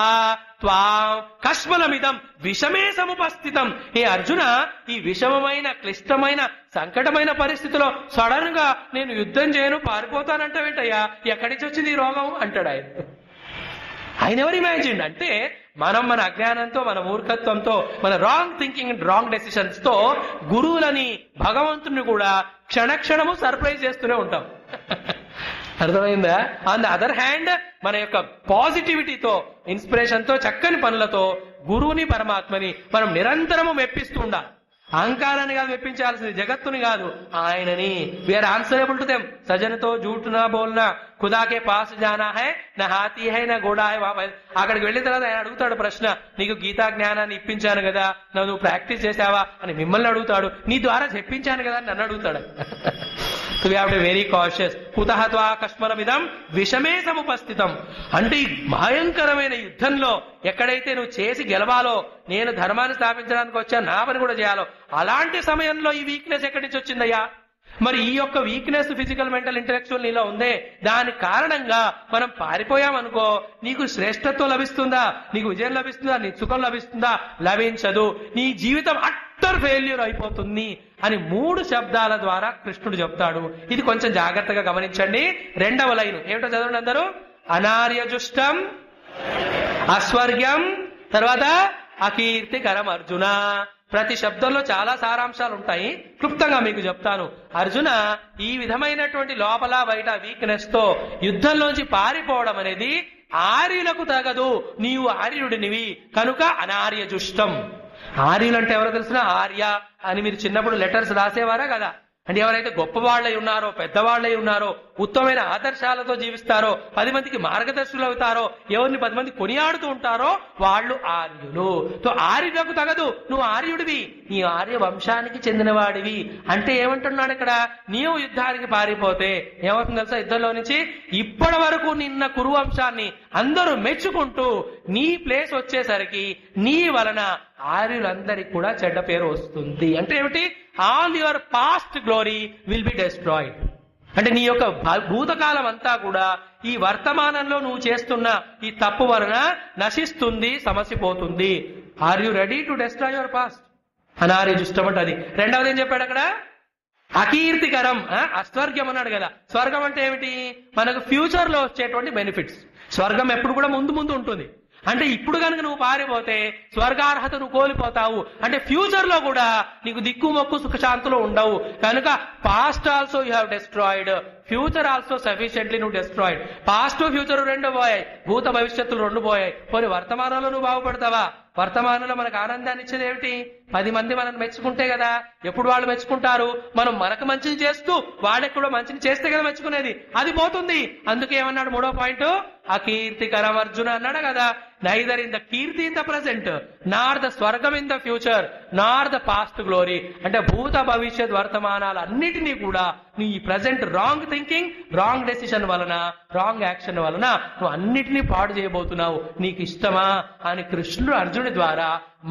త్వాం కష్మలమిదం విషమే సముపస్థితం ఏ అర్జున ఈ విషమమైన క్లిష్టమైన సంకటమైన పరిస్థితిలో సడన్ గా నేను యుద్ధం చేయను పారిపోతానంటావేంటయ్యా ఎక్కడి నుంచి వచ్చింది ఈ రోగం అంటాడు ఆయన ఆయన ఎవరు ఇమాజిన్ అంటే మనం మన అజ్ఞానంతో మన మూర్ఖత్వంతో మన wrong thinking and wrong decisions తో గురువులని భగవంతుని కూడా క్షణక్షణము సర్ప్రైజ్ చేస్తూనే ఉంటాం అర్థమైందా ఆన్ ద అదర్ హ్యాండ్ మన యొక్క పాజిటివిటీతో ఇన్స్పిరేషన్ తో చక్కని పనులతో గురువుని పరమాత్మని మనం నిరంతరము మెప్పిస్తూ ఉండాలి అహంకారాన్ని కాదు మెప్పించాల్సింది జగత్తుని కాదు ఆయనని వేర్ ఆన్సరబుల్ టు దెమ్ సజనతో జూటునా బోల్నా ఖుదాకే పాస్ జానా హై నా హాతీ హై నా గోడా హై వాప అక్కడికి వెళ్ళిన తర్వాత ఆయన అడుగుతాడు ప్రశ్న నీకు గీతా జ్ఞానాన్ని ఇప్పించాను కదా నన్ను నువ్వు ప్రాక్టీస్ చేసావా అని మిమ్మల్ని అడుగుతాడు నీ ద్వారా చెప్పించాను కదా అని నన్ను అడుగుతాడు we have to very cautious కుతహత్వా కష్మలమిదం విషమే సముపస్థితం అంటే ఈ భయంకరమైన యుద్ధంలో ఎక్కడైతే నువ్వు చేసి గెలవాలో నేను ధర్మాన్ని స్థాపించడానికి వచ్చా నా పని కూడా చేయాలో అలాంటి సమయంలో ఈ వీక్నెస్ ఎక్కడి నుంచి వచ్చిందయ్యా మరి ఈ యొక్క వీక్నెస్ ఫిజికల్ మెంటల్ ఇంటలెక్చువల్ నీలో ఉందే దాని కారణంగా మనం పారిపోయామనుకో నీకు శ్రేష్టత్వం లభిస్తుందా నీకు విజయం లభిస్తుందా నీ సుఖం లభిస్తుందా లభించదు నీ జీవితం అట్టర్ ఫెయిల్యూర్ అయిపోతుంది అని మూడు శబ్దాల ద్వారా కృష్ణుడు చెప్తాడు ఇది కొంచెం జాగ్రత్తగా గమనించండి రెండవ లైన్ ఏమిటో చదవండి అందరూ అనార్యజుష్టం అస్వర్గ్యం తర్వాత అకీర్తికరం అర్జున ప్రతి శబ్దంలో చాలా సారాంశాలు ఉంటాయి క్లుప్తంగా మీకు చెప్తాను అర్జున ఈ విధమైనటువంటి లోపల బయట వీక్నెస్ తో యుద్ధంలోంచి పారిపోవడం అనేది ఆర్యులకు తగదు నీవు ఆర్యుడినివి కనుక అనార్య జుష్టం ఆర్యులు అంటే ఎవరో తెలిసిన ఆర్య అని మీరు చిన్నప్పుడు లెటర్స్ రాసేవారా కదా అంటే ఎవరైతే గొప్పవాళ్ళై ఉన్నారో పెద్దవాళ్ళై ఉన్నారో ఉత్తమమైన ఆదర్శాలతో జీవిస్తారో పది మందికి మార్గదర్శులు అవుతారో ఎవరిని పది మంది కొనియాడుతూ ఉంటారో వాళ్ళు ఆర్యులు తో ఆర్యులకు తగదు నువ్వు ఆర్యుడివి నీ ఆర్య వంశానికి చెందినవాడివి అంటే ఏమంటున్నాడు ఇక్కడ నీవు యుద్ధానికి పారిపోతే ఏమవుతుంది తెలుసా యుద్ధంలో నుంచి ఇప్పటి వరకు నిన్న కురు వంశాన్ని అందరూ మెచ్చుకుంటూ నీ ప్లేస్ వచ్చేసరికి నీ వలన ఆర్యులందరికి కూడా చెడ్డ పేరు వస్తుంది అంటే ఏమిటి all your past glory will be destroyed అంటే నీ యొక్క భ- భూతకాలం అంతా కూడా ఈ వర్తమానంలో నువ్వు చేస్తున్న ఈ తప్పు వలన నశిస్తుంది సమసిపోతుంది are you ready to destroy your past అనార్య జుష్టం అంటే అది రెండవది ఏం చెప్పాడు అక్కడ అకీర్తికరం ఆ, అస్వర్గం అన్నాడు కదా స్వర్గం అంటే ఏమిటి మనకు ఫ్యూచర్ లో వచ్చేటువంటి బెనిఫిట్స్ స్వర్గం ఎప్పుడు కూడా ముందు ముందు ఉంటుంది అంటే ఇప్పుడు కనుక నువ్వు పారిపోతే స్వర్గార్హత నువ్వు కోల్పోతావు అంటే ఫ్యూచర్ లో కూడా నీకు దిక్కు మొక్కు సుఖశాంతులు ఉండవు కనుక past also you have destroyed future also sufficiently నువ్వు డెస్ట్రాయిడ్ పాస్ట్ ఫ్యూచర్ రెండు పోయాయి భూత భవిష్యత్తులు రెండు పోయాయి పోనీ వర్తమానంలో నువ్వు బాగుపడతావా వర్తమానంలో మనకు ఆనందాన్ని ఇచ్చేది ఏమిటి పది మంది మనం మెచ్చుకుంటే కదా ఎప్పుడు వాళ్ళు మెచ్చుకుంటారు మనం మనకు మంచిని చేస్తూ వాళ్ళెక్కడో మంచిని చేస్తే కదా మెచ్చుకునేది అది పోతుంది అందుకే ఏమన్నాడు మూడో పాయింట్ అకీర్తికరం అర్జున అన్నాడు కదా నైదర్ ఇన్ ద కీర్తి in the present nor the స్వర్గం in the future nor the past glory అంటే భూత భవిష్యత్ వర్తమానాలు అన్నిటినీ కూడా నీ present wrong thinking wrong decision వలన రాంగ్ యాక్షన్ వలన నువ్వు అన్నిటినీ పాడు చేయబోతున్నావు నీకు ఇష్టమా అని కృష్ణుడు అర్జునుడి ద్వారా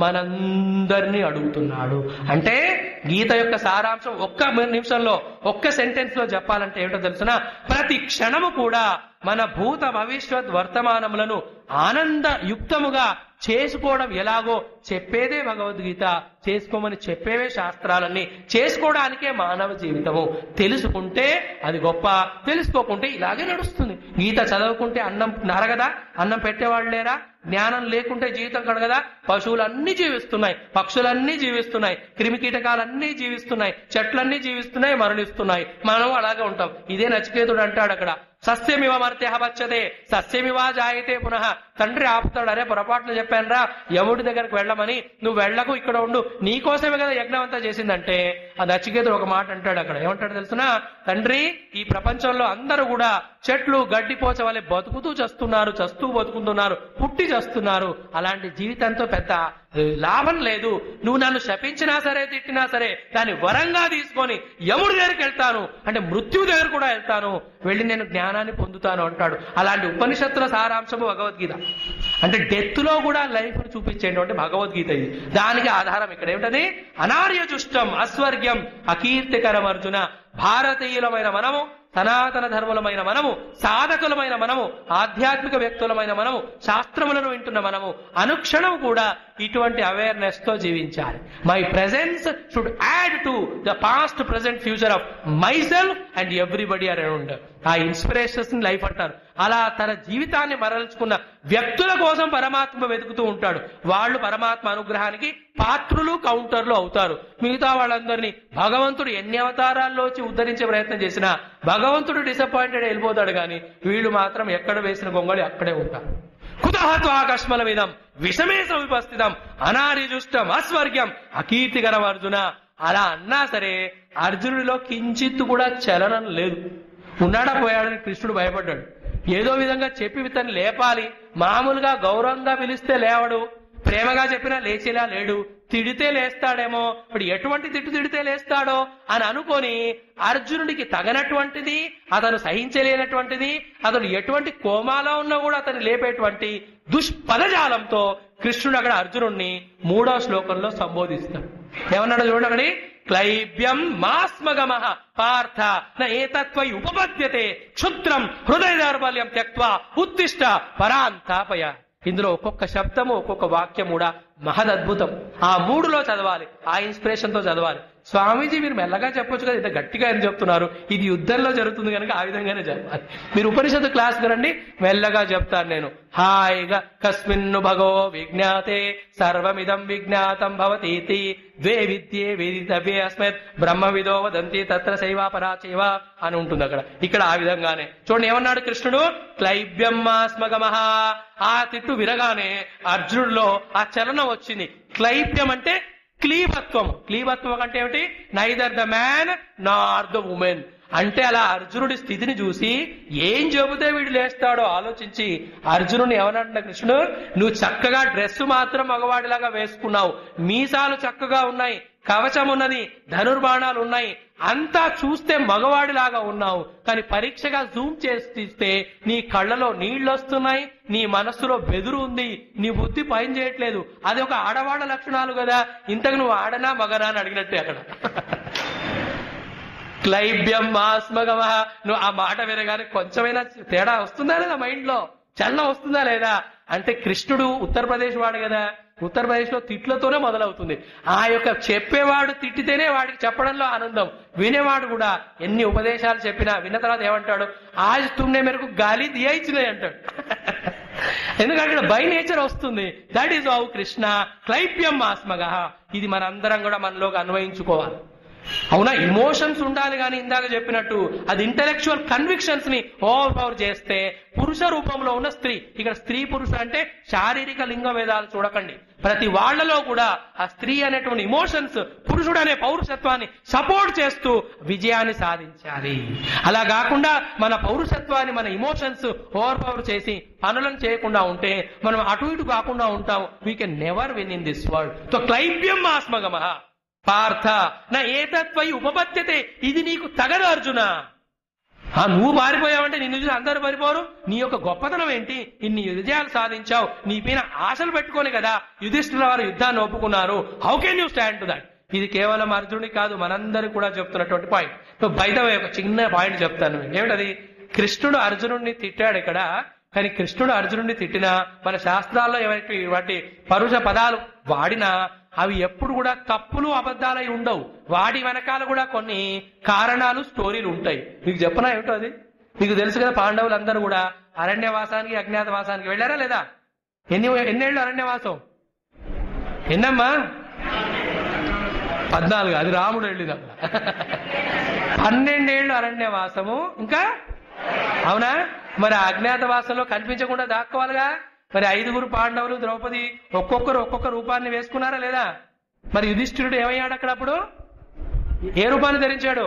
మనందరినీ అడుగుతున్నాడు అంటే గీత యొక్క సారాంశం ఒక్క నిమిషంలో ఒక్క సెంటెన్స్ లో చెప్పాలంటే ఏమిటో తెలుసిన ప్రతి క్షణము కూడా మన భూత భవిష్యత్ వర్తమానములను ఆనంద యుక్తముగా చేసుకోవడం ఎలాగో చెప్పేదే భగవద్గీత చేసుకోమని చెప్పేవే శాస్త్రాలన్నీ చేసుకోవడానికే మానవ జీవితము తెలుసుకుంటే అది గొప్ప తెలుసుకోకుంటే ఇలాగే నడుస్తుంది గీత చదవకుంటే అన్నం నరగదా అన్నం పెట్టేవాళ్ళు లేరా జ్ఞానం లేకుంటే జీవితం కడగదా పశువులన్నీ జీవిస్తున్నాయి పక్షులన్నీ జీవిస్తున్నాయి క్రిమి కీటకాలన్నీ జీవిస్తున్నాయి చెట్లన్నీ జీవిస్తున్నాయి మరణిస్తున్నాయి మనం అలాగే ఉంటాం ఇదే నచికేతుడు అంటాడు అక్కడ సస్యమివ మర్త్య వచ్చదే సస్యమివా జాయితే పునః తండ్రి ఆపుతాడు అరే పొరపాటున చెప్పానురా యముడి దగ్గరకు వెళ్ళమని నువ్వు వెళ్ళకు ఇక్కడ ఉండు నీకోసమే కదా యజ్ఞం అంతా చేసిందంటే ఆ నచికేతుడు ఒక మాట అంటాడు అక్కడ ఏమంటాడు తెలుసునా తండ్రి ఈ ప్రపంచంలో అందరూ కూడా చెట్లు గడ్డిపోచ వలె బతుకుతూ చస్తున్నారు చస్తూ బతుకుతున్నారు పుట్టి చస్తున్నారు అలాంటి జీవితంతో పెద్ద ఏ, లాభం లేదు నువ్వు నన్ను శపించినా సరే తిట్టినా సరే దాన్ని వరంగా తీసుకొని యముడి దగ్గరికి వెళ్తాను అంటే మృత్యు దగ్గర కూడా వెళ్తాను వెళ్ళి నేను జ్ఞానాన్ని పొందుతాను అంటాడు అలాంటి ఉపనిషత్తుల సారాంశము భగవద్గీత అంటే డెత్ లో కూడా లైఫ్ చూపించేటువంటి భగవద్గీత ఇది దానికి ఆధారం ఇక్కడ ఏమిటది అనార్య చుష్టం అస్వర్గ్యం అకీర్తికరం అర్జున భారతీయులమైన మనము సనాతన ధర్ములమైన మనము సాధకులమైన మనము ఆధ్యాత్మిక వ్యక్తులమైన మనము శాస్త్రములను వింటున్న మనము అనుక్షణం కూడా ఇటువంటి అవేర్నెస్ తో జీవించాలి my presence should add to the past present future of myself and everybody around ఆ ఇన్స్పిరేషన్స్ లైఫ్ అంటారు అలా తన జీవితాన్ని మరల్చుకున్న వ్యక్తుల కోసం పరమాత్మ వెతుకుతూ ఉంటాడు వాళ్ళు పరమాత్మ అనుగ్రహానికి పాత్రులు కౌంటర్లు అవుతారు మిగతా వాళ్ళందరినీ భగవంతుడు ఎన్ని అవతారాల్లో వచ్చి ఉద్ధరించే ప్రయత్నం చేసినా భగవంతుడు డిసప్పాయింటెడ్ వెళ్ళిపోతాడు కానీ వీళ్ళు మాత్రం ఎక్కడ వేసిన గొంగళి అక్కడే ఉంటారు కుతహత్వాకస్మల విధం విషమే సమిపస్థితం అనారిజుష్టం అస్వర్గ్యం అకీర్తికరం అర్జున అలా అన్నా సరే అర్జునుడిలో కించిత్తు కూడా చలనం లేదు ఉన్నాడా పోయాడని కృష్ణుడు భయపడ్డాడు ఏదో విధంగా చెప్పి ఇతన్ని లేపాలి మామూలుగా గౌరవంగా పిలిస్తే లేవడు ప్రేమగా చెప్పినా లేచేలా లేడు తిడితే లేస్తాడేమో ఇప్పుడు ఎటువంటి తిట్టు తిడితే లేస్తాడో అని అనుకొని అర్జునుడికి తగనటువంటిది అతను సహించలేనటువంటిది అతను ఎటువంటి కోమాలో ఉన్నా కూడా అతను లేపేటువంటి దుష్పదజాలంతో కృష్ణుడు అక్కడ అర్జునుడిని మూడో శ్లోకంలో సంబోధిస్తాడు ఏమన్నాడు చూడండి క్లైబ్యం మాస్మగమ పార్థ న ఏతత్వై ఉపపద్యతే క్షుద్రం హృదయ దౌర్బల్యం త్యక్వా ఉత్తిష్ట పరాంతాపయ ఇందులో ఒక్కొక్క శబ్దము ఒక్కొక్క వాక్యం కూడా మహదద్భుతం ఆ మూడులో చదవాలి ఆ ఇన్స్పిరేషన్ తో చదవాలి స్వామీజీ మీరు మెల్లగా చెప్పొచ్చు కదా ఇంత గట్టిగా అని చెప్తున్నారు ఇది యుద్ధంలో జరుగుతుంది కనుక ఆ విధంగానే చెప్పాలి మీరు ఉపనిషత్తు క్లాస్ వినండి మెల్లగా చెప్తాను నేను హాయిగా కస్మిన్ను భగో విజ్ఞాతే సర్వమిదం విజ్ఞాతం భవతీతి ద్వే విద్యే వేదితవ్యే అస్మత్ బ్రహ్మ విదో వదంతి తత్ర శైవా పరాచైవ అని ఉంటుంది అక్కడ ఇక్కడ ఆ విధంగానే చూడండి ఏమన్నాడు కృష్ణుడు క్లైబ్యమ్మాస్మగమహ ఆ తిట్టు వినగానే అర్జునుడిలో ఆ చలనం వచ్చింది క్లైబ్యం అంటే క్లీబత్వం క్లీబత్వం అంటే ఏమిటి neither the man nor the woman అంటే అలా అర్జునుడి స్థితిని చూసి ఏం చెబితే వీడు లేస్తాడో ఆలోచించి అర్జునుడిని ఏమనంటున్నా కృష్ణుడు నువ్వు చక్కగా డ్రెస్ మాత్రం మగవాడిలాగా వేసుకున్నావు మీసాలు చక్కగా ఉన్నాయి కవచం ఉన్నది ధనుర్బాణాలు ఉన్నాయి అంతా చూస్తే మగవాడిలాగా ఉన్నావు కానీ పరీక్షగా జూమ్ చేసి తీస్తే నీ కళ్ళలో నీళ్లు వస్తున్నాయి నీ మనస్సులో బెదురు ఉంది నీ బుద్ధి పైన చేయట్లేదు అది ఒక ఆడవాళ్ళ లక్షణాలు కదా ఇంతకు నువ్వు ఆడనా మగనా అని అడిగినట్టే అక్కడ క్లైబ్యం మాస్మగమ నువ్వు ఆ మాట వినగానే కొంచెమైనా తేడా వస్తుందా లేదా మైండ్ లో చలనం వస్తుందా లేదా అంటే కృష్ణుడు ఉత్తరప్రదేశ్ వాడు కదా ఉత్తరప్రదేశ్ లో తిట్లతోనే మొదలవుతుంది ఆ యొక్క చెప్పేవాడు తిట్టితేనే వాడికి చెప్పడంలో ఆనందం వినేవాడు కూడా ఎన్ని ఉపదేశాలు చెప్పినా విన్న తర్వాత ఏమంటాడు ఆజ్ తుమ్నే మేరకు గాలి దియా ఇచ్చినాయి అంటాడు ఎందుకంటే ఇక్కడ బై నేచర్ వస్తుంది దట్ ఈస్ హౌ కృష్ణ క్లైప్యం మాస్మగ ఇది మనందరం కూడా మనలోకి అన్వయించుకోవాలి అవునా ఇమోషన్స్ ఉండాలి కానీ ఇందాక చెప్పినట్టు అది ఇంటలెక్చువల్ కన్విక్షన్స్ ని ఓవర్ పవర్ చేస్తే పురుష రూపంలో ఉన్న స్త్రీ ఇక్కడ స్త్రీ పురుష అంటే శారీరక లింగ భేదాలు చూడకండి ప్రతి వాళ్ళలో కూడా ఆ స్త్రీ అనేటువంటి ఇమోషన్స్ పురుషుడు అనే పౌరుషత్వాన్ని సపోర్ట్ చేస్తూ విజయాన్ని సాధించాలి అలా కాకుండా మన పౌరుషత్వాన్ని మన ఇమోషన్స్ ఓవర్ పవర్ చేసి పనులను చేయకుండా ఉంటే మనం అటు ఇటు కాకుండా ఉంటాం we can never win in this world so క్లైబ్యం ఆస్మగమః పార్థ నా ఏతత్వై ఉపపద్యతే ఇది నీకు తగదు అర్జున ఆ నువ్వు పారిపోయావంటే నిన్ను చూసి అందరూ పారిపోరు నీ యొక్క గొప్పతనం ఏంటి ఇన్ని విజయాలు సాధించావు నీ పైన ఆశలు పెట్టుకొని కదా యుధిష్ఠిర వారు యుద్ధాన్ని ఒప్పుకున్నారు how can you stand to that ఇది కేవలం అర్జునుడికి కాదు మనందరికి కూడా చెప్తున్నటువంటి పాయింట్ బయట ఒక చిన్న పాయింట్ చెప్తాను ఏమిటది కృష్ణుడు అర్జునుడిని తిట్టాడు ఇక్కడ కానీ కృష్ణుడు అర్జునుడిని తిట్టినా మన శాస్త్రాల్లో ఏవైతే వాటి పరుష పదాలు వాడినా అవి ఎప్పుడు కూడా తప్పులు అబద్ధాలై ఉండవు వాటి వెనకాల కూడా కొన్ని కారణాలు స్టోరీలు ఉంటాయి మీకు చెప్పనా ఏమిటో అది మీకు తెలుసు కదా పాండవులందరూ కూడా అరణ్యవాసానికి అజ్ఞాతవాసానికి వెళ్ళారా లేదా ఎన్ని ఎన్నేళ్ళు అరణ్యవాసం ఎన్నమ్మా పద్నాలుగు అది రాముడు వెళ్ళిందమ్మా పన్నెండేళ్లు అరణ్యవాసము ఇంకా అవునా మరి అజ్ఞాతవాసంలో కనిపించకుండా దాక్కోవాలిగా మరి ఐదుగురు పాండవులు ద్రౌపది ఒక్కొక్కరు ఒక్కొక్క రూపాన్ని వేసుకున్నారా లేదా మరి యుధిష్ఠిరుడు ఏమయ్యాడు అక్కడ అప్పుడు ఏ రూపాన్ని ధరించాడు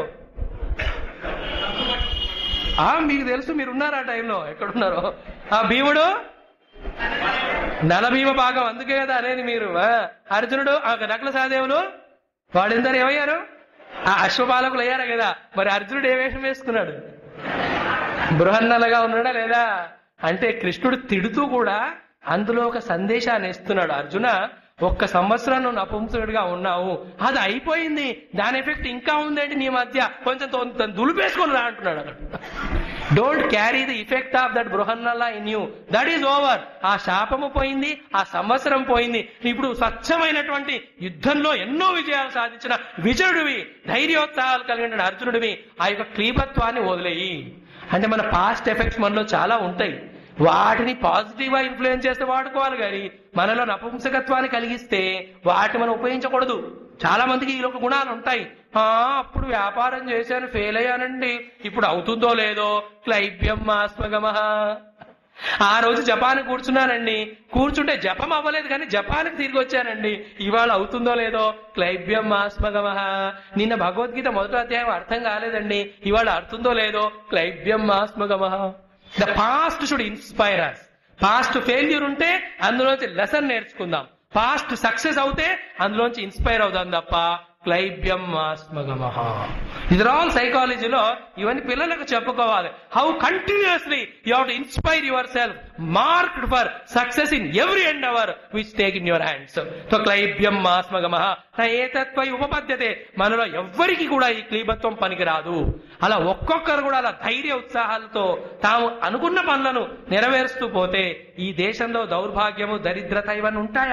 ఆ మీకు తెలుసు మీరు ఉన్నారు ఆ టైంలో ఎక్కడున్నారో ఆ భీముడు నలభీమ భాగం అందుకే కదా అనేది మీరు ఆ, అర్జునుడు ఆ నకల సహదేవులు వాడిందరు ఏమయ్యారు ఆ అశ్వపాలకులు అయ్యారా కదా మరి అర్జునుడు ఏ వేషం వేసుకున్నాడు బృహన్నలుగా ఉన్నాడా లేదా అంటే కృష్ణుడు తిడుతూ కూడా అందులో ఒక సందేశాన్ని ఇస్తున్నాడు అర్జున ఒక్క సంవత్సరం నువ్వు నపుంసకుడిగా ఉన్నావు అది అయిపోయింది దాని ఎఫెక్ట్ ఇంకా ఉందేంటి నీ మధ్య కొంచెం తొ- దులిపేసుకొని రా అంటున్నాడు అక్కడ don't carry the effect of that Brihannala in you that is over ఆ శాపము పోయింది ఆ సంవత్సరం పోయింది ఇప్పుడు స్వచ్ఛమైనటువంటి యుద్ధంలో ఎన్నో విజయాలు సాధించిన విజయుడివి ధైర్యోత్సాహాలు కలిగిన అర్జునుడివి ఆ యొక్క క్లీబత్వాన్ని వదిలేయి అంటే మన పాస్ట్ ఎఫెక్ట్స్ మనలో చాలా ఉంటాయి వాటిని పాజిటివ్ గా ఇన్ఫ్లుయెన్స్ చేస్తే వాడుకోవాలి కానీ మనలో నపుంసకత్వాన్ని కలిగిస్తే వాటిని మనం ఉపయోగించకూడదు చాలా మందికి ఈ యొక్క గుణాలు ఉంటాయి ఆ అప్పుడు వ్యాపారం చేశాను ఫెయిల్ అయ్యానండి ఇప్పుడు అవుతుందో లేదో క్లైబ్యం ఆస్మగమహ ఆ రోజు జపాన్ కూర్చున్నానండి కూర్చుంటే జపం అవ్వలేదు కానీ జపాన్కి తిరిగి వచ్చానండి ఇవాళ అవుతుందో లేదో క్లైబ్యం ఆస్మగమహ నిన్న భగవద్గీత మొదటి అధ్యాయం అర్థం కాలేదండి ఇవాళ అర్థందో లేదో క్లైబ్యం ఆస్మగమహ the past should inspire us past failure ఉంటే అందులోంచి లెసన్ నేర్చుకుందాం పాస్ట్ సక్సెస్ అవుతే అందులోంచి ఇన్స్పైర్ అవుదాం తప్ప క్లైబ్యం ఆస్మగమహ ఇది ఆల్ సైకాలజీలో ఇవన్నీ పిల్లలకు చెప్పుకోవాలి how continuously you have to inspire yourself marked for success in every and hour which take in your hands so క్లైబ్యం ఆస్మగమహ నా ఏతత్వై ఉపపద్యతే మనలో ఎవ్వరికి కూడా ఈ క్లీబత్వం పనికిరాదు అలా ఒక్కొక్కరు కూడా అలా ధైర్య ఉత్సాహాలతో తాము అనుకున్న పనులను నెరవేరుస్తూ పోతే ఈ దేశంలో దౌర్భాగ్యము దరిద్రత ఇవన్నీ ఉంటాయా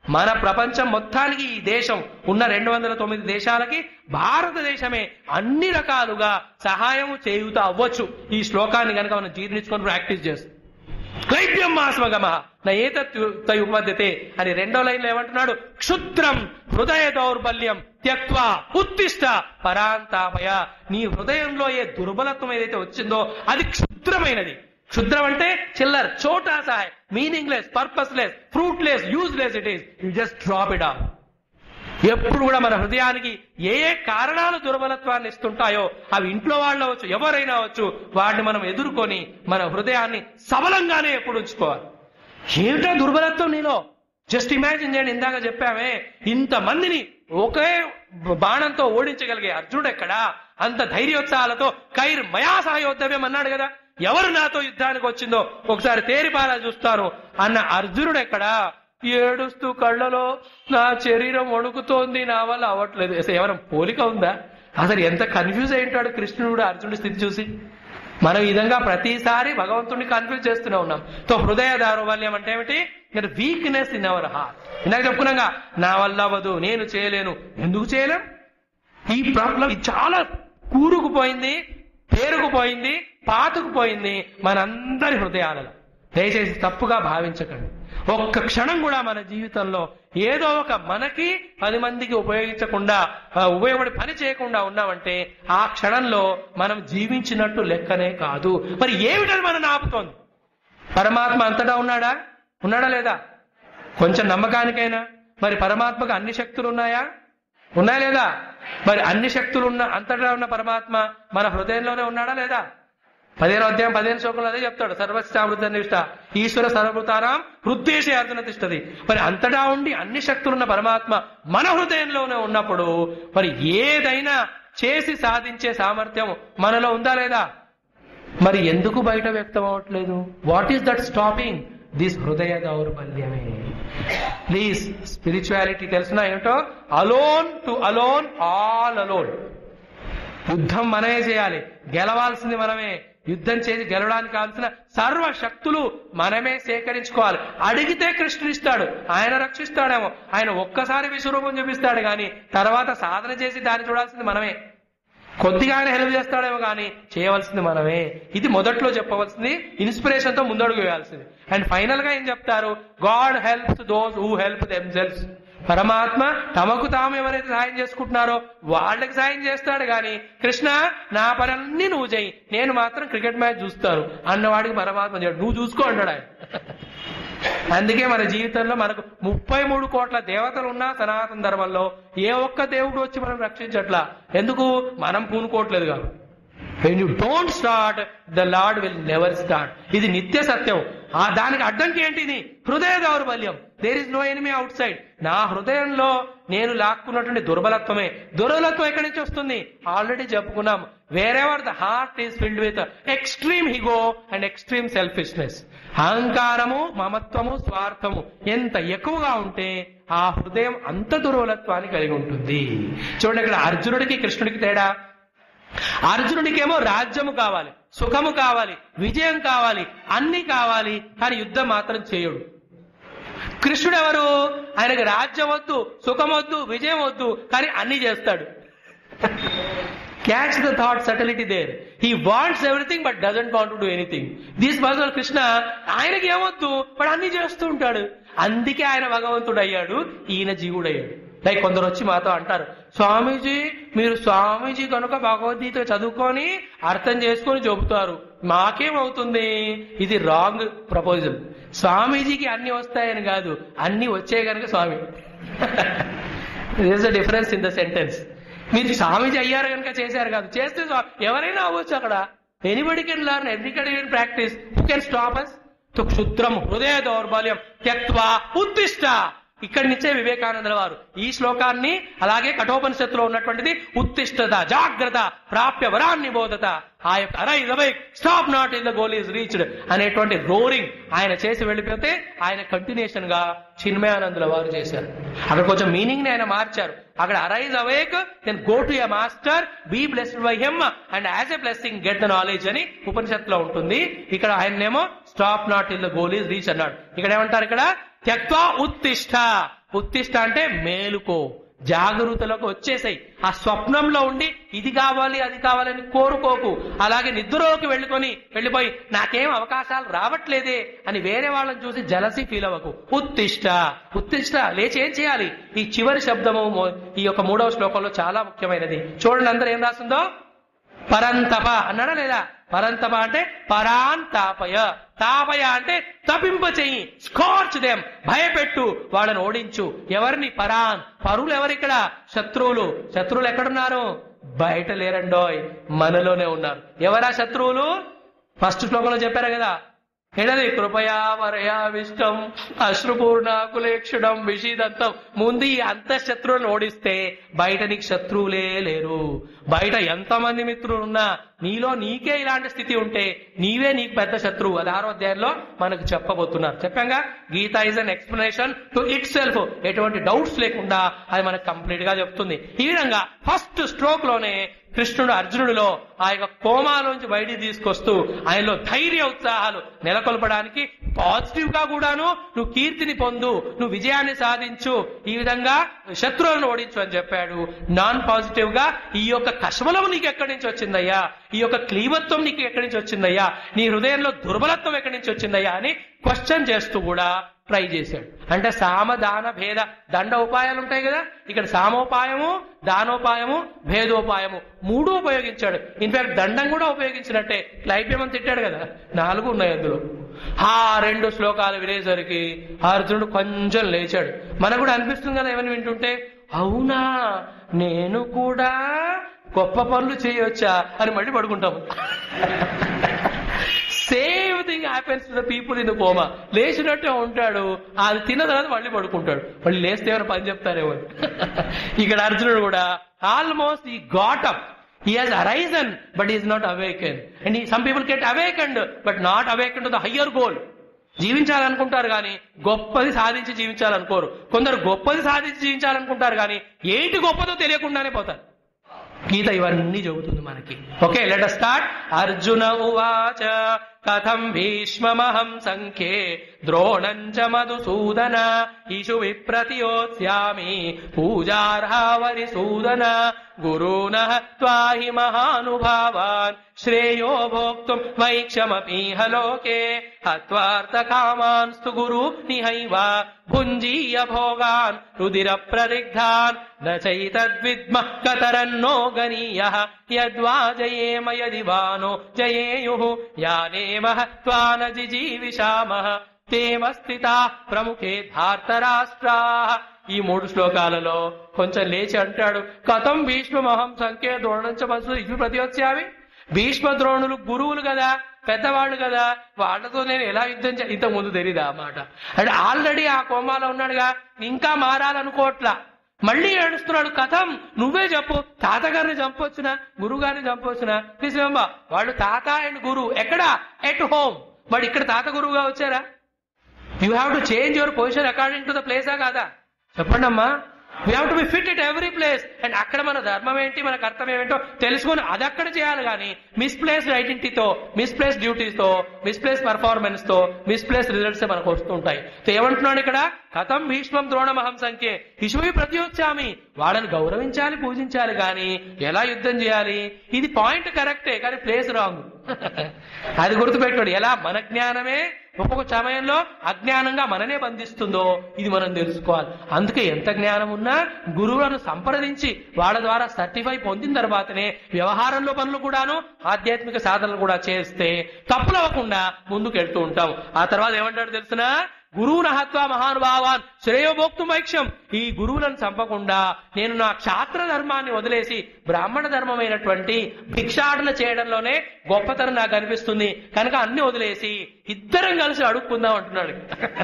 మన ప్రపంచం మొత్తానికి ఈ దేశం ఉన్న రెండు వందల తొమ్మిది దేశాలకి భారతదేశమే అన్ని రకాలుగా సహాయము చేయుత అవ్వచ్చు ఈ శ్లోకాన్ని కనుక మనం జీర్ణించుకొని ప్రాక్టీస్ చేస్తాం క్లైబ్యం మాస్మగమ నా ఏతై ఉపద్యతే అని రెండో లైన్లో ఏమంటున్నాడు క్షుద్రం హృదయ దౌర్బల్యం త్యక్వా ఉత్తిష్ట పరాంతాపయ నీ హృదయంలో ఏ దుర్బలత్వం ఏదైతే వచ్చిందో అది క్షుద్రమైనది క్షుద్రం అంటే చిల్లర్ చోటా సాయ్ meaningless purposeless fruitless useless it is you just drop it off ఎప్పుడు కూడా మన హృదయానికి ఏ ఏ కారణాలు దుర్బలత్వాన్ని ఇస్తుంటాయో అవి ఇంట్లో వాళ్ళు అవచ్చు ఎవరైనా అవచ్చు వాటిని మనం ఎదుర్కొని మన హృదయాన్ని సబలంగానే ఎప్పుడు ఉంచుకోవాలి ఏమిటో దుర్బలత్వం నీలో జస్ట్ ఇమాజిన్ చేయండి ఇందాక చెప్పామే ఇంతమందిని ఒకే బాణంతో ఓడించగలిగే అర్జునుడు ఎక్కడా అంత ధైర్యోత్సాహాలతో కైర్ మయా సహయోద్ధవ్యం అన్నాడు కదా ఎవరు నాతో యుద్ధానికి వచ్చిందో ఒకసారి తేరిపారా చూస్తాను అన్న అర్జునుడు ఎక్కడా ఏడుస్తూ కళ్ళలో నా శరీరం వణుకుతోంది నా వల్ల అవ్వట్లేదు అసలు ఎవరం పోలిక ఉందా అసలు ఎంత కన్ఫ్యూజ్ అయి ఉంటాడు కృష్ణుడు అర్జునుడి స్థితి చూసి మనం ఈ విధంగా ప్రతిసారి భగవంతుడిని కన్ఫ్యూజ్ చేస్తూనే ఉన్నాం తో హృదయ దారుబల్యం అంటే ఏమిటి వీక్నెస్ ఇన్ అవర్ హార్ట్ ఇందాక చెప్పుకున్నాగా నా వల్ల అవ్వదు నేను చేయలేను ఎందుకు చేయలేం ఈ ప్రాబ్లం ఇది చాలా కూరుకుపోయింది పేరుకుపోయింది పాతుకుపోయింది మనందరి హృదయాలలో దయచేసి తప్పుగా భావించకండి ఒక్క క్షణం కూడా మన జీవితంలో ఏదో ఒక మనకి పది మందికి ఉపయోగించకుండా ఆ, ఉపయోగపడి పని చేయకుండా ఉన్నామంటే ఆ క్షణంలో మనం జీవించినట్టు లెక్కనే కాదు మరి ఏమిటది మనల్ని ఆపుతోంది పరమాత్మ అంతటా ఉన్నాడా ఉన్నాడా లేదా కొంచెం నమ్మకానికైనా మరి పరమాత్మకు అన్ని శక్తులు ఉన్నాయా ఉన్నాయా లేదా మరి అన్ని శక్తులు ఉన్న అంతటా ఉన్న పరమాత్మ మన హృదయంలోనే ఉన్నాడా లేదా పదిహేను అధ్యాయం పదిహేను శ్లోకంలో అదే చెప్తాడు సర్వస్యామృత నిష్ట ఈశ్వర సర్వృతానాం హృద్దేశే అర్జున తిష్టది మరి అంతటా ఉండి అన్ని శక్తులున్న పరమాత్మ మన హృదయంలోనే ఉన్నప్పుడు మరి ఏదైనా చేసి సాధించే సామర్థ్యం మనలో ఉందా లేదా మరి ఎందుకు బయట వ్యక్తం అవ్వట్లేదు what is that stopping this హృదయ దౌర్బల్యమే ప్లీజ్ స్పిరిచువాలిటీ తెలిసిన ఏమిటో alone to alone all alone యుద్ధం మనమే చేయాలి గెలవాల్సింది మనమే యుద్ధం చేసి గెలవడానికి కావాల్సిన సర్వ శక్తులు మనమే సేకరించుకోవాలి అడిగితే కృష్ణుడు ఇస్తాడు ఆయన రక్షిస్తాడేమో ఆయన ఒక్కసారి విశ్వరూపం చూపిస్తాడు కానీ తర్వాత సాధన చేసి దాన్ని చూడాల్సింది మనమే కొద్దిగా ఆయన హెల్ప్ చేస్తాడేమో కానీ చేయవలసింది మనమే ఇది మొదట్లో చెప్పవలసింది ఇన్స్పిరేషన్ తో ముందడుగు వేయాల్సింది అండ్ ఫైనల్ గా ఏం చెప్తారు god helps those who help themselves పరమాత్మ తమకు తాము ఎవరైతే సహాయం చేసుకుంటున్నారో వాళ్ళకి సాయం చేస్తాడు గాని కృష్ణ నా పనన్నీ నువ్వు చెయ్యి నేను మాత్రం క్రికెట్ మ్యాచ్ చూస్తాను అన్నవాడికి పరమాత్మ చేయడు నువ్వు చూసుకో అంటాడు ఆయన అందుకే మన జీవితంలో మనకు ముప్పై మూడు కోట్ల దేవతలు ఉన్నా సనాతన ధర్మంలో ఏ ఒక్క దేవుడు వచ్చి మనం రక్షించట్లా ఎందుకు మనం పూనుకోవట్లేదు కాదు when you don't start the lord will never start ఇది నిత్య సత్యం ఆ దానికి అడ్డంకి ఏంటిది హృదయ దౌర్బల్యం there is no enemy outside నా హృదయంలో నేను లాక్కున్నటువంటి దుర్బలత్వమే దుర్బలత్వం ఎక్కడి నుంచి వస్తుంది ఆల్రెడీ చెప్పుకున్నాం wherever the heart is filled with extreme ego and extreme selfishness అహంకారము మమత్వము స్వార్థము ఎంత ఎక్కువగా ఉంటే ఆ హృదయం అంత దుర్బలత్వాన్ని కలిగి ఉంటుంది చూడండి ఇక్కడ అర్జునుడికి కృష్ణుడికి తేడా అర్జునుడికేమో రాజ్యము కావాలి సుఖము కావాలి విజయం కావాలి అన్ని కావాలి కానీ యుద్ధం మాత్రం చేయడు కృష్ణుడు ఎవరు ఆయనకు రాజ్యం వద్దు సుఖం వద్దు విజయం వద్దు కానీ అన్ని చేస్తాడు catch the thought subtlety there he wants everything but doesn't want to do anything this Bhagwan Krishna ఆయనకి ఏమొద్దు బట్ అన్ని చేస్తూ ఉంటాడు అందుకే ఆయన భగవంతుడు అయ్యాడు ఈయన జీవుడు అయ్యాడు లైక్ కొందరు వచ్చి మాతో అంటారు స్వామీజీ మీరు స్వామీజీ కనుక భగవద్గీత చదువుకొని అర్థం చేసుకొని చెబుతారు మాకేమవుతుంది ఇది రాంగ్ ప్రపోజల్ స్వామీజీకి అన్ని వస్తాయని కాదు అన్ని వచ్చే కనుక Swami this the difference in the sentence మీరు స్వామీజీ అయ్యారు కనుక చేశారు కాదు చేస్తే స్వా- ఎవరైనా అవ్వచ్చు అక్కడ anybody can learn everybody can practise who can stop us క్షుద్రం హృదయ దౌర్బల్యం త్యక్వా ఉత్తిష్ట ఇక్కడి నుంచే వివేకానందుల వారు ఈ శ్లోకాన్ని అలాగే కఠోపనిషత్తులో ఉన్నటువంటిది ఉత్తిష్టత జాగ్రత్త ప్రాప్య వరాన్ని బోధత ఆ యొక్క arise awake stop not in the goal is reached అనేటువంటి రోరింగ్ ఆయన చేసి వెళ్ళిపోతే ఆయన కంటిన్యూషన్ గా చిన్మయానందుల వారు చేశారు అక్కడ కొంచెం మీనింగ్ ని ఆయన మార్చారు అక్కడ arise awake then go to a master be blessed by him and as a blessing get the knowledge అని ఉపనిషత్తులో ఉంటుంది ఇక్కడ ఆయన్నేమో stop not in the goal is reach అన్నాడు ఇక్కడ ఏమంటారు ఇక్కడ త్యక్వా ఉత్తిష్ట ఉత్తిష్ట అంటే మేలుకో జాగృతలకు వచ్చేసాయి ఆ స్వప్నంలో ఉండి ఇది కావాలి అది కావాలని కోరుకోకు అలాగే నిద్రలోకి వెళ్ళుకొని వెళ్ళిపోయి నాకేం అవకాశాలు రావట్లేదే అని వేరే వాళ్ళని చూసి జలసి ఫీల్ అవ్వకు ఉత్తిష్ట ఉత్తిష్ట లేచి ఏం చేయాలి ఈ చివరి శబ్దము మో- ఈ యొక్క మూడవ శ్లోకంలో చాలా ముఖ్యమైనది చూడండి అందరూ ఏం రాస్తుందో పరంతప అన్నాడా లేదా పరంతప అంటే పరాన్ తాపయ తాపయ అంటే తపింప చెయ్యి స్కార్చ్ దెం భయపెట్టు వాళ్ళని ఓడించు ఎవరిని పరాన్ పరులు ఎవరిక్కడ శత్రువులు శత్రువులు ఎక్కడున్నారు బయట లేరండోయ్ మనలోనే ఉన్నారు ఎవరా శత్రువులు ఫస్ట్ శ్లోకంలో చెప్పారు కదా ఏంటది కృపయా వరయా విష్టం అశ్రుపూర్ణాకులేక్షుడం విషీదంతం ముందు ఈ అంతఃశత్రువులను ఓడిస్తే బయట నీకు శత్రువులే లేరు బయట ఎంతమంది మిత్రులు ఉన్నా నీలో నీకే ఇలాంటి స్థితి ఉంటే నీవే నీకు పెద్ద శత్రువు అది ఆరో అధ్యాయంలో మనకు చెప్పబోతున్నారు చెప్పంగా Gita is an explanation to itself ఎటువంటి డౌట్స్ లేకుండా అది మనకు కంప్లీట్ గా చెప్తుంది ఈ విధంగా ఫస్ట్ స్ట్రోక్ లోనే కృష్ణుడు అర్జునుడిలో ఆ యొక్క కోమాలోంచి బయటికి తీసుకొస్తూ ఆయనలో ధైర్య ఉత్సాహాలు నెలకొల్పడానికి పాజిటివ్ గా కూడాను నువ్వు కీర్తిని పొందు నువ్వు విజయాన్ని సాధించు ఈ విధంగా శత్రువులను ఓడించు అని చెప్పాడు నాన్ పాజిటివ్ గా ఈ యొక్క కషమలం నీకు ఎక్కడి నుంచి వచ్చిందయ్యా ఈ యొక్క క్లీవత్వం నీకు ఎక్కడి నుంచి వచ్చిందయ్యా నీ హృదయంలో దుర్బలత్వం ఎక్కడి నుంచి వచ్చిందయ్యా అని క్వశ్చన్ చేస్తూ కూడా ట్రై చేశాడు అంటే సామ దాన భేద దండ ఉపాయాలు ఉంటాయి కదా ఇక్కడ సామోపాయము దానోపాయము భేదోపాయము మూడు ఉపయోగించాడు ఇన్ఫాక్ట్ దండం కూడా ఉపయోగించినట్టే క్లైప్యమని తిట్టాడు కదా నాలుగు ఉన్నాయి అందులో ఆ రెండు శ్లోకాలు వినేసరికి అర్జునుడు కొంచెం లేచాడు మనకు కూడా అనిపిస్తుంది కదా ఏమని వింటుంటే అవునా నేను కూడా గొప్ప పనులు చేయొచ్చా అని మళ్ళీ పడుకుంటాము same thing happens to the people in coma లేచినట్టే ఉంటాడు అది తిన్న తర్వాత మళ్ళీ పడుకుంటాడు మళ్ళీ లేస్తే ఏమైనా పని చెప్తారేమో అని. ఇక్కడ అర్జునుడు కూడా ఆల్మోస్ట్ ఈ got up he has arisen but is not awaken and some people get awakened but not awakened to the higher goal జీవించాలనుకుంటారు కానీ గొప్పది సాధించి జీవించాలనుకోరు కొందరు గొప్పది సాధించి జీవించాలనుకుంటారు కానీ ఏంటి గొప్పదో తెలియకుండానే పోతారు గీత ఇవన్నీ చెబుతుంది మనకి ఓకే లెట్ స్టార్ట్ అర్జున ఉవాచ కథం భీష్మమహం సంఖ్యే ద్రోణం చ మధుసూదన ఇషు విప్రతియోత్స్యామి పూజార్హావరి సూదన గురూన త్వాహి మహానుభావాన్ శ్రేయో భోక్తుం వైక్షమపీహ లోకే హత్వార్థకామాన్స్తు గురు నిహైవ భుంజీయ భోగాన్ రుదిర ప్రదిగ్ధాన్ న చైతద్విద్మ కతరన్నో గనీయ యద్వా జయేమ యది వానో జయేయు యానేమ త్వాన జిజీవిషామః తేమ స్థితా ప్రముఖే ధార్తరాష్ట్రా ఈ మూడు శ్లోకాలలో కొంచెం లేచి అంటాడు కథం భీష్మమహం సంఖ్య ద్రోణంచ మనసు ఇవి ప్రతివత్స్యామి భీష్మ ద్రోణులు గురువులు కదా పెద్దవాళ్ళు కదా వాళ్ళతో నేను ఎలా యుద్ధం చే ఇంత ముందు తెలీదా ఆ మాట అంటే ఆల్రెడీ ఆ కోమాలో ఉన్నాడుగా ఇంకా మారాలనుకోవట్లా మళ్ళీ ఏడుస్తున్నాడు కథం నువ్వే చెప్పు తాతగారిని చంపొచ్చునా గురుగారిని చంపొచ్చునా ప్లీజ్ రిమెంబర్ వాళ్ళు తాత అండ్ గురు ఎక్కడ ఎట్ హోమ్ వాడు ఇక్కడ తాత గురువుగా వచ్చారా you have to change your position according to the ప్లేసా కాదా చెప్పండి అమ్మా we have to be fit it every place and అక్కడ మన ధర్మం ఏంటి మన కర్తవ్యం ఏంటో తెలుసుకొని అది అక్కడ చేయాలి కానీ మిస్ప్లేస్డ్ ఐడెంటిటీతో మిస్ప్లేస్ డ్యూటీస్తో మిస్ప్లేస్ పర్ఫార్మెన్స్ తో మిస్ప్లేస్ రిజల్ట్స్ మనకు వస్తుంటాయి సో ఏమంటున్నాడు ఇక్కడ కథం భీష్మం ద్రోణమహం సంఖ్యే ఇషువి ప్రతివచ్చామి వాళ్ళని గౌరవించాలి పూజించాలి కానీ ఎలా యుద్ధం చేయాలి ఇది పాయింట్ కరెక్టే కానీ ప్లేస్ రాంగ్ అది గుర్తుపెట్టాడు ఎలా మన జ్ఞానమే ఒక్కొక్క సమయంలో అజ్ఞానంగా మననే బంధిస్తుందో ఇది మనం తెలుసుకోవాలి అందుకే ఎంత జ్ఞానం ఉన్నా గురువులను సంప్రదించి వాళ్ళ ద్వారా సర్టిఫై పొందిన తర్వాతనే వ్యవహారంలో పనులు కూడాను ఆధ్యాత్మిక సాధనలు కూడా చేస్తే తప్పులు అవ్వకుండా ముందుకు వెళ్తూ ఉంటాం ఆ తర్వాత ఏమంటాడు తెలుసునా గురువు నహత్వ మహానుభావాన్ శ్రేయోభోక్తు వైక్ష్యం ఈ గురువులను చంపకుండా నేను నా క్షాత్ర ధర్మాన్ని వదిలేసి బ్రాహ్మణ ధర్మమైనటువంటి భిక్షాటన చేయడంలోనే గొప్పతనం నాకు అనిపిస్తుంది కనుక అన్ని వదిలేసి ఇద్దరం కలిసి అడుక్కుందాం అంటున్నాడు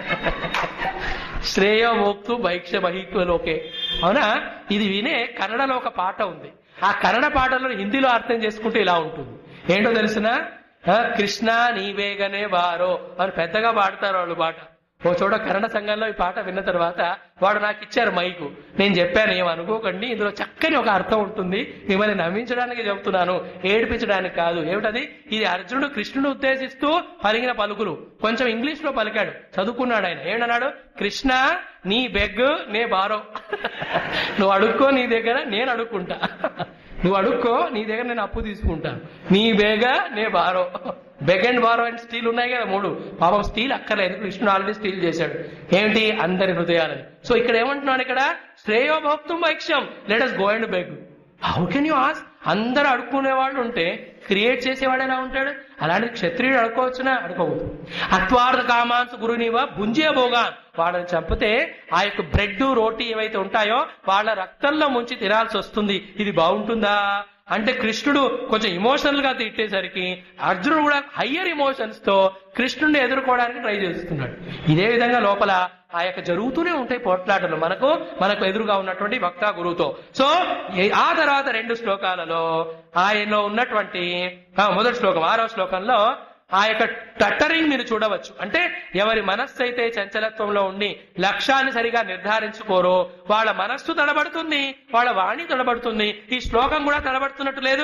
శ్రేయోభోక్తు భైక్ష మహిత్వలోకే అవునా ఇది వినే కన్నడలో ఒక పాట ఉంది ఆ కన్నడ పాటలో హిందీలో అర్థం చేసుకుంటే ఇలా ఉంటుంది ఏంటో తెలిసిన కృష్ణ నీవేగనే వారో అని పెద్దగా పాడతారు వాళ్ళు పాట ఓ చోట కన్నడ సంఘంలో ఈ పాట విన్న తర్వాత వాడు నాకు ఇచ్చారు మైకు నేను చెప్పాను ఏం అనుకోకండి ఇందులో చక్కని ఒక అర్థం ఉంటుంది మిమ్మల్ని నమ్మించడానికి చెబుతున్నాను ఏడిపించడానికి కాదు ఏమిటది ఇది అర్జునుడు కృష్ణుడు ఉద్దేశిస్తూ పలికిన పలుకులు కొంచెం ఇంగ్లీష్ లో పలికాడు చదువుకున్నాడు ఆయన ఏమన్నాడు కృష్ణ నీ బెగ్ నే బారో నువ్వు అడుక్కో నీ దగ్గర నేను అడుక్కుంటా నువ్వు అడుక్కో నీ దగ్గర నేను అప్పు తీసుకుంటాను నీ బేగ నే బారో beg and borrow and steal ఉన్నాయి కదా మూడు పాపం స్టీల్ అక్కర్లేదు కృష్ణుడు ఆల్రెడీ స్టీల్ చేశాడు ఏంటి అందరి హృదయాలని సో ఇక్కడ ఏమంటున్నాను ఇక్కడ శ్రేయో భక్తం వైక్ష్యం let us go and beg how can you ask అందరూ అడుక్కునే వాళ్ళు ఉంటే క్రియేట్ చేసేవాడు ఎలా ఉంటాడు అలాంటి క్షత్రియుడు అడుకోవచ్చునా అడుకోవద్దు అత్వార్థ కామాంస గురునివ భుంజే భోగాన్ వాళ్ళని చంపితే ఆ యొక్క బ్రెడ్ రోటీ ఏవైతే ఉంటాయో వాళ్ళ రక్తంలో ముంచి తినాల్సి వస్తుంది ఇది బాగుంటుందా అంటే కృష్ణుడు కొంచెం ఇమోషనల్ గా తిట్టేసరికి అర్జునుడు కూడా హయ్యర్ ఇమోషన్స్ తో కృష్ణుడిని ఎదుర్కోవడానికి ట్రై చేస్తున్నాడు ఇదే విధంగా లోపల ఆ యొక్క జరుగుతూనే ఉంటాయి పోట్లాటలు మనకు మనకు ఎదురుగా ఉన్నటువంటి భక్త గురువుతో సో ఏ- ఆ తర్వాత రెండు శ్లోకాలలో ఆయనలో ఉన్నటువంటి ఆ, మొదటి శ్లోకం ఆరో శ్లోకంలో ఆ యొక్క టట్టరింగ్ మీరు చూడవచ్చు అంటే ఎవరి మనస్సు అయితే చంచలత్వంలో ఉండి లక్ష్యాన్ని సరిగా నిర్ధారించుకోరో వాళ్ళ మనస్సు తడబడుతుంది వాళ్ళ వాణి తడబడుతుంది ఈ శ్లోకం కూడా తడబడుతున్నట్టు లేదు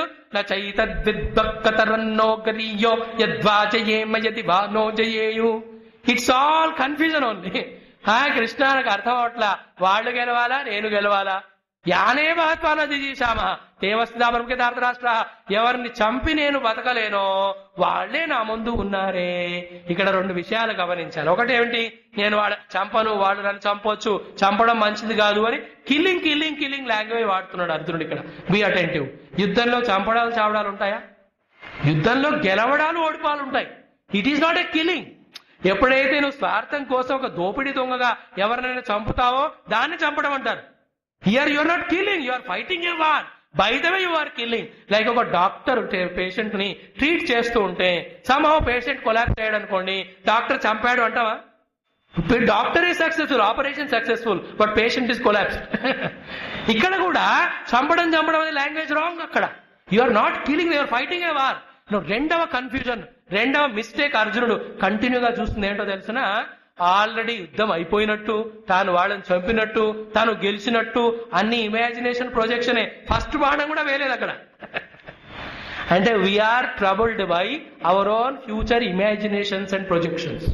నైతద్విద్భక్తరన్నో గరీయో యద్వా జయేమ యది వా నో జయేయు ఇట్స్ ఆల్ కన్ఫ్యూజన్ ఓన్లీ హా కృష్ణ నాకు అర్థం అవట్లా వాళ్ళు గెలవాలా నేను గెలవాలా యానే మహత్వానది చేశామ దేవస్థాపనకి రాష్ట్ర ఎవరిని చంపి నేను బతకలేనో వాళ్లే నా ముందు ఉన్నారే ఇక్కడ రెండు విషయాలు గమనించాలి ఒకటి ఏమిటి నేను వాళ్ళ చంపను వాళ్ళు నన్ను చంపొచ్చు చంపడం మంచిది కాదు అని కిల్లింగ్ కిల్లింగ్ కిల్లింగ్ లాంగ్వేజ్ వాడుతున్నాడు అర్జునుడు ఇక్కడ బి అటెంటివ్ యుద్ధంలో చంపడాలు చావడాలు ఉంటాయా యుద్ధంలో గెలవడాలు ఓడిపాలు ఉంటాయి it is not a killing ఎప్పుడైతే నువ్వు స్వార్థం కోసం ఒక దోపిడీ దొంగగా ఎవరినైనా చంపుతావో దాన్ని చంపడం అంటారు here you are not killing you are fighting a war by the way you are killing like ఒక డాక్టర్ పేషెంట్ ని ట్రీట్ చేస్తూ ఉంటే సమ్హౌ పేషెంట్ కొలాప్స్ అయ్యాడు అనుకోండి డాక్టర్ చంపాడు అంటావా doctor is successful operation successful but patient is collapse ఇక్కడ కూడా చంపడం చంపడం అనే లాంగ్వేజ్ రాంగ్ అక్కడ you are not killing you're fighting a war రెండవ కన్ఫ్యూజన్ రెండవ మిస్టేక్ అర్జునుడు కంటిన్యూగా చూస్తుంది ఏంటో తెలిసిన ఆల్రెడీ యుద్ధం అయిపోయినట్టు తాను వాళ్ళని చంపినట్టు తాను గెలిచినట్టు అన్ని ఇమాజినేషన్ ప్రొజెక్షనే ఫస్ట్ బాణం కూడా వేయలేదు అక్కడ అంటే we are troubled by our own future imaginations and projections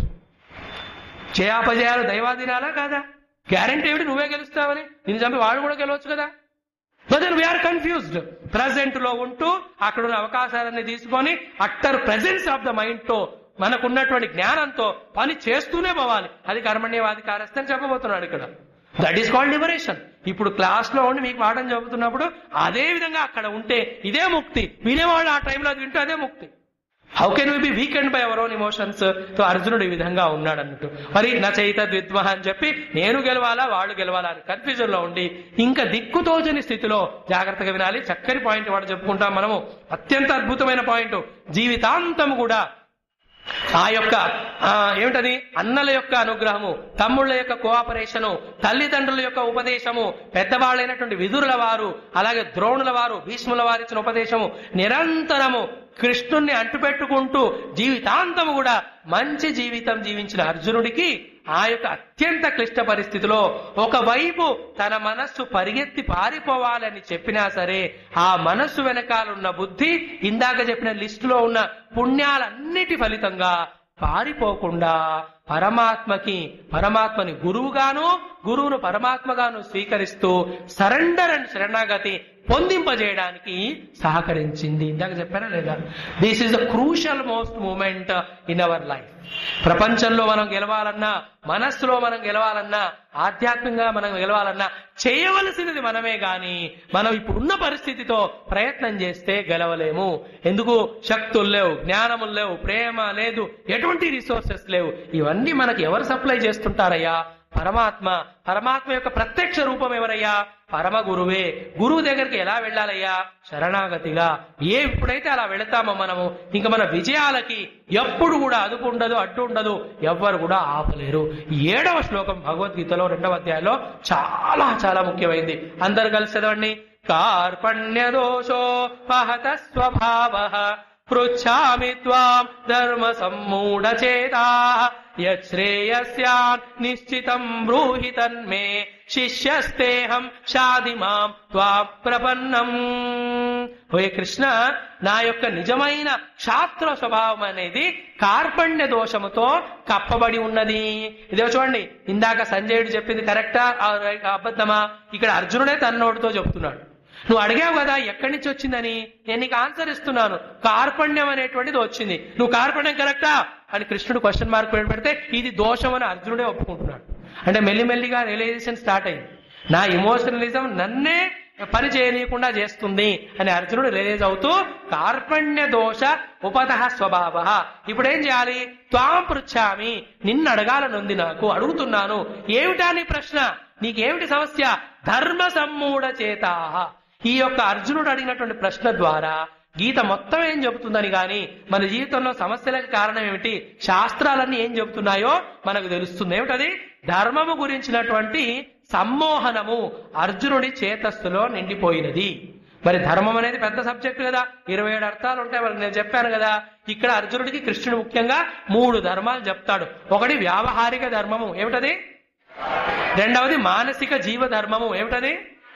జయాపజయాలు దైవాధీనాలా కాదా గ్యారంటీ ఏమిటి నువ్వే గెలుస్తావని నిన్ను చంపి వాడు కూడా గెలవచ్చు కదా but then we are confused present లో ఉంటూ అక్కడ ఉన్న అవకాశాలన్నీ తీసుకొని utter presence of the mind తో మనకున్నటువంటి జ్ఞానంతో పని చేస్తూనే పోవాలి అది కర్మణ్యవాధికారస్థ అని చెప్పబోతున్నాడు ఇక్కడ దట్ ఈస్ కాల్డ్ లిబరేషన్ ఇప్పుడు క్లాస్ లో ఉండి మీకు పాఠం చెబుతున్నప్పుడు అదే విధంగా అక్కడ ఉంటే ఇదే ముక్తి వినేవాళ్ళు ఆ టైంలో అది వింటే అదే ముక్తి how can we be weakened by our own emotions తో అర్జునుడు ఈ విధంగా ఉన్నాడు అన్నట్టు మరి నా చైత ద్విద్వ అని చెప్పి నేను గెలవాలా వాళ్ళు గెలవాలా అని కన్ఫ్యూజన్ లో ఉండి ఇంకా దిక్కుతోచని స్థితిలో జాగ్రత్తగా వినాలి చక్కని పాయింట్ వాడు చెప్పుకుంటాం మనము అత్యంత అద్భుతమైన పాయింట్ జీవితాంతం కూడా ఆ యొక్క ఆ, ఏమిటది అన్నల యొక్క అనుగ్రహము తమ్ముళ్ళ యొక్క కోఆపరేషను తల్లిదండ్రుల యొక్క ఉపదేశము పెద్దవాళ్ళైనటువంటి విదురుల వారు అలాగే ద్రోణుల వారు భీష్ముల వారు ఇచ్చిన ఉపదేశము నిరంతరము కృష్ణుణ్ణి అంటుపెట్టుకుంటూ జీవితాంతము కూడా మంచి జీవితం జీవించిన అర్జునుడికి ఆ యొక్క అత్యంత క్లిష్ట పరిస్థితిలో ఒకవైపు తన మనస్సు పరిగెత్తి పారిపోవాలని చెప్పినా సరే ఆ మనస్సు వెనకాలన్న బుద్ధి ఇందాక చెప్పిన లిస్టులో ఉన్న పుణ్యాలన్నిటి ఫలితంగా పారిపోకుండా పరమాత్మకి పరమాత్మని గురువుగాను గురువును పరమాత్మగాను స్వీకరిస్తూ సరెండర్ అండ్ శరణాగతి పొందింపజేయడానికి సహకరించింది ఇందాక చెప్పారా లేదా this is the crucial most moment in our life ప్రపంచంలో మనం గెలవాలన్నా మనస్సులో మనం గెలవాలన్నా ఆధ్యాత్మికంగా మనం గెలవాలన్నా చేయవలసినది మనమే గాని మనం ఇప్పుడున్న పరిస్థితితో ప్రయత్నం చేస్తే గెలవలేము ఎందుకు శక్తులు లేవు జ్ఞానములు లేవు ప్రేమ లేదు ఎటువంటి రిసోర్సెస్ లేవు ఇవన్నీ మనకి ఎవరు సప్లై చేస్తుంటారయ్యా పరమాత్మ పరమాత్మ యొక్క ప్రత్యక్ష రూపం ఎవరయ్యా పరమ గురువే గురువు దగ్గరికి ఎలా వెళ్ళాలయ్యా శరణాగతిగా ఏ ఇప్పుడైతే అలా వెళతామో మనము ఇంకా మన విజయాలకి ఎప్పుడు కూడా అదుపు ఉండదు అడ్డు ఉండదు ఎవ్వరు కూడా ఆపలేరు ఈ ఏడవ శ్లోకం భగవద్గీతలో రెండవ అధ్యాయంలో చాలా చాలా ముఖ్యమైంది అందరు కలిసి చదవండి కార్పణ్య దోషో పహత స్వభావ పృచ్ఛామి త్వాం ధర్మ సమ్మూఢచేతా యశ్రేయస్యాన్ నిశ్చితం బ్రూహి తన్మే శిష్యస్తేహం షాది మాం త్వా ప్రపన్నం ఓయే కృష్ణ నా యొక్క నిజమైన శాస్త్ర స్వభావం అనేది కార్పణ్య దోషముతో కప్పబడి ఉన్నది ఇదే చూడండి ఇందాక సంజయుడు చెప్పింది కరెక్టా ఆ అబద్ధమా ఇక్కడ అర్జునుడే తన నోటితో చెప్తున్నాడు నువ్వు అడిగావు కదా ఎక్కడి నుంచి వచ్చిందని నేను నీకు ఆన్సర్ ఇస్తున్నాను కార్పణ్యం అనేటువంటిది వచ్చింది నువ్వు కార్పణ్యం కరెక్టా అని కృష్ణుడు క్వశ్చన్ మార్క్ పెడితే ఇది దోషం అని అర్జునుడే ఒప్పుకుంటున్నాడు అంటే మెల్లిమెల్లిగా రియలైజేషన్ స్టార్ట్ అయింది నా ఇమోషనలిజం నన్నే పని చేయనీయకుండా చేస్తుంది అని అర్జునుడు రిలీజ్ అవుతూ కార్పణ్య దోష ఉపత స్వభావ ఇప్పుడు ఏం చేయాలి త్వాం పృచ్ఛామి నిన్ను అడగాలనుంది నాకు అడుగుతున్నాను ఏమిటా నీ ప్రశ్న నీకేమిటి సమస్య ధర్మ సమ్మూఢ చేతాహ ఈ యొక్క అర్జునుడు అడిగినటువంటి ప్రశ్న ద్వారా గీత మొత్తం ఏం చెబుతుందని గాని మన జీవితంలో సమస్యలకు కారణం ఏమిటి శాస్త్రాలన్నీ ఏం చెబుతున్నాయో మనకు తెలుస్తుంది ఏమిటది ధర్మము గురించినటువంటి సమ్మోహనము అర్జునుడి చేతస్సులో నిండిపోయినది మరి ధర్మం అనేది పెద్ద సబ్జెక్ట్ కదా ఇరవై ఏడు అర్థాలు ఉంటాయి మరి నేను చెప్పాను కదా ఇక్కడ అర్జునుడికి కృష్ణుడు ముఖ్యంగా మూడు ధర్మాలు చెప్తాడు ఒకటి వ్యావహారిక ధర్మము ఏమిటది రెండవది మానసిక జీవ ధర్మము ఏమిటది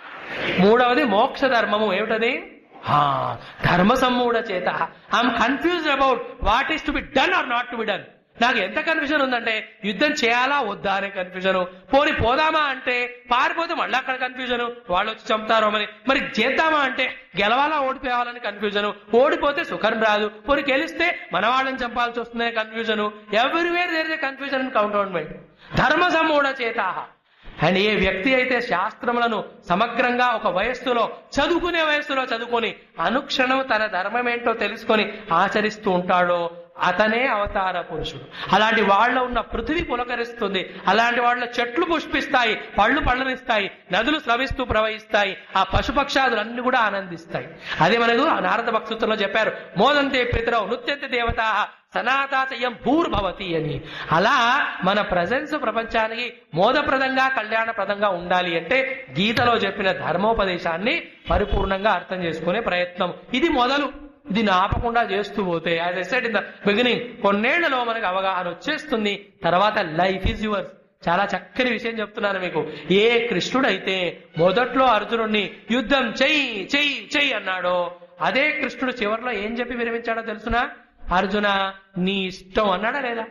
మూడవది మోక్ష ధర్మము ఏమిటది హా, ధర్మ సమ్మూఢ చేత I'm confused about what is to be done or not to be done నాకు ఎంత కన్ఫ్యూజన్ ఉందంటే యుద్ధం చేయాలా వద్దా అనే కన్ఫ్యూజన్ పోని పోదామా అంటే పారిపోతే మళ్ళీ అక్కడ కన్ఫ్యూజన్ వాళ్ళు వచ్చి చంపుతారో మరి మరి చేద్దామా అంటే గెలవాలా ఓడిపోవాలని కన్ఫ్యూజన్ ఓడిపోతే సుఖం రాదు పోని గెలిస్తే మన వాళ్ళని చంపాల్సి వస్తుందనే confusion everywhere there confusion in commitment ధర్మ సమ్మూఢ చేతాహ అండ్ ఏ వ్యక్తి అయితే శాస్త్రములను సమగ్రంగా ఒక వయస్సులో చదువుకునే వయస్సులో చదువుకొని అనుక్షణం తన ధర్మం ఏంటో తెలుసుకొని ఆచరిస్తూ ఉంటాడో అతనే అవతార పురుషుడు అలాంటి వాళ్ళ ఉన్న పృథివీ పులకరిస్తుంది అలాంటి వాళ్ళ చెట్లు పుష్పిస్తాయి పళ్ళు పళ్ళనిస్తాయి నదులు స్రవిస్తూ ప్రవహిస్తాయి ఆ పశుపక్షాదులన్నీ కూడా ఆనందిస్తాయి అదే మనకు ఆ నారద భక్తుల్లో చెప్పారు మోదంతే పితరవు నృత్యంత దేవత సనాతాచయం భూర్భవతి అని అలా మన ప్రజెన్స్ ప్రపంచానికి మోదప్రదంగా కళ్యాణప్రదంగా ఉండాలి అంటే గీతలో చెప్పిన ధర్మోపదేశాన్ని పరిపూర్ణంగా అర్థం చేసుకునే ప్రయత్నం ఇది మొదలు ఇది ఆపకుండా చేస్తూ పోతే as I said in the beginning కొన్నేళ్లలో మనకు అవగాహన వచ్చేస్తుంది తర్వాత లైఫ్ ఈజ్ యువర్స్ చాలా చక్కని విషయం చెప్తున్నాను మీకు ఏ కృష్ణుడైతే మొదట్లో అర్జునుడిని యుద్ధం చెయ్యి చెయ్యి చెయ్యి అన్నాడో అదే కృష్ణుడు చివరిలో ఏం చెప్పి విరమించాడో తెలుసునా అర్జున నీ ఇష్టం అన్నాడా లేదా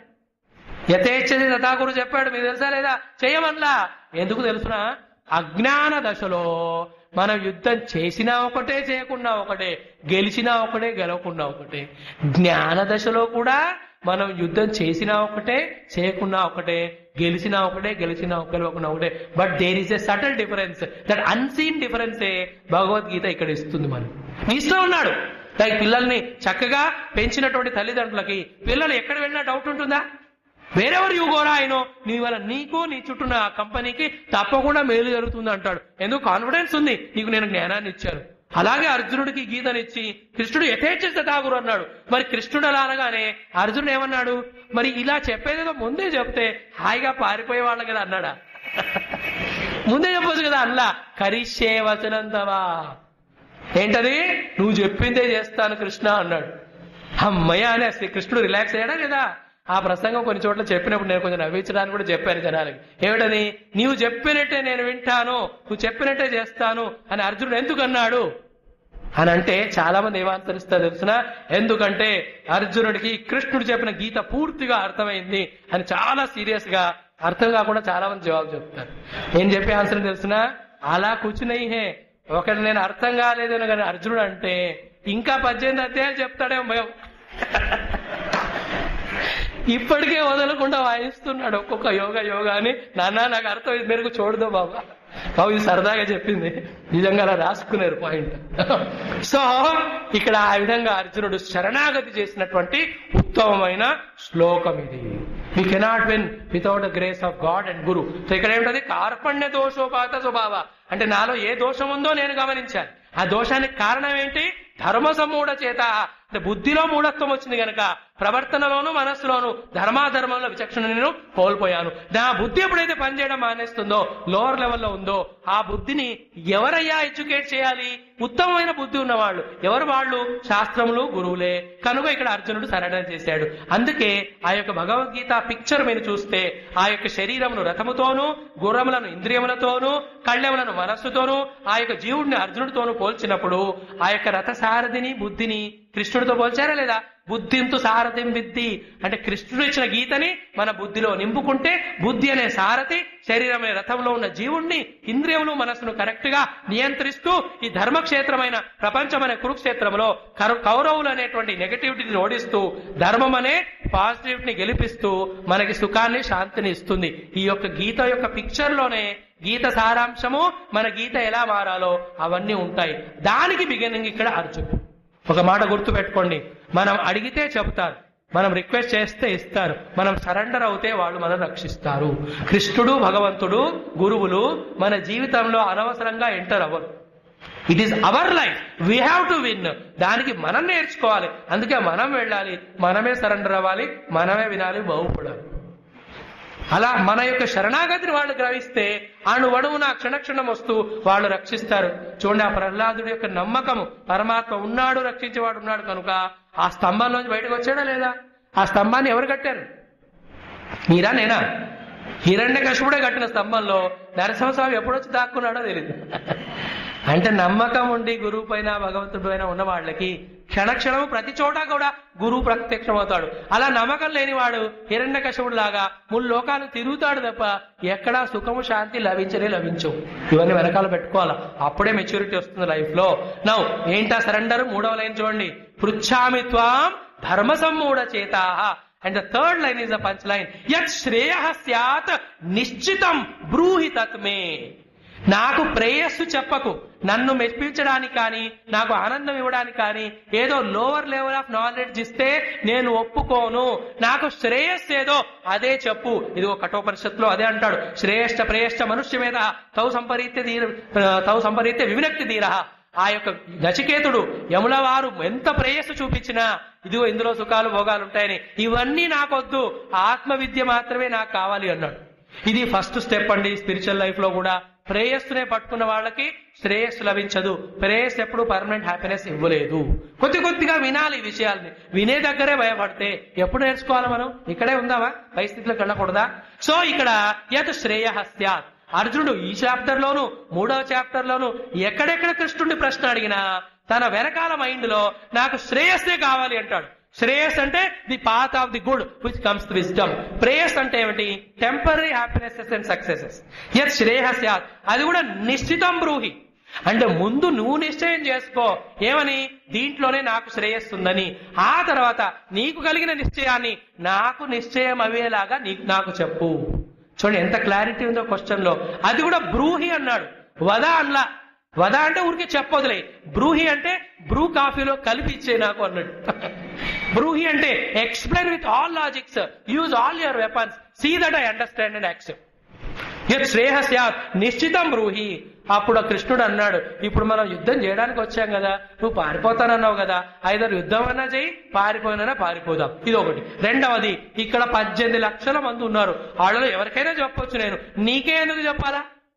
యథేచ్ఛది తథాగురు చెప్పాడు మీకు తెలుసా లేదా చేయమన్లా ఎందుకు తెలుసునా అజ్ఞాన దశలో మనం యుద్ధం చేసినా ఒకటే చేయకుండా ఒకటే గెలిచినా ఒకటే గెలవకుండా ఒకటే జ్ఞాన దశలో కూడా మనం యుద్ధం చేసినా ఒకటే చేయకున్నా ఒకటే గెలిచినా ఒకటే గెలిచినా గెలవకుండా ఒకటే but there is a subtle difference that unseen డిఫరెన్సే భగవద్గీత ఇక్కడ ఇస్తుంది మనం నీ ఇష్టం ఉన్నాడు లైక్ పిల్లల్ని చక్కగా పెంచినటువంటి తల్లిదండ్రులకి పిల్లలు ఎక్కడ వెళ్ళినా డౌట్ ఉంటుందా వేరెవరు యూ గోరా అయినో నీ వల్ల నీకు నీ చుట్టూన్న ఆ కంపెనీకి తప్పకుండా మేలు జరుగుతుంది అంటాడు ఎందుకు కాన్ఫిడెన్స్ ఉంది నీకు నేను జ్ఞానాన్ని ఇచ్చాను అలాగే అర్జునుడికి గీతనిచ్చి కృష్ణుడు యథేచ్ఛ తాగురు అన్నాడు మరి కృష్ణుడు అలా అనగానే అర్జునుడు ఏమన్నాడు మరి ఇలా చెప్పేదేదో ముందే చెప్తే హాయిగా పారిపోయే వాళ్ళ కదా అన్నాడా ముందే చెప్పొచ్చు కదా అల్లా కరిష్యే వచనంతవా ఏంటది నువ్వు చెప్పిందే చేస్తాను కృష్ణ అన్నాడు అమ్మయ్య అనే కృష్ణుడు రిలాక్స్ అయ్యాడా లేదా ఆ ప్రసంగం కొన్ని చోట్ల చెప్పినప్పుడు నేను కొంచెం నవ్వించడానికి కూడా చెప్పాను జనాలకి ఏమిటని నీవు చెప్పినట్టే నేను వింటాను నువ్వు చెప్పినట్టే చేస్తాను అని అర్జునుడు ఎందుకు అన్నాడు అని అంటే చాలా మంది ఏమాంతరిస్తారు తెలుసిన ఎందుకంటే అర్జునుడికి కృష్ణుడు చెప్పిన గీత పూర్తిగా అర్థమైంది అని చాలా సీరియస్ గా అర్థం కాకుండా చాలా మంది జవాబు చెప్తారు ఏం చెప్పే ఆన్సర్ తెలిసిన అలా కూర్చున్నాయి హే ఒకటి నేను అర్థం కాలేదు కానీ అర్జునుడు అంటే ఇంకా పద్దెనిమిది అధ్యాయాలు చెప్తాడేమో భయం ఇప్పటికే వదలకుండా వాయిస్తున్నాడు ఒక్కొక్క యోగా యోగా అని నాన్న నాకు అర్థం ఇది మెరుగు చూడదు బాబా బాబు ఇది సరదాగా చెప్పింది నిజంగా అలా రాసుకున్నారు పాయింట్ సో ఇక్కడ ఆ విధంగా అర్జునుడు శరణాగతి చేసినటువంటి ఉత్తమమైన శ్లోకం ఇది we cannot win without the grace of god and guru so ఇక్కడ ఏంటది కార్పణ్య దోషోపాత స్వభావ అంటే నాలో ఏ దోషం ఉందో నేను గమనించాను ఆ దోషానికి కారణం ఏంటి ధర్మ సమూఢ చేత అంటే బుద్ధిలో మూఢత్వం వచ్చింది గనక ప్రవర్తనలోను మనస్సులోను ధర్మాధర్మంలో విచక్షణ నేను కోల్పోయాను నా బుద్ధి ఎప్పుడైతే పనిచేయడం మానేస్తుందో లోవర్ లెవెల్లో ఉందో ఆ బుద్ధిని ఎవరయ్యా ఎడ్యుకేట్ చేయాలి ఉత్తమమైన బుద్ధి ఉన్నవాళ్ళు ఎవరు వాళ్ళు శాస్త్రములు గురువులే కనుక ఇక్కడ అర్జునుడు సరెండర్ చేశాడు అందుకే ఆ యొక్క భగవద్గీత పిక్చర్ మీరు చూస్తే ఆ యొక్క శరీరమును రథముతోనూ గుర్రములను ఇంద్రియములతోనూ కళ్ళెములను మనస్సుతోనూ ఆ యొక్క జీవుడిని అర్జునుడితోనూ పోల్చినప్పుడు ఆ యొక్క రథసారథిని బుద్ధిని కృష్ణుడితో పోల్చారా లేదా బుద్ధింతు సారథిం విద్ది అంటే కృష్ణుడు ఇచ్చిన గీతని మన బుద్ధిలో నింపుకుంటే బుద్ధి అనే సారథి శరీరం అనే రథంలో ఉన్న జీవుణ్ణి ఇంద్రియములు మనస్సును కరెక్ట్ గా నియంత్రిస్తూ ఈ ధర్మక్షేత్రమైన ప్రపంచం అనే కురుక్షేత్రంలో కరు- కౌరవులు అనేటువంటి నెగటివిటీని ఓడిస్తూ ధర్మం అనే పాజిటివిటీని గెలిపిస్తూ మనకి సుఖాన్ని శాంతిని ఇస్తుంది ఈ యొక్క గీత యొక్క పిక్చర్ లోనే గీత సారాంశము మన గీత ఎలా మారాలో అవన్నీ ఉంటాయి దానికి బిగినింగ్ ఇక్కడ అర్జున్ ఒక మాట గుర్తు పెట్టుకోండి మనం అడిగితే చెప్తారు మనం రిక్వెస్ట్ చేస్తే ఇస్తారు మనం సరెండర్ అవుతే వాళ్ళు మనం రక్షిస్తారు కృష్ణుడు భగవంతుడు గురువులు మన జీవితంలో అనవసరంగా ఎంటర్ అవ్వరు it is our life we have to win దానికి మనం నేర్చుకోవాలి అందుకే మనం వెళ్ళాలి మనమే సరెండర్ అవ్వాలి మనమే వినాలి బాగుపడాలి అలా మన యొక్క శరణాగతిని వాళ్ళు గ్రహిస్తే అణువణువున క్షణక్షణం వస్తూ వాళ్ళు రక్షిస్తారు చూడండి ఆ ప్రహ్లాదుడి యొక్క నమ్మకము పరమాత్మ ఉన్నాడు రక్షించేవాడు ఉన్నాడు కనుక ఆ స్తంభంలోంచి బయటకు వచ్చాడా లేదా ఆ స్తంభాన్ని ఎవరు కట్టారు మీరా నేనా హిరణ్య కశువుడే కట్టిన స్తంభంలో నరసింహస్వామి ఎప్పుడొచ్చి దాక్కున్నాడో తెలియదు అంటే నమ్మకం ఉండి గురువు పైన భగవంతుడి పైన ఉన్న వాళ్ళకి క్షణక్షణము ప్రతి చోట కూడా గురువు ప్రత్యక్షమవుతాడు అలా నమ్మకం లేనివాడు హిరణ్య కశవుడు లాగా మూడు లోకాలు తిరుగుతాడు తప్ప ఎక్కడా సుఖము శాంతి లభించనే లభించవు ఇవన్నీ వెనకాల పెట్టుకోవాలా అప్పుడే మెచ్యూరిటీ వస్తుంది లైఫ్ లో నౌ ఏంటా సరెండర్ మూడవ లైన్ చూడండి పృచ్ఛామి త్వాం ధర్మ సమ్మూఢ చేతా and the third line is the punch line యత్ శ్రేయ స్యాత్ నిశ్చితం బ్రూహి తత్మే నాకు ప్రేయస్సు చెప్పకు నన్ను మెప్పించడానికి కానీ నాకు ఆనందం ఇవ్వడానికి కానీ ఏదో లోవర్ లెవెల్ ఆఫ్ నాలెడ్జ్ ఇస్తే నేను ఒప్పుకోను నాకు శ్రేయస్సు ఏదో అదే చెప్పు ఇది ఒక కఠోపనిషత్తులో అదే అంటాడు శ్రేష్ఠ ప్రేష్ఠ మనుష్య మీద తౌ సంపరీత్య తీర తౌ సంపరీత్య వివినక్తి తీర ఆ యొక్క నచికేతుడు యముల వారు ఎంత ప్రేయస్సు చూపించినా ఇదిగో ఇందులో సుఖాలు భోగాలు ఉంటాయని ఇవన్నీ నాకొద్దు ఆత్మ విద్య మాత్రమే నాకు కావాలి అన్నాడు ఇది ఫస్ట్ స్టెప్ అండి స్పిరిచువల్ లైఫ్ లో కూడా ప్రేయస్సునే పట్టుకున్న వాళ్ళకి శ్రేయస్సు లభించదు ప్రేయస్ ఎప్పుడు పర్మనెంట్ హ్యాపీనెస్ ఇవ్వలేదు కొద్ది కొద్దిగా వినాలి ఈ విషయాల్ని వినే దగ్గరే భయపడితే ఎప్పుడు నేర్చుకోవాలి మనం ఇక్కడే ఉందామా పరిస్థితిలోకి వెళ్ళకూడదా సో ఇక్కడ యత్ శ్రేయ స్యాత్ అర్జునుడు ఈ చాప్టర్ లోను మూడవ చాప్టర్ లోను ఎక్కడెక్కడ కృష్ణుడిని ప్రశ్న అడిగినా తన వెనకాల మైండ్ లో నాకు శ్రేయస్సే కావాలి అంటాడు శ్రేయస్ అంటే the path of the good which comes the wisdom ప్రేయస్ అంటే ఏమిటి టెంపరీ హ్యాపీనెసెస్ అండ్ సక్సెసెస్ యత్ శ్రేయస్యాత్ అది కూడా నిశ్చితం బ్రూహి అంటే ముందు నువ్వు నిశ్చయం చేసుకో ఏమని దీంట్లోనే నాకు శ్రేయస్సుందని ఆ తర్వాత నీకు కలిగిన నిశ్చయాన్ని నాకు నిశ్చయం అయ్యేలాగా నీకు నాకు చెప్పు చూడండి ఎంత క్లారిటీ ఉందో క్వశ్చన్ లో అది కూడా బ్రూహి అన్నాడు వద అన్లా వద అంటే ఊరికి చెప్పొదిలే బ్రూహి అంటే బ్రూ కాఫీలో కలిపి ఇచ్చే నాకు అన్నట్టు బ్రూహి అంటే explain with all logics use all your weapons see that I understand and accept యత్ శ్రేహస్యాత్ నిశ్చితం బ్రూహి అప్పుడు ఆ కృష్ణుడు అన్నాడు ఇప్పుడు మనం యుద్ధం చేయడానికి వచ్చాం కదా నువ్వు పారిపోతానన్నావు కదా ఐదరు యుద్ధం అన్నా చేయి పారిపోయినా పారిపోదాం ఇది ఒకటి రెండవది ఇక్కడ పద్దెనిమిది లక్షల మంది ఉన్నారు వాళ్ళలో ఎవరికైనా చెప్పొచ్చు నేను నీకే ఎందుకు చెప్పాలా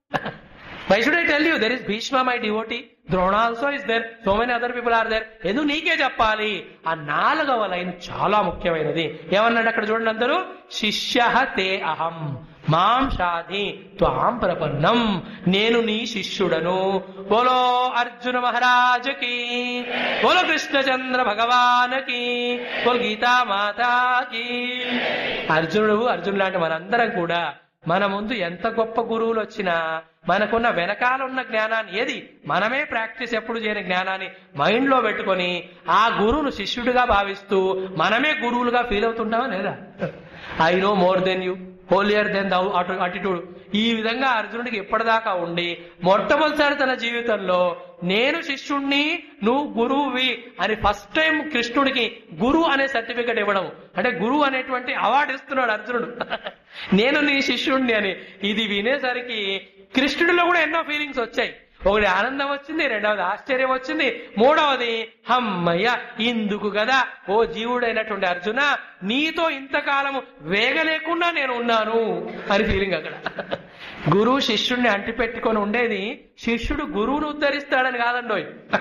why should I tell you there is Bhishma my devotee Drona also is there so many other people are there ఎందుకు నీకే చెప్పాలి ఆ నాలుగవ లైన్ చాలా ముఖ్యమైనది ఏమన్నాడు అక్కడ చూడండి అందరూ శిష్య తే అహం మాం షాధి త్వాం ప్రపన్నం నేను నీ శిష్యుడను బోలో అర్జున మహారాజకి బోలో కృష్ణచంద్ర భగవానకి బోల్ గీతా మాతాకి అర్జునుడు అర్జునుడు లాంటి మనందరం కూడా మన ముందు ఎంత గొప్ప గురువులు వచ్చినా మనకున్న వెనకాల ఉన్న జ్ఞానాన్ని ఏది మనమే ప్రాక్టీస్ ఎప్పుడు చేయని జ్ఞానాన్ని మైండ్ లో పెట్టుకొని ఆ గురువును శిష్యుడిగా భావిస్తూ మనమే గురువులుగా ఫీల్ అవుతుంటామా లేదా I know more than you holier than thou attitude ఈ విధంగా అర్జునుడికి ఇప్పటిదాకా ఉండి మొట్టమొదటిసారి తన జీవితంలో నేను శిష్యుణ్ణి నువ్వు గురువువి అని ఫస్ట్ టైం కృష్ణుడికి గురు అనే సర్టిఫికెట్ ఇవ్వడం అంటే గురువు అనేటువంటి అవార్డు ఇస్తున్నాడు అర్జునుడు నేను నీ శిష్యుణ్ణి అని ఇది వినేసరికి కృష్ణుడిలో కూడా ఎన్నో ఫీలింగ్స్ వచ్చాయి ఒకటి ఆనందం వచ్చింది రెండవది ఆశ్చర్యం వచ్చింది మూడవది హమ్మయ్య ఇందుకు కదా ఓ జీవుడైనటువంటి అర్జున నీతో ఇంతకాలము వేగ లేకుండా నేను ఉన్నాను అని ఫీలింగ్ అక్కడ గురువు శిష్యుడిని అంటిపెట్టుకొని ఉండేది శిష్యుడు గురువును ఉద్ధరిస్తాడని కాదండోయ్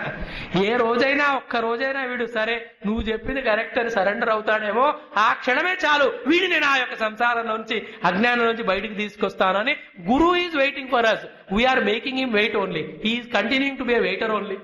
ఏ రోజైనా ఒక్క రోజైనా వీడు సరే నువ్వు చెప్పింది కరెక్ట్ అని సరెండర్ అవుతాడేమో ఆ క్షణమే చాలు వీడిని నేను ఆ యొక్క సంసారం నుంచి అజ్ఞానం నుంచి బయటికి తీసుకొస్తానని గురువు is waiting for us we are making him wait only he is continuing to be waiter only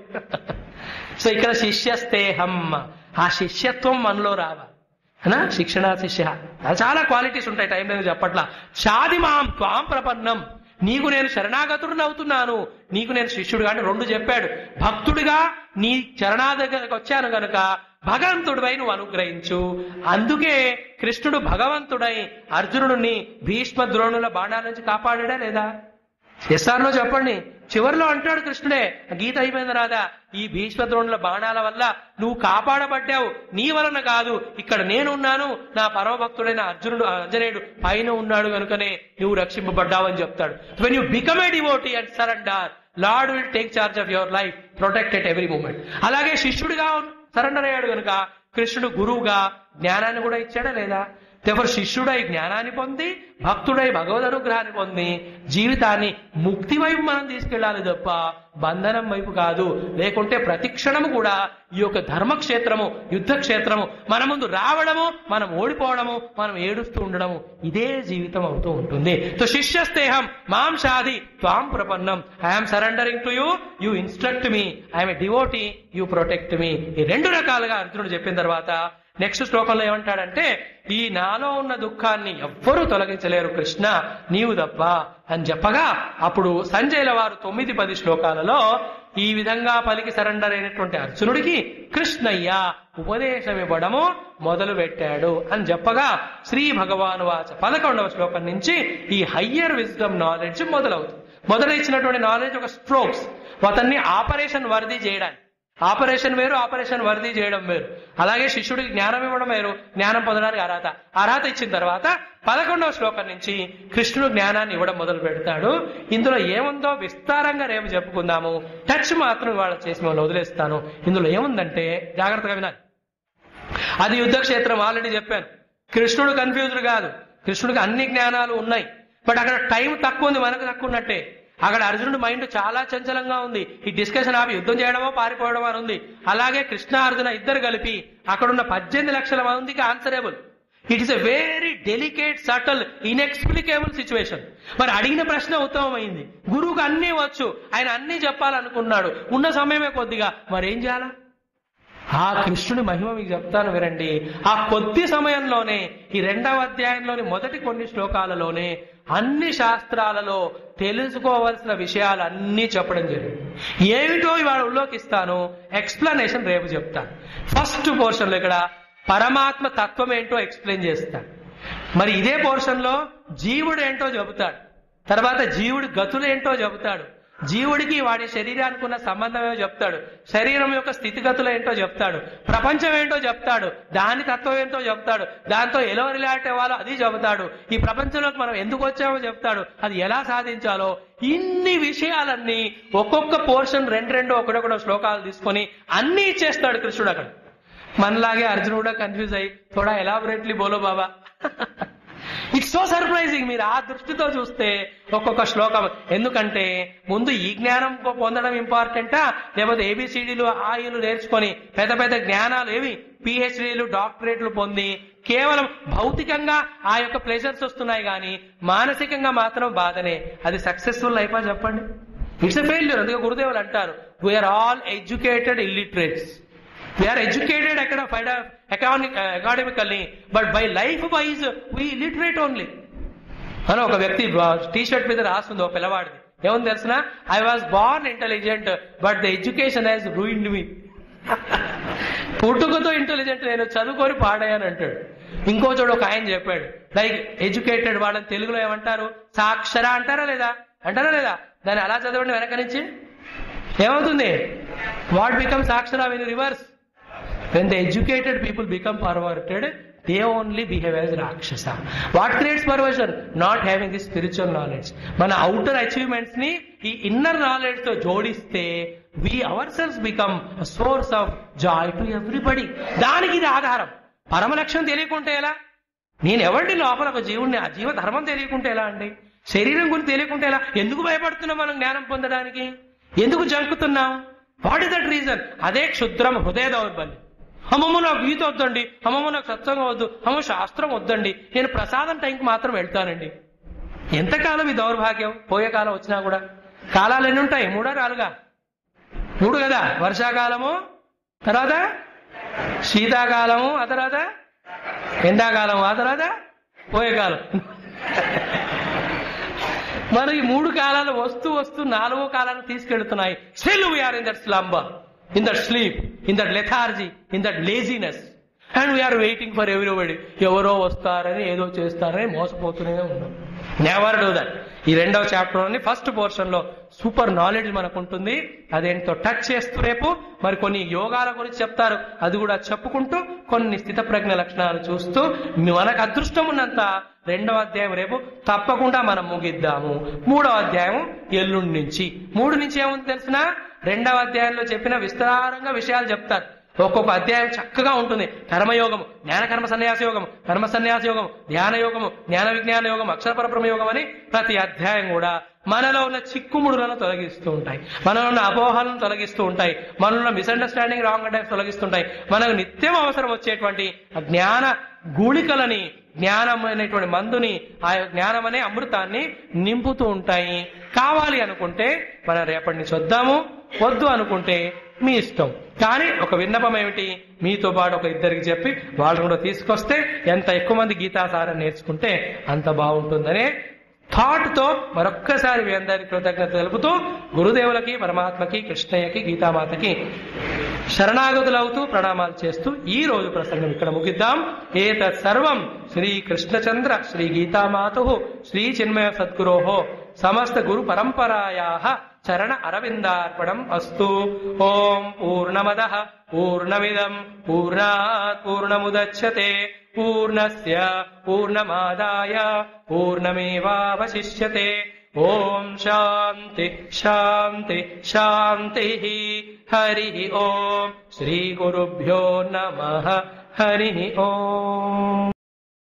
so ఇక్కడ శిష్యస్తేహం ఆ శిష్యత్వం మనలో రావాలి అనా శిక్షణ శిష్య చాలా క్వాలిటీస్ ఉంటాయి టైం లేదు చెప్పట్లా షాది మాం త్వాం ప్రపన్నం నీకు నేను శరణాగతుడిని అవుతున్నాను నీకు నేను శిష్యుడు కానీ రెండు చెప్పాడు భక్తుడిగా నీ చరణా దగ్గరకు వచ్చాను గనుక భగవంతుడిపై నువ్వు అనుగ్రహించు అందుకే కృష్ణుడు భగవంతుడై అర్జునుడిని భీష్మ ద్రోణుల బాణాల నుంచి కాపాడాడా లేదా ఎస్ఆర్లో చెప్పండి చివరిలో అంటాడు కృష్ణుడే గీత అయిపోయింది రాదా ఈ భీష్మ ద్రోణుల బాణాల వల్ల నువ్వు కాపాడబడ్డావు నీ వలన కాదు ఇక్కడ నేనున్నాను నా పరమభక్తుడైన అర్జునుడు అంజనేయుడు పైన ఉన్నాడు కనుకనే నువ్వు రక్షింపబడ్డావు అని చెప్తాడు when you become a devotee and surrender lord will take charge of your life protect at every moment అలాగే శిష్యుడిగా సరెండర్ అయ్యాడు కనుక కృష్ణుడు గురువుగా జ్ఞానాన్ని కూడా ఇచ్చాడా లేదా ఎవరు శిష్యుడై జ్ఞానాన్ని పొంది భక్తుడై భగవద్ అనుగ్రహాన్ని పొంది జీవితాన్ని ముక్తి వైపు మనం తీసుకెళ్ళాలి తప్ప బంధనం వైపు కాదు లేకుంటే ప్రతి క్షణము కూడా ఈ యొక్క ధర్మక్షేత్రము యుద్ధ క్షేత్రము మన ముందు రావడము మనం ఓడిపోవడము మనం ఏడుస్తూ ఉండడము ఇదే జీవితం అవుతూ ఉంటుంది సో శిష్యస్తేహం మాం షాది త్వాం ప్రపన్నం I'm surrendering to you you instruct me I'm devotee you protect me ఈ రెండు రకాలుగా అర్జునుడు చెప్పిన తర్వాత నెక్స్ట్ శ్లోకంలో ఏమంటాడంటే ఈ నాలో ఉన్న దుఃఖాన్ని ఎవ్వరూ తొలగించలేరు కృష్ణ నీవు తప్ప అని చెప్పగా అప్పుడు సంజయుల వారు తొమ్మిది పది శ్లోకాలలో ఈ విధంగా పలికి సరెండర్ అయినటువంటి అర్జునుడికి కృష్ణయ్య ఉపదేశం ఇవ్వడము మొదలు పెట్టాడు అని చెప్పగా శ్రీ భగవాను వాచ పదకొండవ శ్లోకం నుంచి ఈ హయ్యర్ విజ్డమ్ నాలెడ్జ్ మొదలవుతుంది మొదట ఇచ్చినటువంటి నాలెడ్జ్ ఒక స్ట్రోక్స్ అతన్ని ఆపరేషన్ వర్ది చేయడానికి ఆపరేషన్ వేరు ఆపరేషన్ వర్ది చేయడం వేరు అలాగే శిష్యుడికి జ్ఞానం ఇవ్వడం వేరు జ్ఞానం పొందడానికి అర్హత అర్హత ఇచ్చిన తర్వాత పదకొండవ శ్లోకం నుంచి కృష్ణుడు జ్ఞానాన్ని ఇవ్వడం మొదలు పెడతాడు ఇందులో ఏముందో విస్తారంగా రేపు చెప్పుకుందాము టచ్ మాత్రం వాళ్ళ చేసి మిమ్మల్ని వదిలేస్తాను ఇందులో ఏముందంటే జాగ్రత్తగా వినాలి అది యుద్ధ క్షేత్రం ఆల్రెడీ చెప్పాను కృష్ణుడు కన్ఫ్యూజ్డ్ కాదు కృష్ణుడికి అన్ని జ్ఞానాలు ఉన్నాయి బట్ అక్కడ టైం తక్కువ ఉంది మనకు తక్కువ ఉన్నట్టే అక్కడ అర్జునుడి మైండ్ చాలా చంచలంగా ఉంది ఈ డిస్కషన్ ఆపి యుద్ధం చేయడమో పారిపోవడమో అని ఉంది అలాగే కృష్ణ అర్జున ఇద్దరు కలిపి అక్కడున్న పద్దెనిమిది లక్షల మందికి answerable it is a very delicate subtle inexplicable situation మరి అడిగిన ప్రశ్న ఉత్తమమైంది గురువుకు అన్నీ వచ్చు ఆయన అన్నీ చెప్పాలనుకున్నాడు ఉన్న సమయమే కొద్దిగా మరి ఏం చేయాలా ఆ కృష్ణుడి మహిమ మీకు చెప్తాను వినండి ఆ కొద్ది సమయంలోనే ఈ రెండవ అధ్యాయంలోని మొదటి కొన్ని శ్లోకాలలోనే అన్ని శాస్త్రాలలో తెలుసుకోవలసిన విషయాలు అన్నీ చెప్పడం జరిగింది ఏమిటో ఇవాళ ఉల్లోకిస్తాను ఎక్స్ప్లెనేషన్ రేపు చెప్తాను ఫస్ట్ పోర్షన్లో ఇక్కడ పరమాత్మ తత్వం ఏంటో ఎక్స్ప్లెయిన్ చేస్తాను మరి ఇదే పోర్షన్లో జీవుడు ఏంటో చెబుతాడు తర్వాత జీవుడి గతులు ఏంటో చెబుతాడు జీవుడికి వాడి శరీరానికి ఉన్న సంబంధం ఏమో చెప్తాడు శరీరం యొక్క స్థితిగతులు ఏంటో చెప్తాడు ప్రపంచం ఏంటో చెప్తాడు దాని తత్వం ఏంటో చెప్తాడు దాంతో ఎలా రిలేట్ అవ్వాలో అది చెబుతాడు ఈ ప్రపంచంలోకి మనం ఎందుకు వచ్చామో చెప్తాడు అది ఎలా సాధించాలో ఇన్ని విషయాలన్నీ ఒక్కొక్క పోర్షన్ రెండు రెండు ఒకటొకటో శ్లోకాలు తీసుకొని అన్ని ఇచ్చేస్తాడు కృష్ణుడు అక్కడ మనలాగే అర్జునుడు కూడా కన్ఫ్యూజ్ అయ్యి థోడా ఎలాబొరేట్లీ బోలో బాబా ఇట్స్ సో సర్ప్రైజింగ్ మీరు ఆ దృష్టితో చూస్తే ఒక్కొక్క శ్లోకం ఎందుకంటే ముందు ఈ జ్ఞానం పొందడం ఇంపార్టెంటా లేకపోతే ఏబిసిడీలు ఆయులు నేర్చుకొని పెద్ద పెద్ద జ్ఞానాలు ఏవి పిహెచ్డీలు డాక్టరేట్లు పొంది కేవలం భౌతికంగా ఆ యొక్క ప్లెజర్స్ వస్తున్నాయి కానీ మానసికంగా మాత్రం బాధనే అది సక్సెస్ఫుల్ అయిపో చెప్పండి ఇట్స్ ఎ ఫెయిల్యూర్ అందుకే గురుదేవులు అంటారు we are all educated illiterates we are educated ఎక్కడ economic academically but by life wise we literate only అని ఒక వ్యక్తి టీ షర్ట్ మీద రాస్తుంది ఒక పిల్లవాడిది ఏముంది తెలిసిన I was born intelligent but the education has ruined me పుట్టుకతో ఇంటెలిజెంట్ నేను చదువుకొని పాడాయని అంటాడు ఇంకో చోడు ఒక ఆయన చెప్పాడు లైక్ ఎడ్యుకేటెడ్ వాళ్ళని తెలుగులో ఏమంటారు సాక్షర అంటారా లేదా అంటారా లేదా దాన్ని అలా చదవండి వెనక నుంచి ఏమవుతుంది వాట్ బికమ్ సాక్షర in reverse when the educated people become perverted they only behave as రాక్షస what creates perversion not having the spiritual knowledge మన అవుటర్ అచీవ్మెంట్స్ ని ఈ ఇన్నర్ నాలెడ్జ్ తో జోడిస్తే we ourselves become source of joy to everybody దానికి ఇది ఆధారం పరమ లక్ష్యం తెలియకుంటే ఎలా నేను ఎవరిని లోపల ఒక జీవుడిని ఆ జీవ ధర్మం తెలియకుంటే ఎలా అండి శరీరం గురించి తెలియకుంటే ఎలా ఎందుకు భయపడుతున్నాం మనం జ్ఞానం పొందడానికి ఎందుకు జంకుతున్నాం వాట్ ఇస్ దట్ రీజన్ అదే క్షుద్రం హృదయ దౌర్బల్యం అమ్మమ్మ నాకు గీత వద్దండి అమ్మమ్మ నాకు సత్సంగం వద్దు అమ్మ శాస్త్రం వద్దండి నేను ప్రసాదం టైంకి మాత్రం వెళ్తానండి ఎంతకాలం ఈ దౌర్భాగ్యం పోయే కాలం వచ్చినా కూడా కాలాలు ఎన్ని ఉంటాయి మూడా నాలుగా మూడు కదా వర్షాకాలము తర్వాత శీతాకాలము ఆ తర్వాత ఎండాకాలం ఆ తర్వాత పోయే కాలం మనం ఈ మూడు కాలాలు వస్తూ వస్తూ నాలుగో కాలాన్ని తీసుకెళ్తున్నాయి still we are in that slumber in that sleep in that lethargy in that laziness and we are waiting for everybody ఎవరో వస్తారని ఏదో చేస్తారని మోసపోతూనే ఉన్నాం నెవర్ డూ దట్ ఈ రెండవ చాప్టర్ లోని ఫస్ట్ పోర్షన్ లో సూపర్ నాలెడ్జ్ మనకు ఉంటుంది అదేంటో టచ్ చేస్తూ రేపు మరి కొన్ని యోగాల గురించి చెప్తారు అది కూడా చెప్పుకుంటూ కొన్ని స్థితప్రజ్ఞ లక్షణాలు చూస్తూ మనకు అదృష్టం ఉన్నంత రెండవ అధ్యాయం రేపు తప్పకుండా మనం ముగిద్దాము మూడవ అధ్యాయం ఎల్లుండి నుంచి మూడు నుంచి ఏముంది తెలిసిన రెండవ అధ్యాయంలో చెప్పిన విస్తారంగా విషయాలు చెప్తారు ఒక్కొక్క అధ్యాయం చక్కగా ఉంటుంది కర్మయోగము జ్ఞాన కర్మ సన్యాస యోగం కర్మ సన్యాస యోగం ధ్యాన యోగము జ్ఞాన విజ్ఞాన యోగం అక్షర పరబ్రహ్మ యోగం అని ప్రతి అధ్యాయం కూడా మనలో ఉన్న చిక్కుముడులను తొలగిస్తూ ఉంటాయి మనలో ఉన్న అపోహలను తొలగిస్తూ ఉంటాయి మనలో ఉన్న మిస్అండర్స్టాండింగ్ రాంగ్ అటాక్స్ తొలగిస్తుంటాయి మనకు నిత్యం అవసరం వచ్చేటువంటి ఆ జ్ఞాన గూళికలని జ్ఞానం అనేటువంటి మందుని ఆ జ్ఞానం అనే అమృతాన్ని నింపుతూ ఉంటాయి కావాలి అనుకుంటే మనం రేపటి నుంచి వద్దాము వద్దు అనుకుంటే మీ ఇష్టం కానీ ఒక విన్నపం ఏమిటి మీతో పాటు ఒక ఇద్దరికి చెప్పి వాళ్ళు కూడా తీసుకొస్తే ఎంత ఎక్కువ మంది గీతాసారం నేర్చుకుంటే అంత బాగుంటుందనే థాట్ తో మరొక్కసారి మీ అందరి కృతజ్ఞత తెలుపుతూ గురుదేవులకి పరమాత్మకి కృష్ణయ్యకి గీతామాతకి శరణాగతులవుతూ ప్రణామాలు చేస్తూ ఈ రోజు ప్రసంగం ఇక్కడ ముగిద్దాం ఏతత్ సర్వం శ్రీ కృష్ణచంద్ర శ్రీ గీతామాతు శ్రీ చిన్మయ సద్గురోహో సమస్త గురు పరంపరాయా చరణ అరవిందార్పణం అస్తు ఓం పూర్ణమద పూర్ణమిదం పూర్ణాత్ పూర్ణముదచ్యతే పూర్ణస్య పూర్ణమాదాయ పూర్ణమేవావశిష్యతే ఓం శాంతి శాంతి శాంతి హరి ఓం శ్రీ గురుభ్యో నమ హరి ఓం